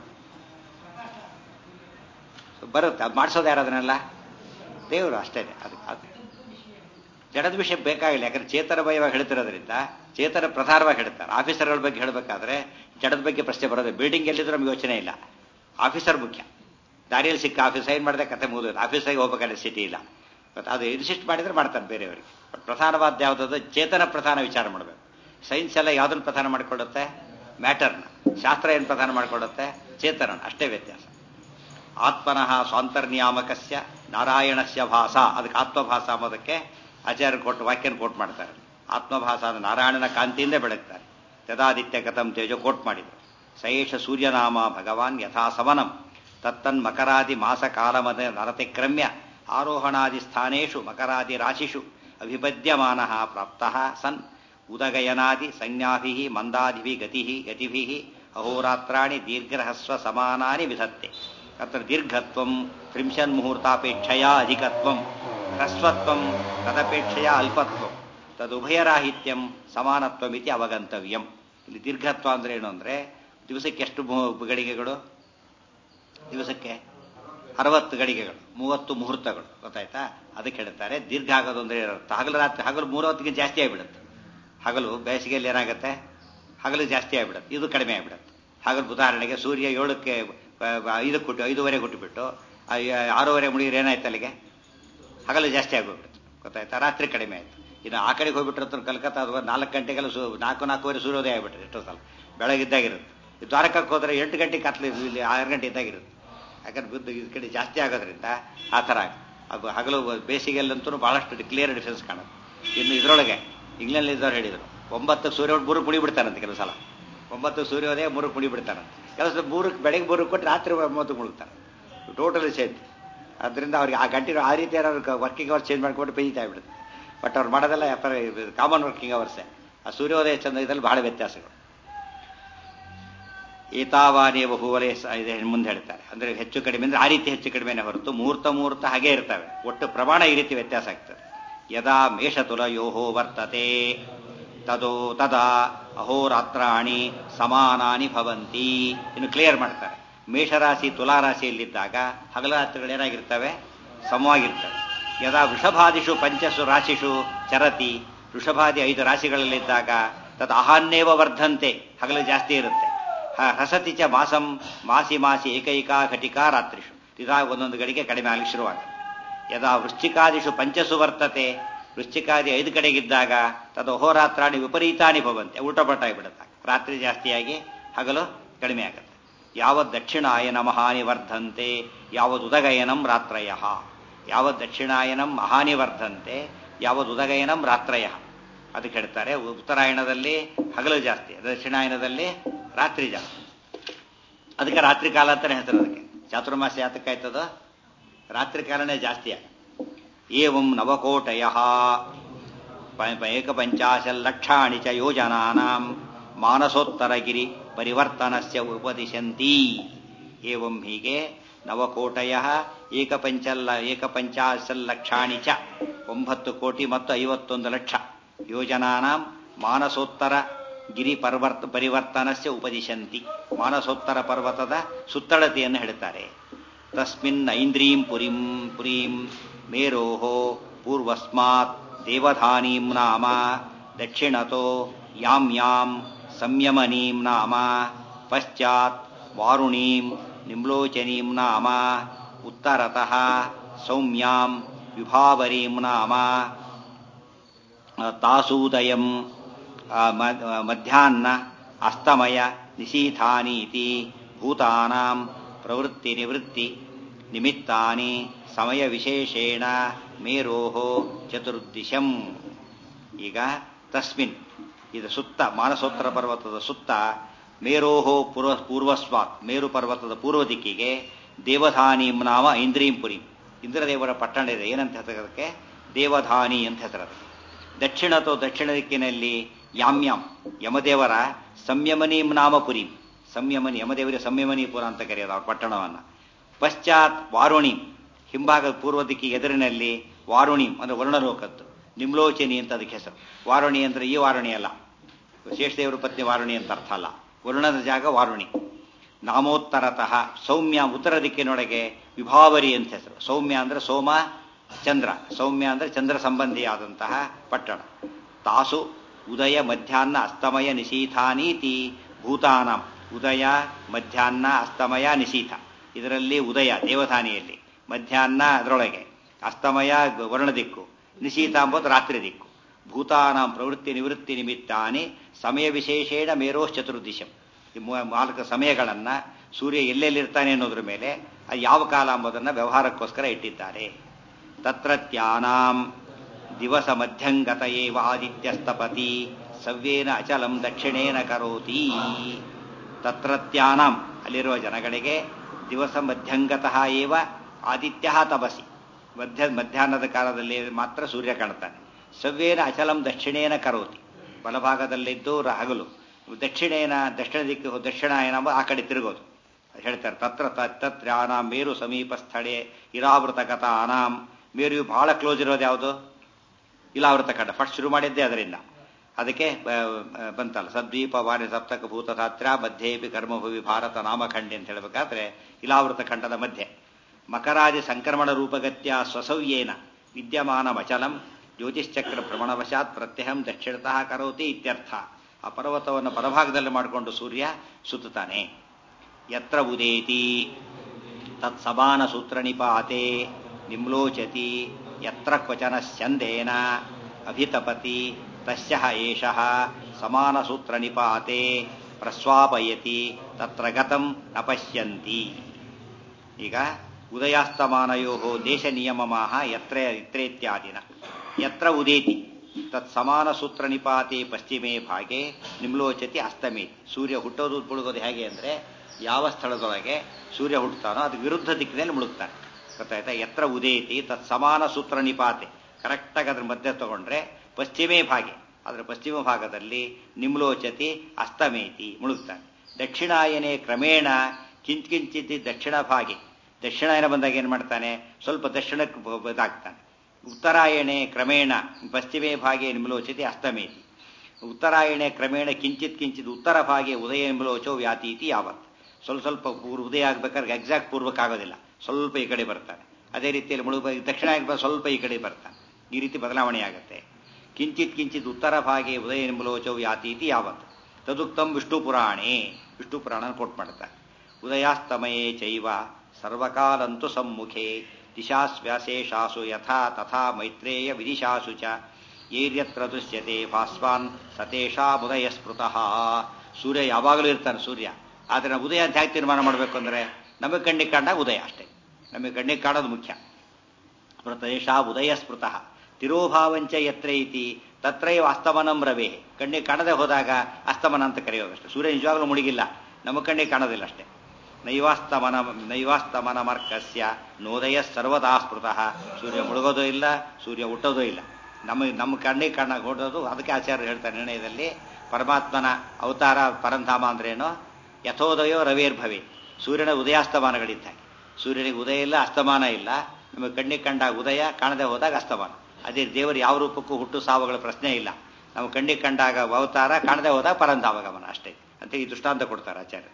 ಬರುತ್ತೆ ಅದು ಮಾಡಿಸೋದು ಯಾರು ಅದನ್ನೆಲ್ಲ ದೇವರು ಅಷ್ಟೇ ಅದು ಅದು ಜಡದ ವಿಷಯ ಬೇಕಾಗಿಲ್ಲ ಯಾಕಂದ್ರೆ ಚೇತನ ಭಯವಾಗಿ ಹೇಳ್ತಿರೋದ್ರಿಂದ ಚೇತನ ಪ್ರಧಾನವಾಗಿ ಹೇಳ್ತಾರೆ ಆಫೀಸರ್ಗಳ ಬಗ್ಗೆ ಹೇಳಬೇಕಾದ್ರೆ ಜಡದ ಬಗ್ಗೆ ಪ್ರಶ್ನೆ ಬರೋದು ಬಿಲ್ಡಿಂಗ್ ಎಲ್ಲಿದ್ರು ನಮ್ಗೆ ಯೋಚನೆ ಇಲ್ಲ ಆಫೀಸರ್ ಮುಖ್ಯ ದಾರಿಯಲ್ಲಿ ಸಿಕ್ಕ ಆಫೀಸ್ ಸೈನ್ ಮಾಡಿದೆ ಕತೆ ಮುಗಿದೋದು ಆಫೀಸಾಗಿ ಹೋಗ್ಬೇಕಾದ್ರೆ ಸಿಟಿ ಇಲ್ಲ ಬಟ್ ಅದು ಇನ್ಸಿಸ್ಟ್ ಮಾಡಿದ್ರೆ ಮಾಡ್ತಾನೆ ಬೇರೆಯವರಿಗೆ ಬಟ್ ಪ್ರಧಾನವಾದ ಯಾವುದಾದ್ರು ಚೇತನ ಪ್ರಧಾನ ವಿಚಾರ ಮಾಡಬೇಕು ಸೈನ್ಸ್ ಎಲ್ಲ ಯಾವುದನ್ನು ಪ್ರಧಾನ ಮಾಡಿಕೊಳ್ಳುತ್ತೆ ಮ್ಯಾಟರ್ನ ಶಾಸ್ತ್ರ ಏನು ಪ್ರಧಾನ ಮಾಡಿಕೊಳ್ಳುತ್ತೆ ಚೇತನ ಅಷ್ಟೇ ವ್ಯತ್ಯಾಸ ಆತ್ಮನಃ ಸ್ವಾಂತರ್ನಿಯಾಮಕಸ್ಯ ನಾರಾಯಣಸ್ಯ ಭಾಸ ಅದಕ್ಕೆ ಆತ್ಮಭಾಸ ಅನ್ನೋದಕ್ಕೆ ಆಚಾರ್ಯ ಕೊಟ್ಟು ವಾಕ್ಯನ ಕೋಟ್ ಮಾಡ್ತಾರೆ ಆತ್ಮಭಾಸ ಅಂದ್ರೆ ನಾರಾಯಣನ ಕಾಂತಿಯಿಂದ ಬೆಳಗ್ತಾರೆ ತದಾದಿತ್ಯ ಕಥಂ ತೇಜೋ ಕೋಟ್ ಮಾಡಿದರು ಸಯೇಷ ಸೂರ್ಯನಾಮ ಭಗವಾನ್ ಯಥಾ ಸಮನಂ ತತ್ತನ್ ಮಕರಾದಿ ಮಾಸ ಕಾಲಮದ ನರತಿಕ್ರಮ್ಯ ಆರೋಹಣಾದಿ ಸ್ಥಾನೇಷು ಮಕರಾದಿ ರಾಶಿಷು ಅಭಿಪದ್ಯಮಾನ ಪ್ರಾಪ್ತ ಸನ್ ಉದಗಯನಾದಿ ಸಂಜ್ಞಾಭಿ ಮಂದಾದಿಭಿ ಗತಿ ಗತಿಭಿ ಅಹೋರಾತ್ರಾಣಿ ದೀರ್ಘರಹಸ್ವ ಸಮಾನಾನಿ ವಿಧತ್ತೆ ಅತ್ರ ದೀರ್ಘತ್ವಂ ತ್ರಿಂಶನ್ ಮುಹೂರ್ತಾಪೇಕ್ಷೆಯ ಅಧಿಕತ್ವಂ ಹ್ರಸ್ವತ್ವಂ ತದಪೇಕ್ಷೆಯ ಅಲ್ಪತ್ವಂ ತದುಭಯರಾಹಿತ್ಯಂ ಸಮಾನತ್ವಮಿತಿ ಅವಗಂತವ್ಯಂ ಇಲ್ಲಿ ದೀರ್ಘತ್ವ ಅಂದ್ರೆ ಏನು ಅಂದ್ರೆ ದಿವಸಕ್ಕೆ ಎಷ್ಟು ಮು- ಗಡಿಗೆಗಳು ದಿವಸಕ್ಕೆ ಅರವತ್ತು ಗಡಿಗೆಗಳು ಮೂವತ್ತು ಮುಹೂರ್ತಗಳು ಗೊತ್ತಾಯ್ತಾ ಅದಕ್ಕೆ ಹೇಳ್ತಾರೆ ದೀರ್ಘ ಆಗೋದು ಅಂದ್ರೆ ಏನರ್ಥ? ಹಗಲು ರಾತ್ರಿ ಹಗಲು ಮೂರವತ್ತಿಗೆ ಜಾಸ್ತಿ ಆಗಿಬಿಡುತ್ತೆ ಹಗಲು ಬೇಸಿಗೆಯಲ್ಲಿ ಏನಾಗುತ್ತೆ ಹಗಲು ಜಾಸ್ತಿ ಆಗಿಬಿಡುತ್ತೆ ಇದು ಕಡಿಮೆ ಆಗಿಬಿಡುತ್ತೆ ಹಗಲು ಉದಾಹರಣೆಗೆ ಸೂರ್ಯ ಏಳಕ್ಕೆ ಆ, ಐದಕ್ಕೆ ಹುಟ್ಟು ಐದೂವರೆ ಹುಟ್ಟುಬಿಟ್ಟು ಆ, ಆರೂವರೆ ಮುಡಿದ್ರೆ ಏನಾಯ್ತು ಅಲ್ಲಿಗೆ ಹಗಲು ಜಾಸ್ತಿ ಆಗೋಗ್ಬಿಡುತ್ತೆ ಗೊತ್ತಾಯ್ತಾ ರಾತ್ರಿ ಕಡಿಮೆ ಆಯ್ತು ಇನ್ನು ಆ ಕಡೆಗೆ ಹೋಗ್ಬಿಟ್ರೆ ಕಲ್ಕತ್ತಾ ಅದು ನಾಲ್ಕು ಗಂಟೆಗೆಲ್ಲ ಸು ನಾಲ್ಕು ನಾಲ್ಕೂವರೆ ಸೂರ್ಯೋದಯ ಆಗ್ಬಿಟ್ರೆ ಎಷ್ಟೋ ಸಲ ಬೆಳಗಿದ್ದಾಗಿರುತ್ತೆ ಈ ದ್ವಾರಕಕ್ಕೆ ಹೋದ್ರೆ ಎಂಟು ಗಂಟೆ ಕತ್ಲು ಇಲ್ಲಿ ಆರು ಗಂಟೆ ಇದ್ದಾಗಿರುತ್ತೆ ಯಾಕಂದ್ರೆ ಬುದ್ಧ ಈ ಕಡೆ ಜಾಸ್ತಿ ಆಗೋದ್ರಿಂದ ಆ ಥರ ಅದು ಹಗಲು ಬೇಸಿಗೆಯಲ್ಲಂತೂ ಬಹಳಷ್ಟು ಕ್ಲಿಯರ್ ಡಿಫ್ರೆನ್ಸ್ ಕಾಣುತ್ತೆ ಇನ್ನು ಇದರೊಳಗೆ ಇಂಗ್ಲೆಂಡ್ ಇದ್ದವ್ರು ಹೇಳಿದರು ಒಂಬತ್ತು ಸೂರ್ಯ ಮೂರು ಮುಡಿ ಬಿಡ್ತಾರಂತೆ ಕೆಲವು ಸಲ ಒಂಬತ್ತು ಸೂರ್ಯೋದಯ ಮೂರಕ್ಕೆ ಮುಡಿ ಬಿಡ್ತಾರಂತೆ ಕೆಲವು ಸಲ ಮೂರಕ್ಕೆ ಬೆಳಗ್ಗೆ ಮೂರಕ್ಕೆ ಕೊಟ್ಟು ರಾತ್ರಿ ಒಂಬತ್ತು ಮುಳುಗ್ತಾರೆ ಟೋಟಲಿ ಚೇಂಜ್ ಅದರಿಂದ ಅವ್ರಿಗೆ ಆ ಗಂಟೆ ಆ ರೀತಿ ಏನಾದ್ರು ವರ್ಕಿಂಗ್ ಅವರ್ಸ್ ಚೇಂಜ್ ಮಾಡಿಕೊಟ್ಟು ಬೇಯ್ತಾ ಬಿಡುತ್ತೆ ಬಟ್ ಅವ್ರು ಮಾಡೋದೆಲ್ಲ ಕಾಮನ್ ವರ್ಕಿಂಗ್ ಅವರ್ಸೇ ಆ ಸೂರ್ಯೋದಯ ಚಂದ ಇದ್ರಲ್ಲಿ ಬಹಳ ವ್ಯತ್ಯಾಸಗಳು ಏತಾವಾನೇ ಬಹುವಲೆ ಸ- ಇದೆ ಮುಂದೆ ಹೇಳ್ತಾರೆ ಅಂದ್ರೆ ಹೆಚ್ಚು ಕಡಿಮೆ ಅಂದ್ರೆ ಆ ರೀತಿ ಹೆಚ್ಚು ಕಡಿಮೆನೇ ಹೊರತು ಮುಹೂರ್ತ ಮುಹೂರ್ತ ಹಾಗೆ ಇರ್ತವೆ ಒಟ್ಟು ಪ್ರಮಾಣ ಈ ರೀತಿ ವ್ಯತ್ಯಾಸ ಆಗ್ತದೆ ಯದಾ ಮೇಷತುಲಯೋಹೋ ವರ್ತತೆ ತದೋ ತದಾ ಅಹೋರಾತ್ರಾಣಿ ಸಮಾನಾನಿ ಭವಂತಿ ಇನ್ನು ಕ್ಲಿಯರ್ ಮಾಡ್ತಾರೆ ಮೇಷರಾಶಿ ತುಲಾರಾಶಿಯಲ್ಲಿದ್ದಾಗ ಹಗಲರಾತ್ರಿಗಳು ಏನಾಗಿರ್ತವೆ ಸಮವಾಗಿರ್ತವೆ ಯದಾ ವೃಷಭಾದಿಷು ಪಂಚಸು ರಾಶಿಷು ಚರತಿ ವೃಷಭಾದಿ ಐದು ರಾಶಿಗಳಲ್ಲಿದ್ದಾಗ ತದ್ ಅಹಾನ್ಯವ ವರ್ಧಂತೆ ಹಗಲು ಜಾಸ್ತಿ ಇರುತ್ತೆ ಹ- ಹಸತಿ ಚ ಮಾಸಂ ಮಾಸಿ ಮಾಸಿ ಏಕೈಕ ಘಟಿಕಾ ರಾತ್ರಿಷು ಇದಾಗ ಒಂದೊಂದು ಗಡಿಗೆ ಕಡಿಮೆ ಆಗಲಿಕ್ಕೆ ಶುರುವಾಗುತ್ತೆ ಯದಾ ವೃಶ್ಚಿಕಾದಿಷು ಪಂಚಸು ವರ್ತತೆ ವೃಶ್ಚಿಕಾದಿ ಐದು ಕಡೆಗಿದ್ದಾಗ ತದ ಅಹೋರಾತ್ರಾಣಿ ವಿಪರೀತಾನಿ ಭವಂತೆ ಉಲ್ಟಪಟ್ಟಾಗಿಬಿಡುತ್ತೆ ರಾತ್ರಿ ಜಾಸ್ತಿಯಾಗಿ ಹಗಲು ಕಡಿಮೆ ಆಗುತ್ತೆ ಯಾವದ್ ದಕ್ಷಿಣಾಯನ ಮಹಾನಿ ವರ್ಧಂತೆ ಯಾವದ್ ಉದಗಯನಂ ರಾತ್ರಯ ಯಾವದ್ ದಕ್ಷಿಣಾಯನಂ ಮಹಾನಿ ವರ್ಧಂತೆ ಯಾವದ್ ಉದಗಯನಂ ರಾತ್ರಯ ಅದಕ್ಕೆ ಹೇಳ್ತಾರೆ ಉತ್ತರಾಯಣದಲ್ಲಿ ಹಗಲು ಜಾಸ್ತಿ ದಕ್ಷಿಣಾಯನದಲ್ಲಿ ರಾತ್ರಿ ಜಾಸ್ತಿ ಅದಕ್ಕೆ ರಾತ್ರಿ ಕಾಲ ಅಂತಾನೆ ಹೆಸರು ಅದಕ್ಕೆ ಚಾತುರ್ಮಾಸ ಯಾತಕ್ಕಾಯ್ತದ ರಾತ್ರಿ ಕಾಲನೇ ಜಾಸ್ತಿ ಆಗ ಏವಂ ನವಕೋಟಯ ಏಕಪಂಚಾಶಲ್ಲಕ್ಷಾಣಿ ಚ ಯೋಜನಾನಾಂ ಮಾನಸೋತ್ತರಗಿರಿ ಪರಿವರ್ತನಸ್ಯ ಉಪದಿಶಂತಿ ಏವಂ ಹೀಗೆ ನವಕೋಟಯ ಏಕಪಂಚಲ್ಲ ಏಕಪಂಚಾಶಲ್ಲಕ್ಷಾಣಿ ಚ ಒಂಬತ್ತು ಕೋಟಿ ಮತ್ತು ಐವತ್ತೊಂದು ಲಕ್ಷ ಯೋಜನಾನಾಂ ಮಾನಸೋತ್ತರ ಗಿರಿ ಪರ್ವರ್ತ ಪರಿವರ್ತನಸ್ಯ ಉಪದಿಶಂತಿ ಮಾನಸೋತ್ತರ ಪರ್ವತದ ಸುತ್ತಳತೆಯನ್ನು ಹೇಳುತ್ತಾರೆ ತಸ್ಮಿನ್ ಐಂದ್ರೀಂ ಪುರಿಂ ಪುರೀಂ ಮೇರೋಃ ಪೂರ್ವಸ್ಮಾತ್ ದೇವಧಾನೀಂ ನಾಮ ದಕ್ಷಿಣತೋ ಯಾಂ ಯಾಂ ಸಂಯಮನೀಂ ನಾಮ ಪಶ್ಚಾತ್ ವಾರುಣೀಂ ನಿಮ್ಲೋಚನೀಂ ನಾಮ ಉತ್ತರತಃ ಸೌಮ್ಯಾಂ ವಿಭಾವರೀಂ ನಾಮ ತಾಸೂದಯಂ ಆ, ಮ- ಆ, ಮಧ್ಯಾಹ್ನ ಅಸ್ತಮಯ ನಿಶೀಥಾನೀತಿ ಭೂತಾನಾಂ ಪ್ರವೃತ್ತಿ ನಿವೃತ್ತಿ ನಿಮಿತ್ತಾನಿ ಸಮಯ ವಿಶೇಷೇಣ ಮೇರೋಃ ಚತುರ್ದಿಶಂ ಈಗ ತಸ್ಮಿನ್ ಇದು ಸುತ್ತ ಮಾನಸೋತ್ತರ ಪರ್ವತದ ಸುತ್ತ ಮೇರೋಹೋ ಪೂರ್ವ ಪೂರ್ವಸ್ವಾತ್ ಮೇರು ಪರ್ವತದ ಪೂರ್ವ ದಿಕ್ಕಿಗೆ ದೇವಧಾನೀಂ ನಾಮ ಐಂದ್ರೀಂಪುರಿ ಇಂದ್ರದೇವರ ಪಟ್ಟಣ ಇದೆ ಏನಂತ ಹೆಸರು ಅದಕ್ಕೆ ದೇವಧಾನಿ ಅಂತ ಹೆಸರು ಅದಕ್ಕೆ ದಕ್ಷಿಣತೋ ದಕ್ಷಿಣ ದಿಕ್ಕಿನಲ್ಲಿ ಯಾಮ್ಯಾಂ ಯಮದೇವರ ಸಂಯಮನೀಂ ನಾಮಪುರಿ ಸಂಯಮನಿ ಯಮದೇವರ ಸಂಯಮನೀಪುರ ಅಂತ ಕರೆಯೋದು ಅವ್ರ ಪಟ್ಟಣವನ್ನ ಪಶ್ಚಾತ್ ವಾರುಣಿ ಹಿಂಭಾಗದ ಪೂರ್ವ ದಿಕ್ಕಿಗೆ ಎದುರಿನಲ್ಲಿ ವಾರುಣಿ ಅಂದ್ರೆ ವರ್ಣಲೋಕದ್ದು ನಿಮ್ಲೋಚನಿ ಅಂತ ಅದಕ್ಕೆ ಹೆಸರು ವಾರುಣಿ ಅಂದ್ರೆ ಈ ವಾರುಣಿ ಅಲ್ಲ ಶೇಷದೇವರ ಪತ್ನಿ ವಾರುಣಿ ಅಂತ ಅರ್ಥ ಅಲ್ಲ ವರ್ಣದ ಜಾಗ ವಾರುಣಿ ನಾಮೋತ್ತರತಃ ಸೌಮ್ಯ ಉತ್ತರ ದಿಕ್ಕಿನೊಳಗೆ ವಿಭಾವರಿ ಅಂತ ಹೆಸರು ಸೌಮ್ಯ ಅಂದ್ರೆ ಸೋಮ ಚಂದ್ರ ಸೌಮ್ಯ ಅಂದ್ರೆ ಚಂದ್ರ ಸಂಬಂಧಿಯಾದಂತಹ ಪಟ್ಟಣ ತಾಸು ಉದಯ ಮಧ್ಯಾಹ್ನ ಅಸ್ತಮಯ ನಿಶೀಥಾನೀತಿ ಭೂತಾನಾಂ ಉದಯ ಮಧ್ಯಾಹ್ನ ಅಸ್ತಮಯ ನಿಶೀಥ ಇದರಲ್ಲಿ ಉದಯ ದೇವಧಾನಿಯಲ್ಲಿ ಮಧ್ಯಾಹ್ನ ಅದರೊಳಗೆ ಅಸ್ತಮಯ ವರ್ಣ ದಿಕ್ಕು ನಿಶೀತ ಅಂಬೋದು ರಾತ್ರಿ ದಿಕ್ಕು ಭೂತಾನಾಂ ಪ್ರವೃತ್ತಿ ನಿವೃತ್ತಿ ನಿಮಿತ್ತಾನಿ ಸಮಯ ವಿಶೇಷೇಣ ಮೇರೋಶ್ ಚತುರ್ದಿಶಂ ಈ ಮೂ- ನಾಲ್ಕು ಸಮಯಗಳನ್ನ ಸೂರ್ಯ ಎಲ್ಲೆಲ್ಲಿರ್ತಾನೆ ಅನ್ನೋದ್ರ ಮೇಲೆ ಅದು ಯಾವ ಕಾಲ ಎಂಬುದನ್ನು ವ್ಯವಹಾರಕ್ಕೋಸ್ಕರ ಇಟ್ಟಿದ್ದಾರೆ ತತ್ರತ್ಯಾನಾಂ ದಿವಸ ಮಧ್ಯಂಗತ ಏವ ಆದಿತ್ಯಸ್ತಪತಿ ಸವ್ಯೇನ ಅಚಲಂ ದಕ್ಷಿಣೇನ ಕರೋತಿ ತತ್ರತ್ಯಾನಾಂ ಅಲ್ಲಿರುವ ಜನಗಳಿಗೆ ದಿವಸ ಮಧ್ಯಂಗತಃ ಏವ ಆದಿತ್ಯ ತಪಸಿ ಮಧ್ಯ ಮಧ್ಯಾಹ್ನದ ಕಾಲದಲ್ಲಿ ಮಾತ್ರ ಸೂರ್ಯ ಕಾಣ್ತಾನೆ ಸವ್ಯೇನ ಅಚಲಂ ದಕ್ಷಿಣೇನ ಕರೋತಿ ಬಲಭಾಗದಲ್ಲಿದ್ದು ರ- ಹಗಲು ದಕ್ಷಿಣೇನ ದಕ್ಷಿಣ ದಿಕ್ಕು ದಕ್ಷಿಣಾಯನ ಎಂಬ ಆ ಕಡೆ ತಿರುಗೋದು ಹೇಳ್ತಾರೆ ತತ್ರ ತತ್ರಾನಾಂ ಮೇರು ಸಮೀಪ ಸ್ಥಳೇ ಇರಾವೃತ ಕಥಾನಾಂ ಮೇರು ಬಹಳ ಕ್ಲೋಸ್ ಇರೋದು ಯಾವುದು ಇಲಾವೃತ ಖಂಡ ಫಸ್ಟ್ ಶುರು ಮಾಡಿದ್ದೆ ಅದರಿಂದ ಅದಕ್ಕೆ ಬ- ಬ- ಬಂತಲ್ಲ ಸದ್ವೀಪ ವಾಣಿ ಸಪ್ತಕ ಭೂತ ಸಾತ್ರ ಮಧ್ಯೇಪಿ ಕರ್ಮಭುವಿ ಭಾರತ ನಾಮಖಂಡಿ ಅಂತ ಹೇಳಬೇಕಾದ್ರೆ ಇಲಾವೃತ ಖಂಡದ ಮಧ್ಯೆ ಮಕರಾದಿ ಸಂಕ್ರಮಣ ರೂಪಗತ್ಯ ಸ್ವಸವ್ಯೇನ ವಿದ್ಯಮಾನ ಮಚಲಂ ಜ್ಯೋತಿಶ್ಚಕ್ರ ಭ್ರಮಣವಶಾತ್ ಪ್ರತ್ಯಹಂ ದಕ್ಷಿಣತಃ ಕರೋತಿ ಇತ್ಯರ್ಥ ಆ ಪರ್ವತವನ್ನು ಬಲಭಾಗದಲ್ಲಿ ಮಾಡಿಕೊಂಡು ಸೂರ್ಯ ಸುತ್ತುತ್ತಾನೆ ಯತ್ರ ಉದೇತಿ ತತ್ಸಮಾನ ಸೂತ್ರ ನಿಪಾತೆ ನಿಮ್ಲೋಚತಿ ಯತ್ರ ಕ್ವಚನ ಸ್ಯಂದೇನ ಅಭಿತಪತಿ ತಸ್ಯ ಏಷಃ ಸಮಾನ ಸೂತ್ರ ನಿಪಾತೆ ಪ್ರಸ್ವಾಪಯತಿ ತತ್ರ ಗತಂ ನ ಪಶ್ಯಂತಿ ಈಗ ಉದಯಾಸ್ತಮಾನಯೋ ದೇಶ ನಿಯಮಮಾಹ ಯತ್ರ ಇತ್ರೇತ್ಯಾದಿನ ಯತ್ರ ಉದೇತಿ ತತ್ ಸಮಾನ ಸೂತ್ರ ನಿಪಾತೆ ಪಶ್ಚಿಮೇ ಭಾಗೆ ನಿಮ್ಲೋಚತಿ ಅಸ್ತಮೇತಿ ಸೂರ್ಯ ಹುಟ್ಟೋದು ಮುಳುಗೋದು ಹೇಗೆ ಅಂದ್ರೆ ಯಾವ ಸ್ಥಳದೊಳಗೆ ಸೂರ್ಯ ಹುಟ್ಟುತ್ತಾನೋ ಅದಕ್ಕೆ ವಿರುದ್ಧ ದಿಕ್ಕಿನಲ್ಲಿ ಮುಳುಗ್ತಾನೆ ಗೊತ್ತಾಯ್ತಾ ಎತ್ರ ಉದೇತಿ ತತ್ ಸಮಾನ ಸೂತ್ರ ನಿಪಾತೆ ಕರೆಕ್ಟಾಗಿ ಅದ್ರ ಮಧ್ಯೆ ತಗೊಂಡ್ರೆ ಪಶ್ಚಿಮೇ ಭಾಗೆ ಅದರ ಪಶ್ಚಿಮ ಭಾಗದಲ್ಲಿ ನಿಮ್ಲೋಚತಿ ಅಸ್ತಮೇತಿ ಮುಳುಗ್ತಾನೆ ದಕ್ಷಿಣಾಯನೇ ಕ್ರಮೇಣ ಕಿಂಚಿಂಚಿತಿ ದಕ್ಷಿಣ ಭಾಗೆ ದಕ್ಷಿಣಾಯನ ಬಂದಾಗ ಏನು ಮಾಡ್ತಾನೆ ಸ್ವಲ್ಪ ದಕ್ಷಿಣಕ್ಕೆ ಬ- ಇದಾಗ್ತಾನೆ ಉತ್ತರಾಯಣೆ ಕ್ರಮೇಣ ಪಶ್ಚಿಮೇ ಭಾಗೆ ನಿಮ್ಲೋಚತಿ ಅಸ್ತಮೇತಿ ಉತ್ತರಾಯಣೆ ಕ್ರಮೇಣ ಕಿಂಚಿತ್ ಕಿಂಚಿತ್ ಉತ್ತರ ಭಾಗೆ ಉದಯ ನಿಮ್ಲೋಚೋ ವ್ಯಾತೀತಿ ಯಾವತ್ ಸ್ವಲ್ಪ ಸ್ವಲ್ಪ ಪೂರ್ವ ಉದಯ ಆಗ್ಬೇಕಾದ್ರೆ ಎಕ್ಸಾಕ್ಟ್ ಪೂರ್ವಕ್ಕೆ ಆಗೋದಿಲ್ಲ ಸ್ವಲ್ಪ ಈ ಕಡೆ ಬರ್ತಾನೆ ಅದೇ ರೀತಿಯಲ್ಲಿ ಮುಳುಗ ದಕ್ಷಿಣ ಆಗ್ಬೇಕು ಸ್ವಲ್ಪ ಈ ಕಡೆ ಬರ್ತಾನೆ ಈ ರೀತಿ ಬದಲಾವಣೆ ಆಗುತ್ತೆ ಕಿಂಚಿತ್ ಕಿಂಚಿತ್ ಉತ್ತರ ಭಾಗೆ ಉದಯ ನಿಮ್ಲೋಚೋ ವ್ಯಾತೀತಿ ಯಾವತ್ ತದುಕ್ತಂ ವಿಷ್ಣು ಪುರಾಣೇ ವಿಷ್ಣು ಪುರಾಣ ಕೋಟ್ ಮಾಡ್ತಾರೆ ಉದಯಾಸ್ತಮಯೇ ಚೈವ ಸರ್ವಕಾಲಂತು ಸಮ್ಮುಖೆ ದಿಶಾಸ್ವ್ಯಾಶೇಷಾಸು ಯಥಾ ತಥಾ ಮೈತ್ರೇಯ ವಿದಿಶಾಸು ಚ ಏರ್ಯತ್ರ ದೃಶ್ಯತೆ ಭಾಸ್ವಾನ್ ಸತೇಷಾಮುದಯ ಸ್ಮೃತಃ ಸೂರ್ಯ ಯಾವಾಗಲೂ ಇರ್ತಾನೆ ಸೂರ್ಯ ಆದರೆ ನಾವು ಉದಯ ಅಂತ ಹೇಗೆ ತೀರ್ಮಾನ ಮಾಡಬೇಕು ಅಂದರೆ ನಮಗೆ ಕಣ್ಣಿಗೆ ಕಂಡಾಗ ಉದಯ ಅಷ್ಟೇ ನಮಗೆ ಕಣ್ಣಿಗೆ ಕಾಣೋದು ಮುಖ್ಯ ಪ್ರತೇಶಾ ಉದಯ ಸ್ಮೃತಃ ತಿರೋಭಾವಂಚ ಯತ್ರ ಇತಿ ತತ್ರೈವ ಅಸ್ತಮನಂ ರವೇ ಕಣ್ಣಿಗೆ ಕಾಣದೆ ಹೋದಾಗ ಅಸ್ತಮನ ಅಂತ ಕರೆಯೋದಷ್ಟೇ ಸೂರ್ಯ ನಿಜವಾಗ್ಲೂ ಮುಳುಗಿಲ್ಲ ನಮ್ಮ ಕಣ್ಣಿಗೆ ಕಾಣೋದಿಲ್ಲ ಅಷ್ಟೇ ನೈವಾಸ್ತಮನ ನೈವಾಸ್ತಮನ ಮರ್ಕಸ್ಯ ನೋದಯ ಸರ್ವದಾ ಸ್ಮೃತಃ ಸೂರ್ಯ ಮುಳುಗೋದೂ ಇಲ್ಲ ಸೂರ್ಯ ಹುಟ್ಟೋದೂ ಇಲ್ಲ ನಮಗೆ ನಮ್ಮ ಕಣ್ಣಿಗೆ ಕಾಣ ಹೊಡೋದು ಅದಕ್ಕೆ ಆಚಾರ್ಯ ಹೇಳ್ತಾರೆ ನಿರ್ಣಯದಲ್ಲಿ ಪರಮಾತ್ಮನ ಅವತಾರ ಪರಂಧಾಮ ಅಂದ್ರೇನು ಯಥೋದಯೋ ರವೇರ್ಭವೆ ಸೂರ್ಯನ ಉದಯಾಸ್ತಮಾನಗಳಿದ್ದಾಗೆ ಸೂರ್ಯನಿಗೆ ಉದಯ ಇಲ್ಲ ಅಸ್ತಮಾನ ಇಲ್ಲ ನಮಗೆ ಕಣ್ಣಿಗೆ ಕಂಡಾಗ ಉದಯ ಕಾಣದೆ ಹೋದಾಗ ಅಸ್ತಮಾನ ಅದೇ ದೇವರು ಯಾವ ರೂಪಕ್ಕೂ ಹುಟ್ಟು ಸಾವುಗಳ ಪ್ರಶ್ನೆ ಇಲ್ಲ ನಮ್ಮ ಕಣ್ಣಿಗೆ ಕಂಡಾಗ ಅವತಾರ ಕಾಣದೆ ಹೋದಾಗ ಪರಂಧಾಮಗಮನ ಅಷ್ಟೇ ಅಂತ ಈ ದೃಷ್ಟಾಂತ ಕೊಡ್ತಾರೆ ಆಚಾರ್ಯ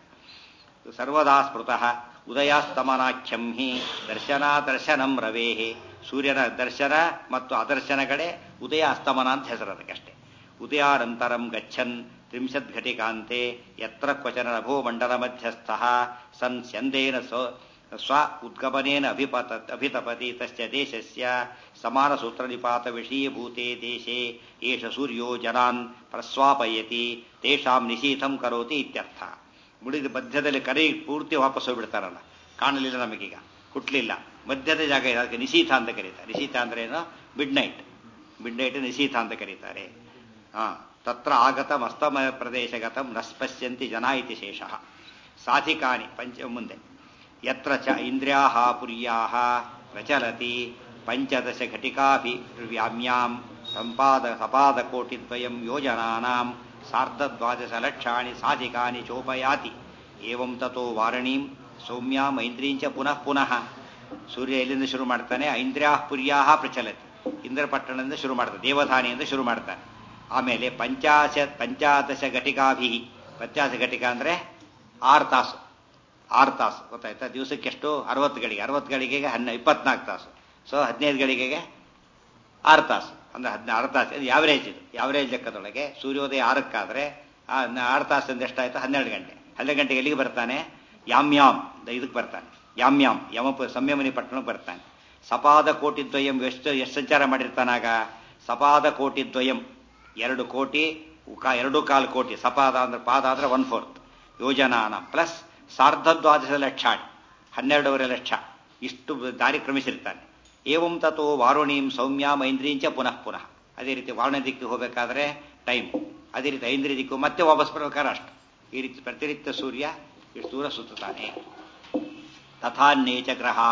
ಸರ್ವದಾ ಸ್ಮೃತಃ ಉದಯಾಸ್ತಮನಾಖ್ಯಂ ಹಿ ದರ್ಶನ ದರ್ಶನಂ ರವೇಹೆ ಸೂರ್ಯನ ದರ್ಶನ ಮತ್ತು ಅದರ್ಶನಗಳೇ ಉದಯ ಅಸ್ತಮನ ಅಂತ ಹೆಸರು ಅದಕ್ಕಷ್ಟೇ ಉದಯಾನಂತರಂ ಗಚ್ಚನ್ ತ್ರಿಂಶತ್ ಘಟಿಕಾಂತೆ ಯತ್ರ ಕ್ವಚನ ನಭೋ ಮಂಡಲ ಮಧ್ಯಸ್ಥ ಸನ್ ಸ್ಯಂದೇನ ಸ್ವ ಸ್ವ ಉದ್ಗಮನೇನ ಅಭಿಪತ ಅಭಿತಪತಿ ತಸ್ಯ ದೇಶಸ್ಯ ಸಮಾನ ಸೂತ್ರ ನಿಪಾತ ವಿಷೀಭೂತೆ ದೇಶೆ ಏಷ ಸೂರ್ಯೋ ಜನಾನ್ ಪ್ರಸ್ವಾಪಯತಿ ತೇಷಾಂ ನಿಶೀಥಂ ಕರೋತಿ ಇತ್ಯರ್ಥ ಮುಡಿದ ಮಧ್ಯದಲ್ಲಿ ಕರೆ ಪೂರ್ತಿ ವಾಪಸ್ ಹೋಗ್ಬಿಡ್ತಾರಲ್ಲ ಕಾಣಲಿಲ್ಲ ನಮಗೀಗ ಹುಟ್ಲಿಲ್ಲ ಮಧ್ಯದ ಜಾಗ ಇದೆ ಅದಕ್ಕೆ ನಿಶೀಥ ಅಂತ ಕರೀತಾರೆ ನಿಶೀಥ ಅಂದ್ರೆ ಏನು ಮಿಡ್ ನೈಟ್ ಮಿಡ್ ನೈಟ್ ನಿಶೀಥ ಅಂತ ಕರೀತಾರೆ ಹಾ ತತ್ರ ಆಗತ ಮಸ್ತಮ ಪ್ರದೇಶಗತಂ ನ ಸ್ಪಶ್ಯಂತಿ ಜನ ಇತಿ ಶೇಷಃ ಸಾಧಿಕಾನಿ ಪಂಚ ಮುಂದೆ ಯತ್ರ ಚ ಇಂದ್ರಿಯಾಹ ಪುರ್ಯಾಹ ಪ್ರಚಲತಿ ಪಂಚದಶ ಘಟಿಕಾಭಿವ್ಯಾಮ್ಯಾಂ ಸಂಪಾದ ಸಪಾದಕೋಟಿದ್ವಯಂ ಯೋಜನಾನಾಂ ಸಾರ್ಧದ್ವಾದಶ ಲಕ್ಷಾಣಿ ಸಾಧಿಕಾನಿ ಚೋಪಯಾತಿ ಏವಂ ತಥೋ ವಾರಣೀಂ ಸೌಮ್ಯಾಂ ಐಂದ್ರೀಂಚ ಪುನಃ ಪುನಃ ಸೂರ್ಯ ಎಲ್ಲಿಂದ ಶುರು ಮಾಡ್ತಾನೆ ಐಂದ್ರ್ಯಾಹ ಪುರ್ಯಾಹ ಪ್ರಚಲತಿ ಇಂದ್ರಪಟ್ಟಣದಿಂದ ಶುರು ಮಾಡ್ತಾನೆ ದೇವಧಾನಿಯಿಂದ ಶುರು ಮಾಡ್ತಾನೆ ಆಮೇಲೆ ಪಂಚಾಶ ಪಂಚಾದಶ ಘಟಿಕಾಭಿ ಪಂಚಾಶ ಘಟಿಕ ಅಂದ್ರೆ ಆರು ತಾಸು ಆರು ತಾಸು ಗೊತ್ತಾಯ್ತಾ ದಿವಸಕ್ಕೆ ಎಷ್ಟು ಅರವತ್ತು ಗಳಿಗೆ ಅರವತ್ತು ಗಳಿಗೆಗೆ ಹನ್ನ ಇಪ್ಪತ್ನಾಲ್ಕು ತಾಸು ಸೊ ಹದಿನೈದು ಗಳಿಗೆಗೆ ಆರು ತಾಸು ಅಂದ್ರೆ ಹದಿನ ಆರು ತಾಸು ಇದು ಯಾವರೇಜ್ ಇದು ಯಾವರೇಜ್ ಲೆಕ್ಕದೊಳಗೆ ಸೂರ್ಯೋದಯ ಆರಕ್ಕಾದ್ರೆ ಆ ನ- ಆರು ತಾಸಿಂದ ಎಷ್ಟಾಯ್ತು ಹನ್ನೆರಡು ಗಂಟೆ ಹನ್ನೆರಡು ಗಂಟೆಗೆ ಎಲ್ಲಿಗೆ ಬರ್ತಾನೆ ಯಾಮ್ ಯಾಮ್ ಇದಕ್ಕೆ ಬರ್ತಾನೆ ಯಾಮ್ ಯಾಮ್ ಯಮ ಸಂಯಮನಿ ಪಟ್ಟಣಕ್ಕೆ ಬರ್ತಾನೆ ಸಪಾದ ಕೋಟಿ ದ್ವಯಂ ಎಷ್ಟು ಎಷ್ಟು ಸಂಚಾರ ಮಾಡಿರ್ತಾನಾಗ ಸಪಾದ ಕೋಟಿ ದ್ವಯಂ ಎರಡು ಕೋಟಿ ಕಾ- ಎರಡು ಕಾಲು ಕೋಟಿ ಸಪಾದ ಅಂದ್ರೆ ಪಾದ ಅಂದ್ರೆ ಒನ್ ಫೋರ್ತ್ ಯೋಜನಾನ ಪ್ಲಸ್ ಸಾರ್ಧ ದ್ವಾದಶ ಲಕ್ಷಾಣಿ ಹನ್ನೆರಡೂವರೆ ಲಕ್ಷ ಇಷ್ಟು ದಾರಿ ಕ್ರಮಿಸಿರ್ತಾನೆ ಏವಂ ತಥೋ ವಾರುಣೀಂ ಸೌಮ್ಯ ಮೈಂದ್ರೀಂಚ ಪುನಃ ಪುನಃ ಅದೇ ರೀತಿ ವಾರುಣ ದಿಕ್ಕಿಗೆ ಹೋಗಬೇಕಾದ್ರೆ ಟೈಮ್ ಅದೇ ರೀತಿ ಐಂದ್ರಿ ದಿಕ್ಕು ಮತ್ತೆ ವಾಪಸ್ ಬರ್ಬೇಕಾದ್ರೆ ಅಷ್ಟು ಈ ರೀತಿ ಪ್ರತಿನಿತ್ಯ ಸೂರ್ಯ ಇಷ್ಟು ದೂರ ಸುತ್ತುತ್ತಾನೆ ತಥಾನ್ಯೇಚ ಗ್ರಹಾ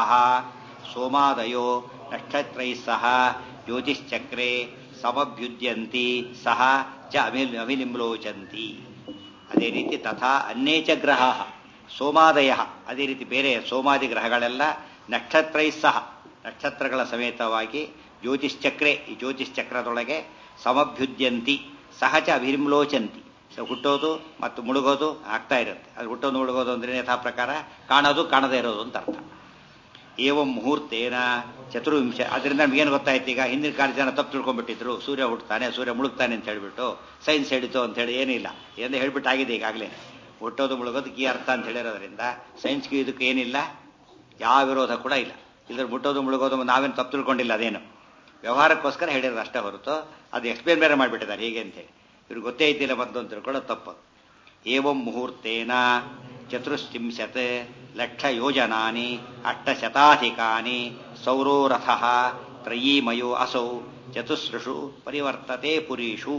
ಸೋಮಾದಯೋ ನಕ್ಷತ್ರೈ ಸಹ ಜ್ಯೋತಿಶ್ಚಕ್ರೆ ಸಮಭ್ಯುದ್ಯಂತಿ ಸಹ ಚ ಅಮಿಲ್ ಅಮಿಲಿಂಲೋಚಂತಿ ಅದೇ ರೀತಿ ತಥಾ ಅನ್ಯೇಚ ಗ್ರಹ ಸೋಮಾದಯ ಅದೇ ರೀತಿ ಬೇರೆ ಸೋಮಾದಿ ಗ್ರಹಗಳೆಲ್ಲ ನಕ್ಷತ್ರೈ ಸಹ ನಕ್ಷತ್ರಗಳ ಸಮೇತವಾಗಿ ಜ್ಯೋತಿಶ್ಚಕ್ರೆ ಈ ಜ್ಯೋತಿಶ್ಚಕ್ರದೊಳಗೆ ಸಮಭ್ಯುದ್ಯಂತಿ ಸಹಜ ಅಭಿರ್ಮಲೋಚಂತಿ ಸೊ ಹುಟ್ಟೋದು ಮತ್ತು ಮುಳುಗೋದು ಆಗ್ತಾ ಇರುತ್ತೆ ಅದು ಹುಟ್ಟೋದು ಮುಳುಗೋದು ಅಂದ್ರೆ ಯಥಾ ಪ್ರಕಾರ ಕಾಣೋದು ಕಾಣದೇ ಇರೋದು ಅಂತ ಅರ್ಥ ಏವಂ ಮುಹೂರ್ತೇನ ಚತುರ್ವಿಂಶ ಅದರಿಂದ ನಮಗೇನು ಗೊತ್ತಾಯ್ತು ಈಗ ಹಿಂದಿನ ಕಾಲ ಜನ ತಪ್ಪು ತಿಳ್ಕೊಂಡ್ಬಿಟ್ಟಿದ್ರು ಸೂರ್ಯ ಹುಟ್ಟುತ್ತಾನೆ ಸೂರ್ಯ ಮುಳುಗ್ತಾನೆ ಅಂತ ಹೇಳ್ಬಿಟ್ಟು ಸೈನ್ಸ್ ಹೇಳಿತು ಅಂತ ಹೇಳಿ ಏನಿಲ್ಲ ಎಂದು ಹೇಳ್ಬಿಟ್ಟು ಆಗಿದೆ ಈಗಾಗಲೇ ಹುಟ್ಟೋದು ಮುಳುಗೋದಕ್ಕೆ ಈ ಅರ್ಥ ಅಂತ ಹೇಳಿರೋದ್ರಿಂದ ಸೈನ್ಸ್ಗೆ ಇದಕ್ಕೆ ಏನಿಲ್ಲ ಯಾವ ವಿರೋಧ ಕೂಡ ಇಲ್ಲ ಇದ್ರ ಮುಟ್ಟೋದು ಮುಳುಗೋದು ನಾವೇನು ತಪ್ಪು ತಿಳ್ಕೊಂಡಿಲ್ಲ ಅದೇನು ವ್ಯವಹಾರಕ್ಕೋಸ್ಕರ ಹೇಳಿರೋದು ಅಷ್ಟೇ ಹೊರತು ಅದು ಎಕ್ಸ್ಪ್ಲೇನ್ ಬೇರೆ ಮಾಡಿಬಿಟ್ಟಿದ್ದಾರೆ ಹೀಗೆ ಅಂತೇಳಿ ಇವ್ರಿಗೆ ಗೊತ್ತೇ ಇದ್ದಿಲ್ಲ ಬಂತು ಅಂತ ತಿಳ್ಕೊಳ್ಳೋದು ತಪ್ಪು ಏವಂ ಮುಹೂರ್ತೇನ ಚತುಶ್ಚಿಂಶತ್ ಲಕ್ಷ ಯೋಜನಾನಿ ಅಷ್ಟಶತಾಧಿಕಾನಿ ಸೌರೋರಥ ತ್ರಯೀಮಯೋ ಅಸೌ ಚತುಸ್ರಷು ಪರಿವರ್ತತೆ ಪುರೀಷು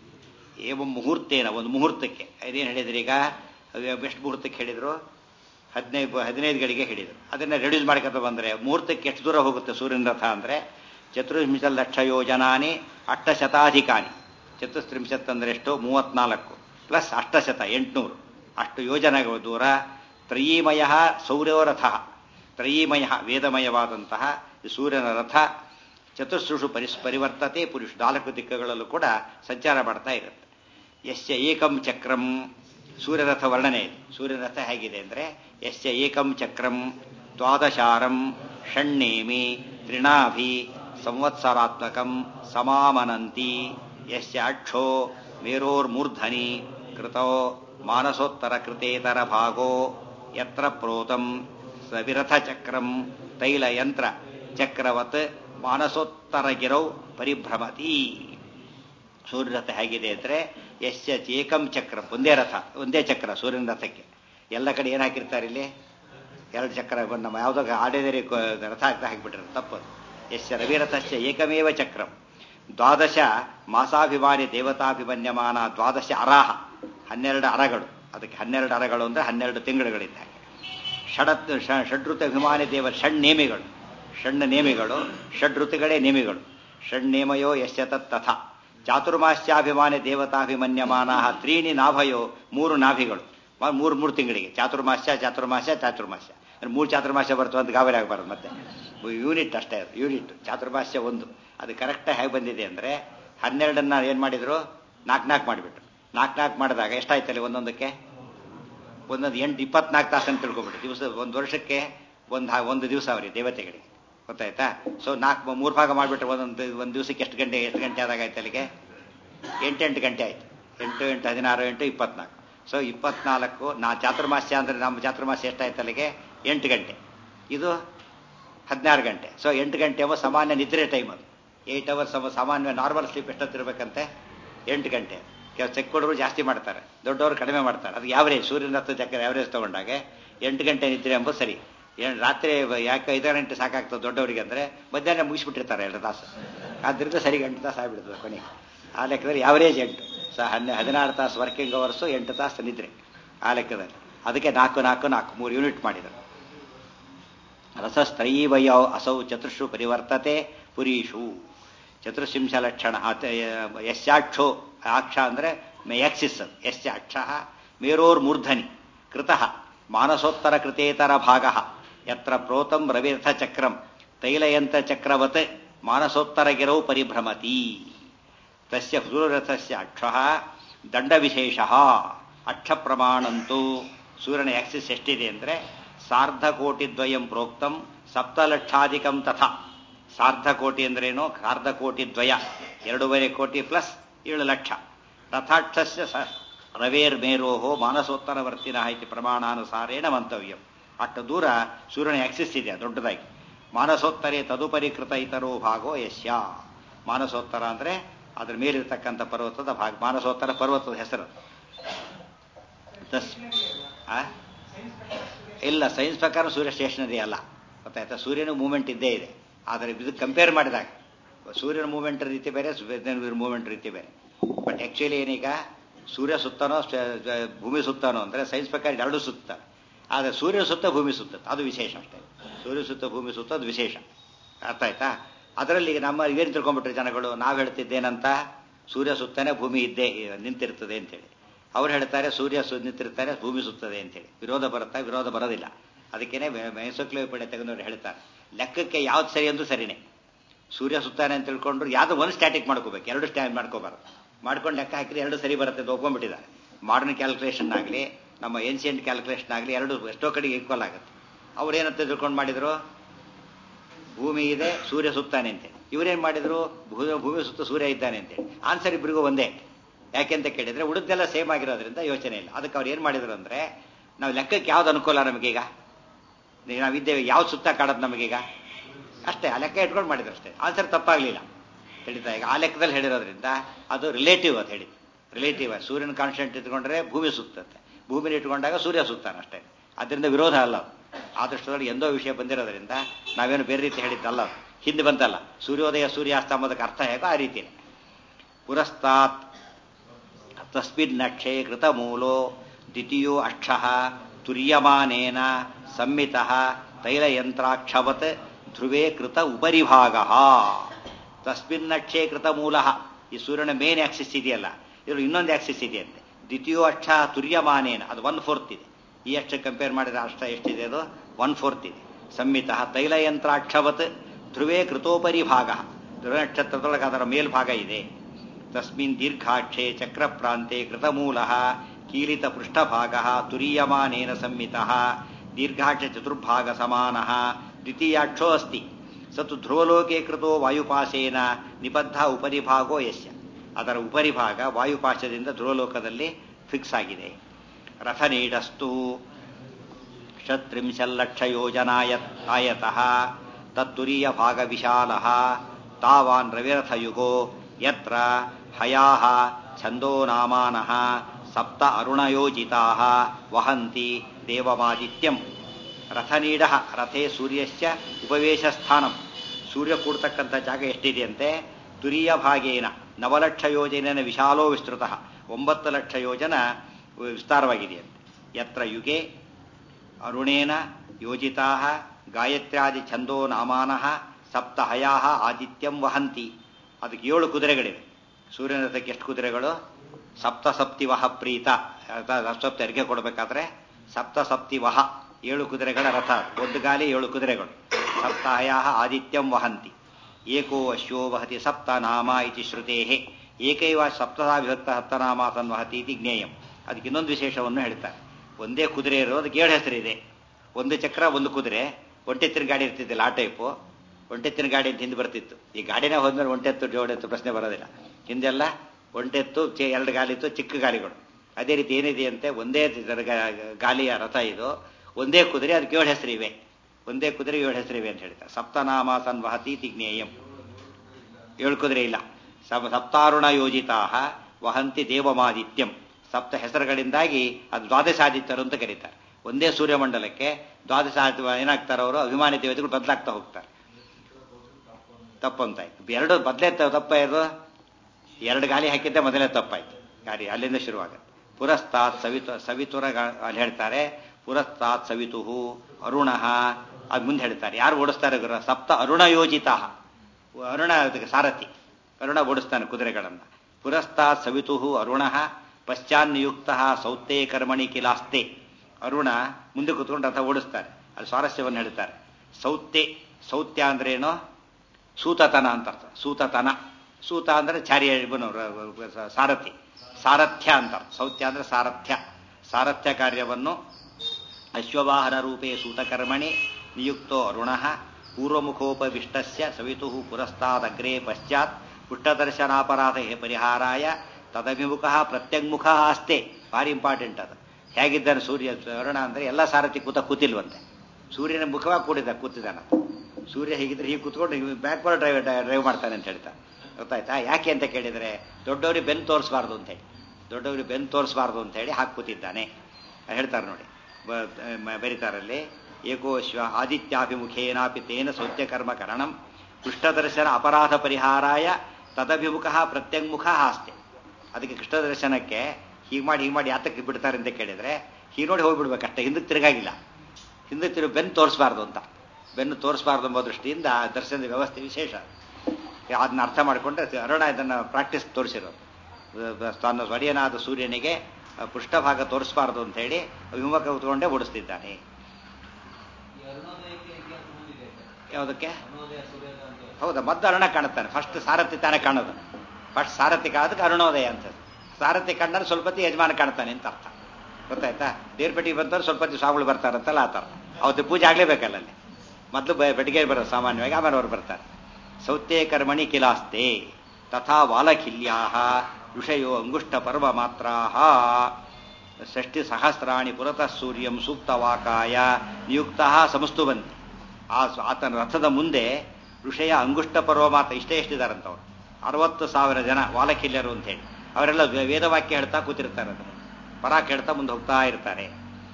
ಏವಂ ಮುಹೂರ್ತೇನ ಒಂದು ಮುಹೂರ್ತಕ್ಕೆ ಇದೇನು ಹೇಳಿದ್ರಿ ಈಗ ಎಷ್ಟು ಮುಹೂರ್ತಕ್ಕೆ ಹೇಳಿದ್ರು ಹದಿನೈದು ಹದಿನೈದು ಗಡಿಗೆ ಹೇಳಿದ್ರು ಅದನ್ನ ರೆಡ್ಯೂಸ್ ಮಾಡ್ಕೊತ ಬಂದ್ರೆ ಮುಹೂರ್ತಕ್ಕೆ ಎಷ್ಟು ದೂರ ಹೋಗುತ್ತೆ ಸೂರ್ಯನ ರಥ ಅಂದ್ರೆ ಚತುರ್ಮಿಷ ಲಕ್ಷ ಯೋಜನಾನಿ ಅಷ್ಟಶತಾಧಿಕಾನಿ ಚತುಸ್ತ್ರಿಂಶತ್ ಅಂದ್ರೆ ಎಷ್ಟು ಮೂವತ್ನಾಲ್ಕು ಪ್ಲಸ್ ಅಷ್ಟಶತ ಎಂಟುನೂರು ಅಷ್ಟು ಯೋಜನೆಗಳ ದೂರ ತ್ರಯೀಮಯ ಸೌರ್ಯೋರಥ ತ್ರಯೀಮಯ ವೇದಮಯವಾದಂತಹ ಈ ಸೂರ್ಯನ ರಥ ಚತುರ್ಸೃಷು ಪರಿಸ್ ಪರಿವರ್ತತೆ ಪುರುಷ ನಾಲ್ಕು ದಿಕ್ಕುಗಳಲ್ಲೂ ಕೂಡ ಸಂಚಾರ ಮಾಡ್ತಾ ಇರುತ್ತೆ ಯಶ್ಯ ಏಕಂ ಚಕ್ರಂ ಸೂರ್ಯರಥ ವರ್ಣನೆ ಇದೆ ಸೂರ್ಯರಥ ಹೇಗಿದೆ ಅಂದ್ರೆ ಯಶ್ಯ ಏಕಂ ಚಕ್ರಂ ದ್ವಾದಶಾರಂ ಷಣ್ಣೇಮಿ ತ್ರಿಣಾಭಿ ಸಂವತ್ಸರಾತ್ಮಕಂ ಸಮಾಮನಂತಿ ಯಶ್ಯ ಅಕ್ಷೋ ಮೇರೋರ್ಮೂರ್ಧನಿ ಕೃತೋ ಮಾನಸೋತ್ತರ ಕೃತೇತರ ಭಾಗೋ ಯತ್ರ ಪ್ರೋತಂ ಸವಿರಥ ಚಕ್ರಂ ತೈಲಯಂತ್ರ ಚಕ್ರವತ್ ಮಾನಸೋತ್ತರ ಗಿರೌ ಪರಿಭ್ರಮತಿ ಸೂರ್ಯರಥ ಹೇಗಿದೆ ಅಂದ್ರೆ ಯಶ್ಯ ಏಕಂ ಚಕ್ರ ಒಂದೇ ರಥ ಒಂದೇ ಚಕ್ರ ಸೂರ್ಯನ ರಥಕ್ಕೆ ಎಲ್ಲ ಕಡೆ ಏನು ಹಾಕಿರ್ತಾರೆ ಇಲ್ಲಿ ಎರಡು ಚಕ್ರ ಬಂದು ನಮ್ಮ ಯಾವುದೋ ಆರ್ಡಿನರಿ ರಥ ಆಗ್ತಾ ಹಾಕಿಬಿಟ್ರೆ ತಪ್ಪದು ಯಶ್ಯ ರವಿರಥಶ್ಚ ಏಕಮೇವ ಚಕ್ರಂ ದ್ವಾದಶ ಮಾಸಾಭಿಮಾನಿ ದೇವತಾಭಿಮನ್ಯಮಾನ ದ್ವಾದಶ ಅರಾಹ ಹನ್ನೆರಡು ಅರಗಳು ಅದಕ್ಕೆ ಹನ್ನೆರಡು ಅರಗಳು ಅಂದ್ರೆ ಹನ್ನೆರಡು ತಿಂಗಳುಗಳಿದ್ದ ಷಡತ್ ಷಡ್ಋತ ಅಭಿಮಾನಿ ದೇವ ಷಣ್ಣೇಮಿಗಳು ಷಣ್ಣ ನೇಮಿಗಳು ಷಡ್ಋತುಗಳೇ ನೇಮಿಗಳು ಷಣ್ಣೇಮಯೋ ಯಶ್ಯತತ್ ತಥಾ ಚಾತುರ್ಮಾಸ್ಯಾಭಿಮಾನಿ ದೇವತಾಭಿಮನ್ಯಮಾನ ತ್ರೀಣಿ ನಾಭಯೋ ಮೂರು ನಾಭಿಗಳು ಮೂರು ಮೂರು ತಿಂಗಳಿಗೆ ಚಾತುರ್ಮಾಸ್ಯ ಚಾತುರ್ಮಾಸ್ಯ ಚಾತುರ್ಮಾಸ್ಯ ಮೂರು ಚಾತುರ್ಮಾಸ್ಯ ಬರ್ತವೆ ಅಂತ ಗಾಬರಿ ಆಗಬಾರ್ದು ಮತ್ತೆ ಯೂನಿಟ್ ಅಷ್ಟೇ ಅದು ಯೂನಿಟ್ ಚಾತುರ್ಮಾಸ್ಯ ಒಂದು ಅದು ಕರೆಕ್ಟಾಗಿ ಹೇಗೆ ಬಂದಿದೆ ಅಂದರೆ ಹನ್ನೆರಡನ್ನ ಏನು ಮಾಡಿದ್ರು ನಾಲ್ಕು ನಾಲ್ಕು ಮಾಡಿಬಿಟ್ರು ನಾಲ್ಕು ನಾಲ್ಕು ಮಾಡಿದಾಗ ಎಷ್ಟಾಯ್ತಲ್ಲಿ ಒಂದೊಂದಕ್ಕೆ ಒಂದೊಂದು ಎಂಟು ಇಪ್ಪತ್ನಾಲ್ಕು ತಾಸು ಅಂತ ತಿಳ್ಕೊಬಿಟ್ಟು ದಿವಸ ಒಂದು ವರ್ಷಕ್ಕೆ ಒಂದು ಒಂದು ದಿವಸ ಅವ್ರಿಗೆ ದೇವತೆಗಳಿಗೆ ಗೊತ್ತಾಯ್ತಾ ಸೊ ನಾಲ್ಕು ಮೂರು ಭಾಗ ಮಾಡಿಬಿಟ್ರೆ ಒಂದೊಂದು ಒಂದು ದಿವಸಕ್ಕೆ ಎಷ್ಟು ಗಂಟೆ ಎಷ್ಟು ಗಂಟೆ ಆದಾಗ ಆಯ್ತು ಅಲ್ಲಿಗೆ ಎಂಟೆಂಟು ಗಂಟೆ ಆಯ್ತು ಎಂಟು ಎಂಟು ಹದಿನಾರು ಎಂಟು ಇಪ್ಪತ್ನಾಲ್ಕು ಸೊ ಇಪ್ಪತ್ನಾಲ್ಕು ನಾ ಚಾತುರ್ಮಾಸ್ಯ ಅಂದರೆ ನಮ್ಮ ಚಾತುರ್ಮಾಸ್ಯ ಎಷ್ಟಾಯ್ತು ಅಲ್ಲಿಗೆ ಎಂಟು ಗಂಟೆ ಇದು ಹದಿನಾರು ಗಂಟೆ ಸೊ ಎಂಟು ಗಂಟೆ ಅವ ಸಾಮಾನ್ಯ ನಿದ್ರೆ ಟೈಮ್ ಅದು ಏಯ್ಟ್ ಅವರ್ಸ್ ಅವ ಸಾಮಾನ್ಯ ನಾರ್ಮಲ್ ಸ್ಲೀಪ್ ಎಷ್ಟೊತ್ತಿರ್ಬೇಕಂತೆ ಎಂಟು ಗಂಟೆ ಕೆಲವು ಚೆಕ್ ಕೊಡೋರು ಜಾಸ್ತಿ ಮಾಡ್ತಾರೆ ದೊಡ್ಡವರು ಕಡಿಮೆ ಮಾಡ್ತಾರೆ ಅದಕ್ಕೆ ಯಾವರೇಜ್ ಸೂರ್ಯನ ಹತ್ತು ಚಕ್ರ ಯಾವರೇಜ್ ತಗೊಂಡಾಗ ಎಂಟು ಗಂಟೆ ನಿದ್ರೆ ಎಂಬುದು ಸರಿ ಏನು ರಾತ್ರಿ ಯಾಕೆ ಐದು ಗಂಟೆ ಸಾಕಾಗ್ತದೆ ದೊಡ್ಡವರಿಗೆ ಅಂದರೆ ಮಧ್ಯಾಹ್ನ ಮುಗಿಸ್ಬಿಟ್ಟಿರ್ತಾರೆ ಎರಡು ತಾಸು ಆದ್ದರಿಂದ ಸರಿ ಎಂಟು ತಾಸು ಆಗಿಬಿಡ್ತದೆ ಕೊನೆಗೆ ಆ ಲೆಕ್ಕದಲ್ಲಿ ಯಾವರೇಜ್ ಎಂಟು ಸ ಹನ್ನೆ ಹದಿನಾರು ತಾಸು ವರ್ಕಿಂಗ್ ಅವರ್ಸು ಎಂಟು ತಾಸು ನಿದ್ರೆ ಆ ಲೆಕ್ಕದಲ್ಲಿ ಅದಕ್ಕೆ ನಾಲ್ಕು ನಾಲ್ಕು ನಾಲ್ಕು ಮೂರು ಯೂನಿಟ್ ಮಾಡಿದರು ರಸಸ್ತ್ರಯೀವಯ ಅಸೌ ಚತುರ್ಷು ಪರಿವರ್ತತೆ ಪುರೀಷು ಚತುರ್ಶಿಂಶ ಲಕ್ಷಣ ಯಶ್ಚಾಕ್ಷೋ ಅಕ್ಷ ಅಂದರೆ ಎಕ್ಸಿಸ್ ಯಶ್ಚ ಅಕ್ಷ ಮೇರೋರ್ ಮೂರ್ಧನಿ ಕೃತಃ ಮಾನಸೋತ್ತರ ಕೃತೇತರ ಭಾಗ ಯತ್ರ ಪ್ರೋತಂ ರವಿರಥ ಚಕ್ರಂ ತೈಲಯಂತ್ರ ಚಕ್ರವತ್ ಮಾನಸೋತ್ತರ ಗಿರೌ ಪರಿಭ್ರಮತಿ ತಸ್ಯ ಸೂರ್ಯರಥಸ್ಯ ಅಕ್ಷ ದಂಡವಿಶೇಷ ಅಕ್ಷ ಪ್ರಮಾಣಂತೂ ಸೂರ್ಯನ ಆಕ್ಸಿಸ್ ಎಷ್ಟಿದೆ ಅಂದರೆ ಸಾರ್ಧಕೋಟಿದ್ವಯಂ ಪ್ರೋಕ್ತಂ ಸಪ್ತಲಕ್ಷಾಧಿಕಂ ತಥಾ ಸಾರ್ಧಕೋಟಿ ಅಂದ್ರೇನು ಸಾರ್ಧಕೋಟಿ ದ್ವಯ ಎರಡೂವರೆ ಕೋಟಿ ಪ್ಲಸ್ ಏಳು ಲಕ್ಷ ರಥಾಕ್ಷಸ್ಯ ಸ ರವೇರ್ಮೇರೋಹೋ ಮಾನಸೋತ್ತರವರ್ತಿನ ಇತಿ ಪ್ರಮಾಣಾನುಸಾರೇಣ ಮಂತವ್ಯಂ ಅಷ್ಟು ದೂರ ಸೂರ್ಯನ ಆಕ್ಸಿಸ್ ಇದೆ ದೊಡ್ಡದಾಗಿ ಮಾನಸೋತ್ತರೆ ತದುಪರಿಕೃತ ಇತರೋ ಭಾಗೋ ಯಶ್ಯ ಮಾನಸೋತ್ತರ ಅಂದ್ರೆ ಅದ್ರ ಮೇಲಿರ್ತಕ್ಕಂಥ ಪರ್ವತದ ಭಾಗ ಮಾನಸೋತ್ತರ ಪರ್ವತದ ಹೆಸರು ತಸ್ ಆ? ಇಲ್ಲ ಸೈನ್ಸ್ ಪ್ರಕಾರ ಸೂರ್ಯ ಸ್ಟೇಷನರಿ ಅಲ್ಲ ಗೊತ್ತಾಯ್ತಾ ಸೂರ್ಯನ ಮೂವ್ಮೆಂಟ್ ಇದ್ದೇ ಇದೆ ಆದರೆ ಇದು ಕಂಪೇರ್ ಮಾಡಿದಾಗ ಸೂರ್ಯನ ಮೂವ್ಮೆಂಟ್ ರೀತಿ ಬೇರೆ ಮೂವ್ಮೆಂಟ್ ರೀತಿ ಬೇರೆ ಬಟ್ ಆಕ್ಚುಲಿ ಏನೀಗ ಸೂರ್ಯ ಸುತ್ತನೋ ಸ- ಸ- ಭೂಮಿ ಸುತ್ತನೋ ಅಂದ್ರೆ ಸೈನ್ಸ್ ಪ್ರಕಾರ ಎರಡು ಸುತ್ತ ಆದರೆ ಸೂರ್ಯ ಸುತ್ತ ಭೂಮಿ ಸುತ್ತತ್ತೆ ಅದು ವಿಶೇಷ ಅಷ್ಟೇ ಸೂರ್ಯ ಸುತ್ತ ಭೂಮಿ ಸುತ್ತ ಅದು ವಿಶೇಷ ಅರ್ಥ ಆಯ್ತಾ ಅದರಲ್ಲಿ ಈಗ ನಮ್ಮ ಏನು ತಿಳ್ಕೊಂಡ್ಬಿಟ್ರೆ ಜನಗಳು ನಾವು ಹೇಳ್ತಿದ್ದೇನಂತ ಸೂರ್ಯ ಸುತ್ತನೇ ಭೂಮಿ ಇದ್ದೇ ನಿಂತಿರ್ತದೆ ಅಂತೇಳಿ ಅವ್ರು ಹೇಳ್ತಾರೆ ಸೂರ್ಯ ಸು ನಿಂತಿರ್ತಾರೆ ಭೂಮಿ ಸುತ್ತದೆ ಅಂತೇಳಿ ವಿರೋಧ ಬರುತ್ತಾ ವಿರೋಧ ಬರೋದಿಲ್ಲ ಅದಕ್ಕೇನೆ ಮೆಸೋಕ್ಲೋಪಿಡೆ ತೆಗೆದವ್ರು ಹೇಳ್ತಾರೆ ಲೆಕ್ಕಕ್ಕೆ ಯಾವ್ದು ಸರಿ ಅಂದ್ರೂ ಸರಿನೇ ಸೂರ್ಯ ಸುತ್ತಾನೆ ಅಂತ ತಿಳ್ಕೊಂಡ್ರು ಯಾವ್ದು ಒಂದು ಸ್ಟ್ಯಾಟಿಕ್ ಮಾಡ್ಕೋಬೇಕು ಎರಡು ಸ್ಟ್ಯಾಂಡ್ ಮಾಡ್ಕೋಬಾರ್ದು ಮಾಡ್ಕೊಂಡು ಲೆಕ್ಕ ಹಾಕಿದ್ರೆ ಎರಡು ಸರಿ ಬರುತ್ತೆ ಅಂತ ಒಪ್ಕೊಂಡ್ಬಿಟ್ಟಿದ್ದಾರೆ ಮಾಡರ್ನ್ ಕ್ಯಾಲ್ಕುಲೇಷನ್ ಆಗಲಿ ನಮ್ಮ ಏನ್ಸಿಯಂಟ್ ಕ್ಯಾಲ್ಕುಲೇಷನ್ ಆಗಲಿ ಎರಡು ಎಷ್ಟೋ ಕಡೆಗೆ ಈಕ್ವಲ್ ಆಗುತ್ತೆ ಅವ್ರು ಏನಂತ ತಿಳ್ಕೊಂಡು ಮಾಡಿದ್ರು ಭೂಮಿ ಇದೆ ಸೂರ್ಯ ಸುತ್ತಾನೆ ಅಂತೇಳಿ ಇವರೇನ್ ಮಾಡಿದ್ರು ಭೂ- ಭೂಮಿ ಸುತ್ತ ಸೂರ್ಯ ಇದ್ದಾನೆ ಅಂತೇಳಿ ಆನ್ಸರ್ ಇಬ್ಬರಿಗೂ ಒಂದೇ ಯಾಕೆಂತ ಕೇಳಿದ್ರೆ ಉಳಿದೆಲ್ಲ ಸೇಮ್ ಆಗಿರೋದ್ರಿಂದ ಯೋಚನೆ ಇಲ್ಲ ಅದಕ್ಕೆ ಅವ್ರು ಏನ್ ಮಾಡಿದ್ರು ಅಂದ್ರೆ ನಾವು ಲೆಕ್ಕಕ್ಕೆ ಯಾವ್ದು ಅನುಕೂಲ ನಮಗೀಗ ಈಗ ನಾವಿದ್ದೇವೆ ಯಾವ್ದು ಸುತ್ತ ಕಾಡೋದು ನಮಗೀಗ ಅಷ್ಟೇ ಆ ಲೆಕ್ಕ ಇಟ್ಕೊಂಡು ಮಾಡಿದ್ರು ಅಷ್ಟೇ ಆನ್ಸರ್ ತಪ್ಪಾಗ್ಲಿಲ್ಲ ತಿಳಿತಾ ಈಗ ಆ ಲೆಕ್ಕದಲ್ಲಿ ಹೇಳಿರೋದ್ರಿಂದ ಅದು ರಿಲೇಟಿವ್ ಅಂತ ಹೇಳಿ ರಿಲೇಟಿವ್ ಸೂರ್ಯನ ಕಾನ್ಸ್ಟೆಂಟ್ ಇಟ್ಕೊಂಡ್ರೆ ಭೂಮಿ ಸುತ್ತತ್ತೆ ಭೂಮಿನ ಇಟ್ಕೊಂಡಾಗ ಸೂರ್ಯ ಸುತ್ತಾನ ಅಷ್ಟೇ ಅದರಿಂದ ವಿರೋಧ ಅಲ್ಲ ಅದು ಆ ದೃಷ್ಟದಲ್ಲಿ ಎಂದೋ ವಿಷಯ ಬಂದಿರೋದ್ರಿಂದ ನಾವೇನು ಬೇರೆ ರೀತಿ ಹೇಳಿದ್ದಲ್ಲ ಅದು ಹಿಂದೆ ಬಂತಲ್ಲ ಸೂರ್ಯೋದಯ ಸೂರ್ಯಾಸ್ತಂಭದಕ್ಕೆ ಅರ್ಥ ಹೇಗೋ ಆ ರೀತಿ ಪುರಸ್ತಾತ್ ತಸ್ಮಿನ್ ನಕ್ಷೆ ಕೃತಮೂಲೋ ದ್ವಿತೀಯೋ ಅಕ್ಷ ತುರ್ಯಮಾನೇನ ಸಂಮಿತ ತೈಲಯಂತ್ರಾಕ್ಷವತ್ ಧ್ರುವೇ ಕೃತ ಉಪರಿಭಾಗ ತಸ್ಮಿನ್ ನಕ್ಷೆ ಕೃತ ಮೂಲ ಈ ಸೂರ್ಯನ ಮೇನ್ ಆಕ್ಸಿಸ್ ಇದೆಯಲ್ಲ ಇದ್ರ ಇನ್ನೊಂದು ಆಕ್ಸಿಸ್ ಇದೆಯಂತೆ ದ್ವಿತೀಯೋ ಅಕ್ಷ ತುರ್ಯಮಾನೇನ ಅದು ಒನ್ ಫೋರ್ತ್ ಇದೆ ಈ ಅಕ್ಷ ಕಂಪೇರ್ ಮಾಡಿದ್ರೆ ಅಷ್ಟ ಎಷ್ಟಿದೆ ಅದು ಒನ್ ಫೋರ್ತ್ ಇದೆ ಸಂಮಿತ ತೈಲಯಂತ್ರಾಕ್ಷವತ್ ಧ್ರುವೇ ಕೃತೋಪರಿ ಭಾಗ ಧ್ರುವ ನಕ್ಷತ್ರದೊಳಗೆ ಅದರ ಮೇಲ್ಭಾಗ ಇದೆ ತಸ್ಮಿನ್ ದೀರ್ಘಾಕ್ಷೆ ಚಕ್ರಪ್ರಾಂತೆ ಕೃತಮೂಲ ಕೀಲಿತ ಪೃಷ್ಠಭಾಗ ತುರೀಯಮಾನೇನ ಸಂಮಿತ ದೀರ್ಘಾಕ್ಷ ಚತುರ್ಭಾಗ ಸಮಾನ ದ್ವಿತೀಯಾಕ್ಷೋ ಅಸ್ತಿ ಸತು ಧ್ರುವಲೋಕೆ ಕೃತೋ ವಾಯುಪಾಶೇನ ನಿಬದ್ಧ ಉಪರಿಭಾಗೋ ಯಸ್ಯ ಅದರ ಉಪರಿಭಾಗ ವಾಯುಪಾಶದಿಂದ ಧ್ರುವಲೋಕದಲ್ಲಿ ಫಿಕ್ಸ್ ಆಗಿದೆ ರಥನೀಡಸ್ತು ಷಟ್ರಿಂಶಲ್ಲಕ್ಷ ಯೋಜನಾಯ ಆಯತಃ ತತ್ತುರೀಯ ಭಾಗ ವಿಶಾಲ ತಾವಾನ್ ರವಿರಥಯುಗೋ ಯತ್ರ ಹಯಾಹ ಛಂದೋನಾಮಾನಃ ಸಪ್ತ ಅರುಣಯೋಜಿತಾಃ ವಹಂತಿ ದೇವಮಾದಿತ್ಯಂ ರಥನೀಡ ರಥೇ ಸೂರ್ಯಸ್ಯ ಉಪವೇಶಸ್ಥಾನಂ ಸೂರ್ಯ ಕೂಡ್ತಕ್ಕಂಥ ಜಾಗ ಎಷ್ಟಿದೆಯಂತೆ ತುರಿಯ ಭಾಗೇನ ನವಲಕ್ಷ ಯೋಜನೆನ ವಿಶಾಲೋ ವಿಸ್ತೃತ ಒಂಬತ್ತು ಲಕ್ಷ ಯೋಜನ ವಿಸ್ತಾರವಾಗಿದೆಯಂತೆ ಯತ್ರ ಯುಗೆ ಅರುಣೇನ ಯೋಜಿತಾ ಗಾಯತ್ರ್ಯಾದಿ ಛಂದೋ ನಾಮಾನಃ ಸಪ್ತ ಹಯಾ ಆದಿತ್ಯಂ ವಹಂತಿ ಅದಕ್ಕೆ ಏಳು ಕುದುರೆಗಳಿವೆ ಸೂರ್ಯನ ರಥಕ್ಕೆ ಎಷ್ಟು ಕುದುರೆಗಳು ಸಪ್ತ ಸಪ್ತಿ ವಹ ಪ್ರೀತ ಸಪ್ತ ಅರ್ಘ್ಯ ಕೊಡಬೇಕಾದ್ರೆ ಸಪ್ತ ಸಪ್ತಿ ವಹ ಏಳು ಕುದುರೆಗಳ ರಥ ಒಂದು ಗಾಲಿ ಏಳು ಕುದುರೆಗಳು ಸಪ್ತ ಹಯಾ ಆದಿತ್ಯಂ ವಹಂತಿ ಏಕೋ ಅಶ್ವೋ ವಹತಿ ಸಪ್ತ ನಾಮ ಇತಿ ಶ್ರುತೇ ಏಕೈವ ಸಪ್ತದಾ ವಿಭಕ್ತ ಹತ್ತನಾಮ ಸನ್ವಹತಿ ಇತಿ ಜ್ಞೇಯಂ ಅದಕ್ಕೆ ಇನ್ನೊಂದು ವಿಶೇಷವನ್ನು ಹೇಳ್ತಾರೆ ಒಂದೇ ಕುದುರೆ ಇರೋದು ಅದಕ್ಕೆ ಏಳು ಹೆಸರಿದೆ ಒಂದು ಚಕ್ರ ಒಂದು ಕುದುರೆ ಒಂಟೆತ್ತಿನ ಗಾಡಿ ಇರ್ತಿದ್ದಿಲ್ಲ ಆ ಟೈಪು ಒಂಟೆತ್ತಿನ ಗಾಡಿ ಅಂತ ಹಿಂದೆ ಬರ್ತಿತ್ತು ಈ ಗಾಡಿನೇ ಹೋದ್ಮೇಲೆ ಒಂಟೆತ್ತು ಜೋಡೆತ್ತು ಪ್ರಶ್ನೆ ಬರೋದಿಲ್ಲ ಹಿಂದೆಲ್ಲ ಒಂಟೆತ್ತು ಚೆ- ಎರಡು ಗಾಲಿತ್ತು ಚಿಕ್ಕ ಗಾಲಿಗಳು ಅದೇ ರೀತಿ ಏನಿದೆ ಅಂತೆ ಒಂದೇ ತರ ಗಾ- ಗಾಲಿಯ ರಥ ಇದು ಒಂದೇ ಕುದುರೆ ಅದಕ್ಕೆ ಏಳು ಹೆಸರಿವೆ ಒಂದೇ ಕುದುರೆ ಏಳು ಹೆಸರಿವೆ ಅಂತ ಹೇಳ್ತಾರೆ ಸಪ್ತನಾಮ ಸನ್ವಹತಿ ಇತಿ ಜ್ಞೇಯಂ ಏಳು ಕುದುರೆ ಇಲ್ಲ ಸಪ್- ಸಪ್ತಾರುಣ ಯೋಜಿತಾ ವಹಂತಿ ದೇವಮಾದಿತ್ಯಂ ಸಪ್ತ ಹೆಸರುಗಳಿಂದಾಗಿ ಅದು ದ್ವಾದಶಾದಿತ್ಯರು ಅಂತ ಕರೀತಾರೆ ಒಂದೇ ಸೂರ್ಯಮಂಡಲಕ್ಕೆ ದ್ವಾದಶ ಏನಾಗ್ತಾರೆ ಅವರು ಅಭಿಮಾನಿ ದೇವತೆಗಳು ಬದಲಾಗ್ತಾ ಹೋಗ್ತಾರೆ ತಪ್ಪಂತಾಯ್ತು ಎರಡು ಬದಲೇ ತಪ್ಪ ಇದು ಎರಡು ಗಾಲಿ ಹಾಕಿದ್ದೆ ಮೊದಲೇ ತಪ್ಪಾಯ್ತು ಗಾಡಿ ಅಲ್ಲಿಂದ ಶುರುವಾಗುತ್ತೆ ಪುರಸ್ತಾತ್ ಸವಿತು ಸವಿತುರ ಗಾ- ಅಲ್ಲಿ ಹೇಳ್ತಾರೆ ಪುರಸ್ತಾತ್ ಸವಿತು ಅರುಣ ಅದು ಮುಂದೆ ಹೇಳ್ತಾರೆ ಯಾರು ಓಡಿಸ್ತಾರೆ ಗುರು ಸಪ್ತ ಅರುಣ ಯೋಜಿತ ಅರುಣ ಅದಕ್ಕೆ ಸಾರಥಿ ಅರುಣ ಓಡಿಸ್ತಾನೆ ಕುದುರೆಗಳನ್ನು ಪುರಸ್ತಾತ್ ಸವಿತು ಅರುಣ ಪಶ್ಚಾನ್ನಿಯುಕ್ತ ಸೌತೆ ಕರ್ಮಣಿ ಕಿಲಾಸ್ತೆ ಅರುಣ ಮುಂದೆ ಕುತ್ಕೊಂಡು ರಥ ಓಡಿಸ್ತಾರೆ ಅದು ಸ್ವಾರಸ್ಯವನ್ನು ಹೇಳ್ತಾರೆ ಸೌತೆ ಸೌತ್ಯ ಅಂದ್ರೇನು ಸೂತತನ ಅಂತ ಅರ್ಥ ಸೂತತನ ಸೂತ ಅಂದ್ರೆ ಚಾರಿಯ ಇವನು ರ- ರ- ಸಾರಥಿ ಸಾರಥ್ಯ ಅಂತ ಅರ್ಥ. ಸೌತ್ಯ ಅಂದ್ರೆ ಸಾರಥ್ಯ ಸಾರಥ್ಯ ಕಾರ್ಯವನ್ನು ಅಶ್ವವಾಹನ ರೂಪೇ ಸೂತಕರ್ಮಣಿ ನಿಯುಕ್ತೋ ಅರುಣ ಪೂರ್ವಮುಖೋಪವಿಷ್ಟಸ್ಯ ಸವಿತು ಪುರಸ್ತಾದಗ್ರೇ ಪಶ್ಚಾತ್ ಪುಷ್ಟದರ್ಶನಾಪರಾಧ ಪರಿಹಾರಾಯ ತದಭಿಮುಖ ಪ್ರತ್ಯಗ್ಮುಖ ಅಸ್ತೆ ಭಾರಿ ಇಂಪಾರ್ಟೆಂಟ್ ಅದು ಹೇಗಿದ್ದಾನೆ ಸೂರ್ಯ ಅರುಣ ಅಂದರೆ ಎಲ್ಲ ಸಾರಥಿ ಕೂತ ಕೂತಿಲ್ವಂತೆ ಸೂರ್ಯನ ಮುಖವಾಗಿ ಕೂಡಿದ ಕೂತಿದ್ದಾನ ಸೂರ್ಯ ಹೀಗಿದ್ರೆ ಹೀಗೆ ಕೂತ್ಕೊಂಡು ಬ್ಯಾಕ್ವರ್ಡ್ ಡ್ರೈವ್ ಡ್ರೈವ್ ಮಾಡ್ತಾನೆ ಅಂತ ಹೇಳ್ತಾರೆ ಗೊತ್ತಾಯ್ತಾ ಯಾಕೆ ಅಂತ ಕೇಳಿದರೆ ದೊಡ್ಡವ್ರಿಗೆ ಬೆನ್ ತೋರಿಸಬಾರ್ದು ಅಂತ ಹೇಳಿ ದೊಡ್ಡವ್ರಿಗೆ ಬೆನ್ ತೋರಿಸಬಾರ್ದು ಅಂತ ಹೇಳಿ ಹಾಕಿ ಕೂತಿದ್ದಾನೆ ಹೇಳ್ತಾರೆ ನೋಡಿ ಬರೀತಾರಲ್ಲಿ ಏಕೋಶ್ವ ಆದಿತ್ಯಾಭಿಮುಖೇನಾಪಿ ತೇನ ಸೌತ್ಯಕರ್ಮ ಕರಣಂ ಕೃಷ್ಣದರ್ಶನ ಅಪರಾಧ ಪರಿಹಾರಾಯ ತದಭಿಮುಖ ಪ್ರತ್ಯಂಗುಖ ಆಸ್ತೆ ಅದಕ್ಕೆ ಕೃಷ್ಣ ದರ್ಶನಕ್ಕೆ ಹೀಗೆ ಮಾಡಿ ಹೀಗೆ ಮಾಡಿ ಯಾತಕ್ಕೆ ಬಿಡ್ತಾರೆ ಅಂತ ಕೇಳಿದ್ರೆ ಹೀಗೆ ನೋಡಿ ಹೋಗ್ಬಿಡ್ಬೇಕಷ್ಟೇ ಹಿಂದಕ್ಕೆ ತಿರುಗಾಗಿಲ್ಲ ಹಿಂದಕ್ಕೆ ತಿರುಗಿ ಬೆನ್ನು ತೋರಿಸಬಾರ್ದು ಅಂತ ಬೆನ್ನು ತೋರಿಸಬಾರ್ದು ಎಂಬ ದೃಷ್ಟಿಯಿಂದ ದರ್ಶನದ ವ್ಯವಸ್ಥೆ ವಿಶೇಷ ಅದನ್ನ ಅರ್ಥ ಮಾಡಿಕೊಂಡ್ರೆ ಅರುಣ ಇದನ್ನು ಪ್ರಾಕ್ಟೀಸ್ ತೋರಿಸಿರೋದು ತನ್ನ ಒಡೆಯನಾದ ಸೂರ್ಯನಿಗೆ ಪೃಷ್ಠಭಾಗ ತೋರಿಸಬಾರ್ದು ಅಂತ ಹೇಳಿ ವಿಮುಖ ಕೂತ್ಕೊಂಡೇ ಓಡಿಸ್ತಿದ್ದಾನೆ ಯಾವುದಕ್ಕೆ ಹೌದಾ ಮದ್ದು ಅರುಣ ಕಾಣುತ್ತಾನೆ ಫಸ್ಟ್ ಸಾರಥಿ ತಾನೇ ಕಾಣೋದು ಫಸ್ಟ್ ಸಾರಥಿ ಕಾಣೋದಕ್ಕೆ ಅರುಣೋದಯ ಅಂತ ಸಾರಥಿ ಕಂಡರೆ ಸ್ವಲ್ಪ ಹೊತ್ತು ಯಜಮಾನ ಕಾಣ್ತಾನೆ ಅಂತ ಅರ್ಥ ಗೊತ್ತಾಯ್ತಾ ದೇವ್ರ ಪೆಟ್ಟಿಗೆ ಬಂದವ್ರು ಸ್ವಲ್ಪ ಹೊತ್ತು ಸ್ವಾಮಿಗಳು ಬರ್ತಾರಂತಲ್ಲ ಆ ಥರ ಅವತ್ತು ಪೂಜೆ ಆಗಲೇಬೇಕಲ್ಲ ಅಲ್ಲಿ ಮೊದಲು ಬೆಟ್ಟಿಗೆ ಬರೋದು ಸಾಮಾನ್ಯವಾಗಿ ಆಮೇಲೆ ಅವ್ರು ಬರ್ತಾರೆ ಸೌತ್ಯೇ ಕರ್ಮಣಿ ಕಿಲಾಸ್ತೆ ತಥಾ ವಾಲಖಿಲ್ಯಾ ಋಷಯೋ ಅಂಗುಷ್ಟ ಪರ್ವ ಮಾತ್ರ ಷಷ್ಟಿ ಸಹಸ್ರಾಣಿ ಪುರತಃ ಸೂರ್ಯಂ ಸೂಕ್ತವಾಕಾಯ ನಿಯುಕ್ತ ಸಮಸ್ತು ಬಂದಿ ಆ ಆತನ ರಥದ ಮುಂದೆ ಋಷಯ ಅಂಗುಷ್ಟ ಪರ್ವ ಮಾತ್ರ ಇಷ್ಟೇ ಎಷ್ಟಿದಾರಂತವ್ರು ಅರವತ್ತು ಸಾವಿರ ಜನ ವಾಲಕಿಲ್ಯರು ಅಂತ ಹೇಳಿ ಅವರೆಲ್ಲ ವೇದವಾಕ್ಯ ಹೇಳ್ತಾ ಕೂತಿರ್ತಾರೆ ಅದನ್ನು ಪರಾಕ್ ಹೇಳ್ತಾ ಮುಂದೆ ಹೋಗ್ತಾ ಇರ್ತಾರೆ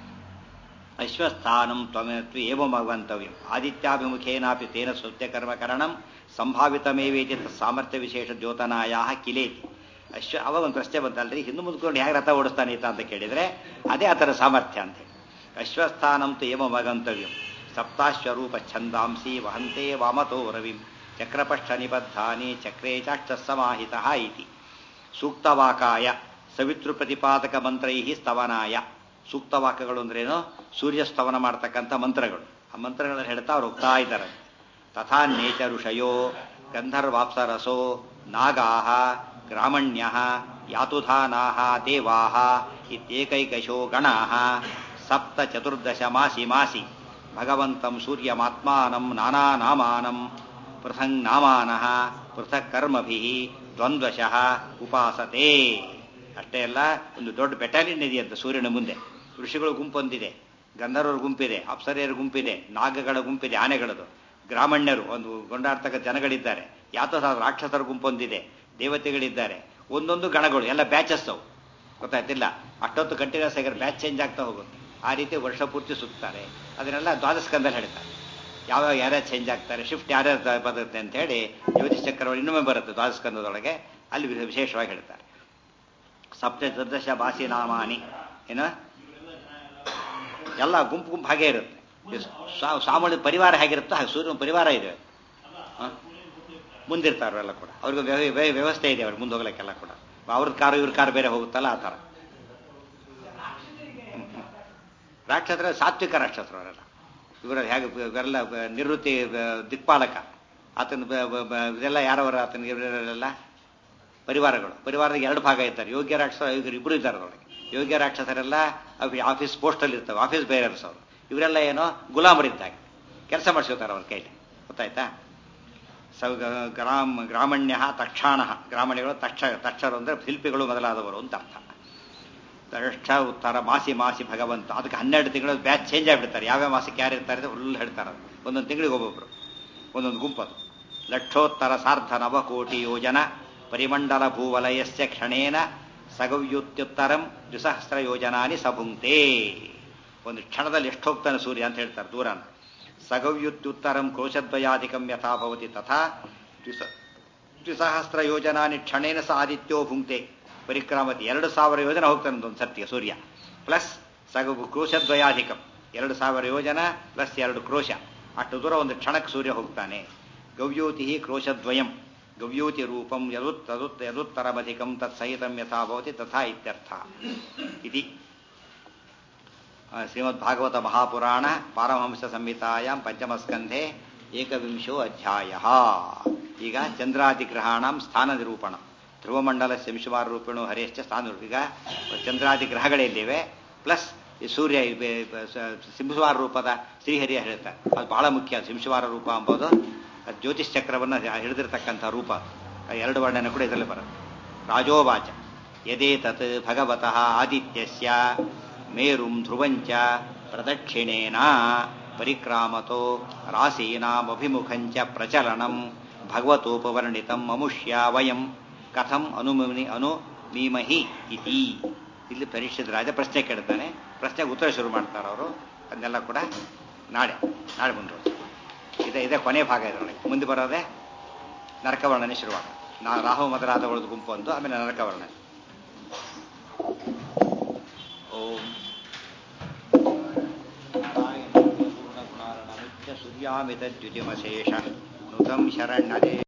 ಅಶ್ವಸ್ಥಾನಂ ತ್ವಮೇತ್ವ ಏವ ಭಗವಂತವ್ಯಂ ಆದಿತ್ಯಾಭಿಮುಖೇನಾಪಿ ತೇನ ಸತ್ಯಕರ್ಮಕರಣಂ ಸಂಭಾವಿತಮೇವೇತಿ ಸಾಮರ್ಥ್ಯ ವಿಶೇಷ ದ್ಯೋತನಾಯ ಕಿಲೇತಿ ಅಶ್ವ ಅವಾಗ ಒಂದು ಪ್ರಶ್ನೆ ಬಂತಲ್ರಿ ಹಿಂದೆ ಮುಂದ್ಕೊಂಡು ಹೇಗೆ ರಥ ಓಡಿಸ್ತಾನೆ ಈತ ಅಂತ ಕೇಳಿದ್ರೆ ಅದೇ ಆತರ ಸಾಮರ್ಥ್ಯ ಅಂತ ಹೇಳಿ ಅಶ್ವಸ್ಥಾನಂ ತು ಏವ ಭಗಂತವ್ಯಂ ಸಪ್ತಾಶ್ವರೂಪ ಛಂದಾಂಸಿ ವಹಂತೆ ವಾಮತೋ ರವಿಂ ಚಕ್ರಪಕ್ಷ ನಿಬದ್ಧಾನಿ ಚಕ್ರೇ ಚಾಕ್ಷ ಸಮಾಹಿತ ಇತಿ ಸೂಕ್ತವಾಕಾಯ ಸವಿತೃ ಪ್ರತಿಪಾದಕ ಮಂತ್ರೈ ಸ್ತವನಾಯ ಸೂಕ್ತವಾಕ್ಯಗಳು ಅಂದ್ರೇನು ಸೂರ್ಯ ಸ್ತವನ ಮಾಡ್ತಕ್ಕಂಥ ಮಂತ್ರಗಳು ಆ ಮಂತ್ರಗಳನ್ನು ಹೇಳ್ತಾ ಅವ್ರು ಹೋಗ್ತಾ ಇದ್ದಾರೆ ತಥಾ ನೇಚ ಋಷಯೋ ಗಂಧರ್ವಾಪ್ಸರಸೋ ನಾಗಾಹ ಗ್ರಾಮಣ್ಯ ಯಾತುಧಾನಾಹ ದೇವಾಹ ಇತ್ಯೇಕೈಕಶೋ ಗಣಾಹ ಸಪ್ತ ಚತುರ್ದಶ ಮಾಸಿ ಮಾಸಿ ಭಗವಂತಂ ಸೂರ್ಯಮಾತ್ಮಾನಂ ನಾನಾ ನಾಮಾನಂ ಪೃಥಂಗ್ ನಾಮಾನಃ ಪೃಥಕ್ ಕರ್ಮಭಿ ದ್ವಂದ್ವಶಃ ಉಪಾಸತೆ ಅಷ್ಟೇ ಅಲ್ಲ ಒಂದು ದೊಡ್ಡ ಬೆಟಾಲಿಯನ್ ಇದೆಯಂತ ಸೂರ್ಯನ ಮುಂದೆ ಋಷಿಗಳು ಗುಂಪೊಂದಿದೆ ಗಂಧರ್ವರ ಗುಂಪಿದೆ ಅಪ್ಸರೆಯರ ಗುಂಪಿದೆ ನಾಗಗಳ ಗುಂಪಿದೆ ಆನೆಗಳದು ಗ್ರಾಮಣ್ಯರು ಒಂದು ಗೊಂಡಾಡ್ತಕ್ಕ ಜನಗಳಿದ್ದಾರೆ ಯಾತ ರಾಕ್ಷಸರ ಗುಂಪೊಂದಿದೆ ದೇವತೆಗಳಿದ್ದಾರೆ ಒಂದೊಂದು ಗಣಗಳು ಎಲ್ಲ ಬ್ಯಾಚಸ್ ಅವು ಗೊತ್ತಾಯ್ತಿಲ್ಲ ಅಷ್ಟೊತ್ತು ಕಂಟಿನ್ಯೂಸ್ ಆಗಿರೋ ಬ್ಯಾಚ್ ಚೇಂಜ್ ಆಗ್ತಾ ಹೋಗುತ್ತೆ ಆ ರೀತಿ ವರ್ಷ ಪೂರ್ತಿ ಸುತ್ತಾರೆ ಅದನ್ನೆಲ್ಲ ದ್ವಾದಸ್ಕಂದಲ್ಲಿ ಹೇಳ್ತಾರೆ ಯಾವ್ಯಾವ ಯಾರ್ಯಾರು ಚೇಂಜ್ ಆಗ್ತಾರೆ ಶಿಫ್ಟ್ ಯಾರ್ಯಾರು ಬರುತ್ತೆ ಅಂತ ಹೇಳಿ ಜ್ಯೋತಿಷ್ ಚಕ್ರವರ್ತಿ ಇನ್ನೊಮ್ಮೆ ಬರುತ್ತೆ ದ್ವಾದಸ್ಕಂದದೊಳಗೆ ಅಲ್ಲಿ ವಿಶೇಷವಾಗಿ ಹೇಳ್ತಾರೆ ಸಪ್ತ ಚತುರ್ದಶ ಭಾಸಿ ನಾಮಾನಿ ಏನ ಎಲ್ಲ ಗುಂಪು ಗುಂಪು ಹಾಗೆ ಇರುತ್ತೆ ಸಾಮಾನ್ಯ ಪರಿವಾರ ಹೇಗಿರುತ್ತೋ ಹಾಗೆ ಸೂರ್ಯನ ಪರಿವಾರ ಇದೆ ಮುಂದಿರ್ತಾರಲ್ಲ ಕೂಡ ಅವ್ರಿಗೆ ವ್ಯವಸ್ಥೆ ಇದೆ ಅವ್ರಿಗೆ ಮುಂದೆ ಹೋಗ್ಲಿಕ್ಕೆಲ್ಲ ಕೂಡ ಅವ್ರದ್ದು ಕಾರು ಇವ್ರ ಕಾರು ಬೇರೆ ಹೋಗುತ್ತಲ್ಲ ಆ ಥರ ರಾಕ್ಷಸರ ಸಾತ್ವಿಕ ರಾಕ್ಷಸರು ಅವರೆಲ್ಲ ಇವರ ಹೇಗೆ ಇವರೆಲ್ಲ ನಿವೃತ್ತಿ ದಿಕ್ಪಾಲಕ ಆತನ ಇದೆಲ್ಲ ಯಾರವರ ಆತನ ಇವರೆಲ್ಲ ಪರಿವಾರಗಳು ಪರಿವಾರದಾಗ ಎರಡು ಭಾಗ ಇದ್ದಾರೆ ಯೋಗ್ಯ ರಾಕ್ಷಸ ಯೋಗ್ಯರು ಇಬ್ಬರು ಇದ್ದಾರೆ ಅವರಿಗೆ ಯೋಗ್ಯ ರಾಕ್ಷಸರೆಲ್ಲ ಆಫೀಸ್ ಪೋಸ್ಟಲ್ಲಿ ಇರ್ತವೆ ಆಫೀಸ್ ಬೇರರ್ಸ್ ಅವರು ಇವರೆಲ್ಲ ಏನೋ ಗುಲಾಮರಿದ್ದಾಗ ಕೆಲಸ ಮಾಡಿಸ್ಕೋತಾರೆ ಅವ್ರ ಕೈಲಿ ಗೊತ್ತಾಯ್ತಾ ಸ ಗ್ರಾಮ ಗ್ರಾಮಣ್ಯ ತಕ್ಷಾಣ ಗ್ರಾಮಣ್ಯಗಳು ತಕ್ಷ ತಕ್ಷರು ಅಂದರೆ ಶಿಲ್ಪಿಗಳು ಮೊದಲಾದವರು ಅಂತ ಅರ್ಥ ತಕ್ಷ ಉತ್ತರ ಮಾಸಿ ಮಾಸಿ ಭಗವಂತ ಅದಕ್ಕೆ ಹನ್ನೆರಡು ತಿಂಗಳು ಬ್ಯಾಚ್ ಚೇಂಜ್ ಆಗಿಬಿಡ್ತಾರೆ ಯಾವ್ಯಾವ ಮಾಸಕ್ಕೆ ಯಾರು ಇರ್ತಾರೆ ಫುಲ್ ಹೇಳ್ತಾರೆ ಒಂದೊಂದು ತಿಂಗಳಿಗೆ ಒಬ್ಬೊಬ್ರು ಒಂದೊಂದು ಗುಂಪದು ಲಕ್ಷೋತ್ತರ ಸಾರ್ಧ ನವಕೋಟಿ ಯೋಜನ ಪರಿಮಂಡಲ ಭೂವಲಯಸ್ಯ ಕ್ಷಣೇನ ಸಗವ್ಯುತ್ಯುತ್ತರಂ ದ್ವಿಸಹಸ್ರ ಯೋಜನಾನಿ ಸಭುಂಕ್ತೆ ಒಂದು ಕ್ಷಣದಲ್ಲಿ ಎಷ್ಟು ಹೋಗ್ತಾನೆ ಸೂರ್ಯ ಅಂತ ಹೇಳ್ತಾರೆ ದೂರನ ಸಗವ್ಯುತ್ಯುತ್ತರಂ ಕೋಶದ್ವಯಾಧಿಕಂ ಯಥಾ ಭವತಿ ತಥಾ ದ್ವಿಸ ದ್ವಿಸಹಸ್ರ ಯೋಜನಾನಿ ಕ್ಷಣೇನ ಸ ಆದಿತ್ಯೋ ಭುಂಕ್ತೆ ಪರಿಕ್ರಮತಿ ಎರಡು ಸಾವಿರ ಯೋಜನೆ ಹೋಗ್ತಾನೆ ಒಂದು ಸರ್ತಿಗೆ ಸೂರ್ಯ ಪ್ಲಸ್ ಸಗ ಕ್ರೋಶದ್ವಯಾಧಿಕಂ ಎರಡು ಸಾವಿರ ಯೋಜನ ಪ್ಲಸ್ ಎರಡು ಕ್ರೋಶ ಅಷ್ಟು ದೂರ ಒಂದು ಕ್ಷಣಕ್ಕೆ ಸೂರ್ಯ ಹೋಗ್ತಾನೆ ಗವ್ಯೋತಿ ಕ್ರೋಶದ್ವಯಂ ಗವ್ಯೋತಿ ರೂಪಂ ಯದುತ್ ತದುತ್ ಯದುತ್ತರಮಧಿಕಂ ತತ್ಸಹಿತಂ ಯಥಾ ಭವತಿ ತಥಾ ಇತ್ಯರ್ಥ ಇತಿ ಶ್ರೀಮದ್ಭಾಗವತ ಮಹಾಪುರಾಣ ಪಾರಮಹಂಸ ಸಂಹಿತಾಯಾಂ ಪಂಚಮಸ್ಕಂಧೆ ಏಕವಿಂಶೋ ಅಧ್ಯಾಯ ಈಗ ಚಂದ್ರಾದಿಗ್ರಹಾಣಂ ಸ್ಥಾನ ನಿರೂಪಣ ಧ್ರುವಮಂಡಲ ಶಂಶುಮಾರ ರೂಪಿಣು ಹರೇಶ್ಚ ಸ್ಥಾನ ಈಗ ಚಂದ್ರಾದಿ ಗ್ರಹಗಳಿಲ್ಲಿವೆ ಪ್ಲಸ್ ಈ ಸೂರ್ಯ ಸಿಂಹವಾರ ರೂಪದ ಶ್ರೀಹರಿಯ ಹೇಳ್ತಾರೆ ಅದು ಬಹಳ ಮುಖ್ಯ ಸಿಂಹವಾರ ರೂಪ ಎಂಬುದು ಜ್ಯೋತಿಷ್ ಚಕ್ರವನ್ನು ಹಿಡಿದಿರ್ತಕ್ಕಂಥ ರೂಪ ಎರಡು ವರ್ಣನೆ ಕೂಡ ಇದರಲ್ಲಿ ಬರುತ್ತೆ ರಾಜೋವಾಚ ಯದೇ ತತ್ ಭಗವತಃ ಆದಿತ್ಯಸ್ಯ ಮೇರುಂ ಧ್ರುವಂಚ ಪ್ರದಕ್ಷಿಣೇನ ಪರಿಕ್ರಾಮತೋ ರಾಸೀನಾಮಭಿಮುಖಂಚ ಪ್ರಚಲನಂ ಭಗವತೋಪವರ್ಣಿತಂ ಮಮುಷ್ಯ ವಯಂ ಕಥಂ ಅನುಮಿ ಅನುಮೀಮಹಿ ಇತಿ ಇಲ್ಲಿ ಪರೀಕ್ಷಿತ ರಾಜ ಪ್ರಶ್ನೆ ಕೇಳ್ತಾನೆ ಪ್ರಶ್ನೆಗೆ ಉತ್ತರ ಶುರು ಮಾಡ್ತಾರೆ ಅವರು ಅದನ್ನೆಲ್ಲ ಕೂಡ ನಾಳೆ ನಾಳೆ ಮುಂದುವರೆಸಿ ಇದೆ ಇದೆ ಕೊನೆ ಭಾಗ ಇದರೊಳಗೆ ಮುಂದೆ ಬರೋದೇ ನರಕವರ್ಣನೆ ಶುರುವಾಗ ನಾ ರಾಹು ಮೊದಲಾದವಳದ ಗುಂಪು ಒಂದು ಆಮೇಲೆ ನರಕವರ್ಣನೆ ಓಂ ನಾರಾಯಣ ಪೂರ್ಣ ಗುಣಾರ್ಣ ನಿತ್ಯ ಸೂರ್ಯಾಮಿತ ದ್ಯುತಿಮಶೇಷ ನುತಂ ಶರಣ್ಯದೇ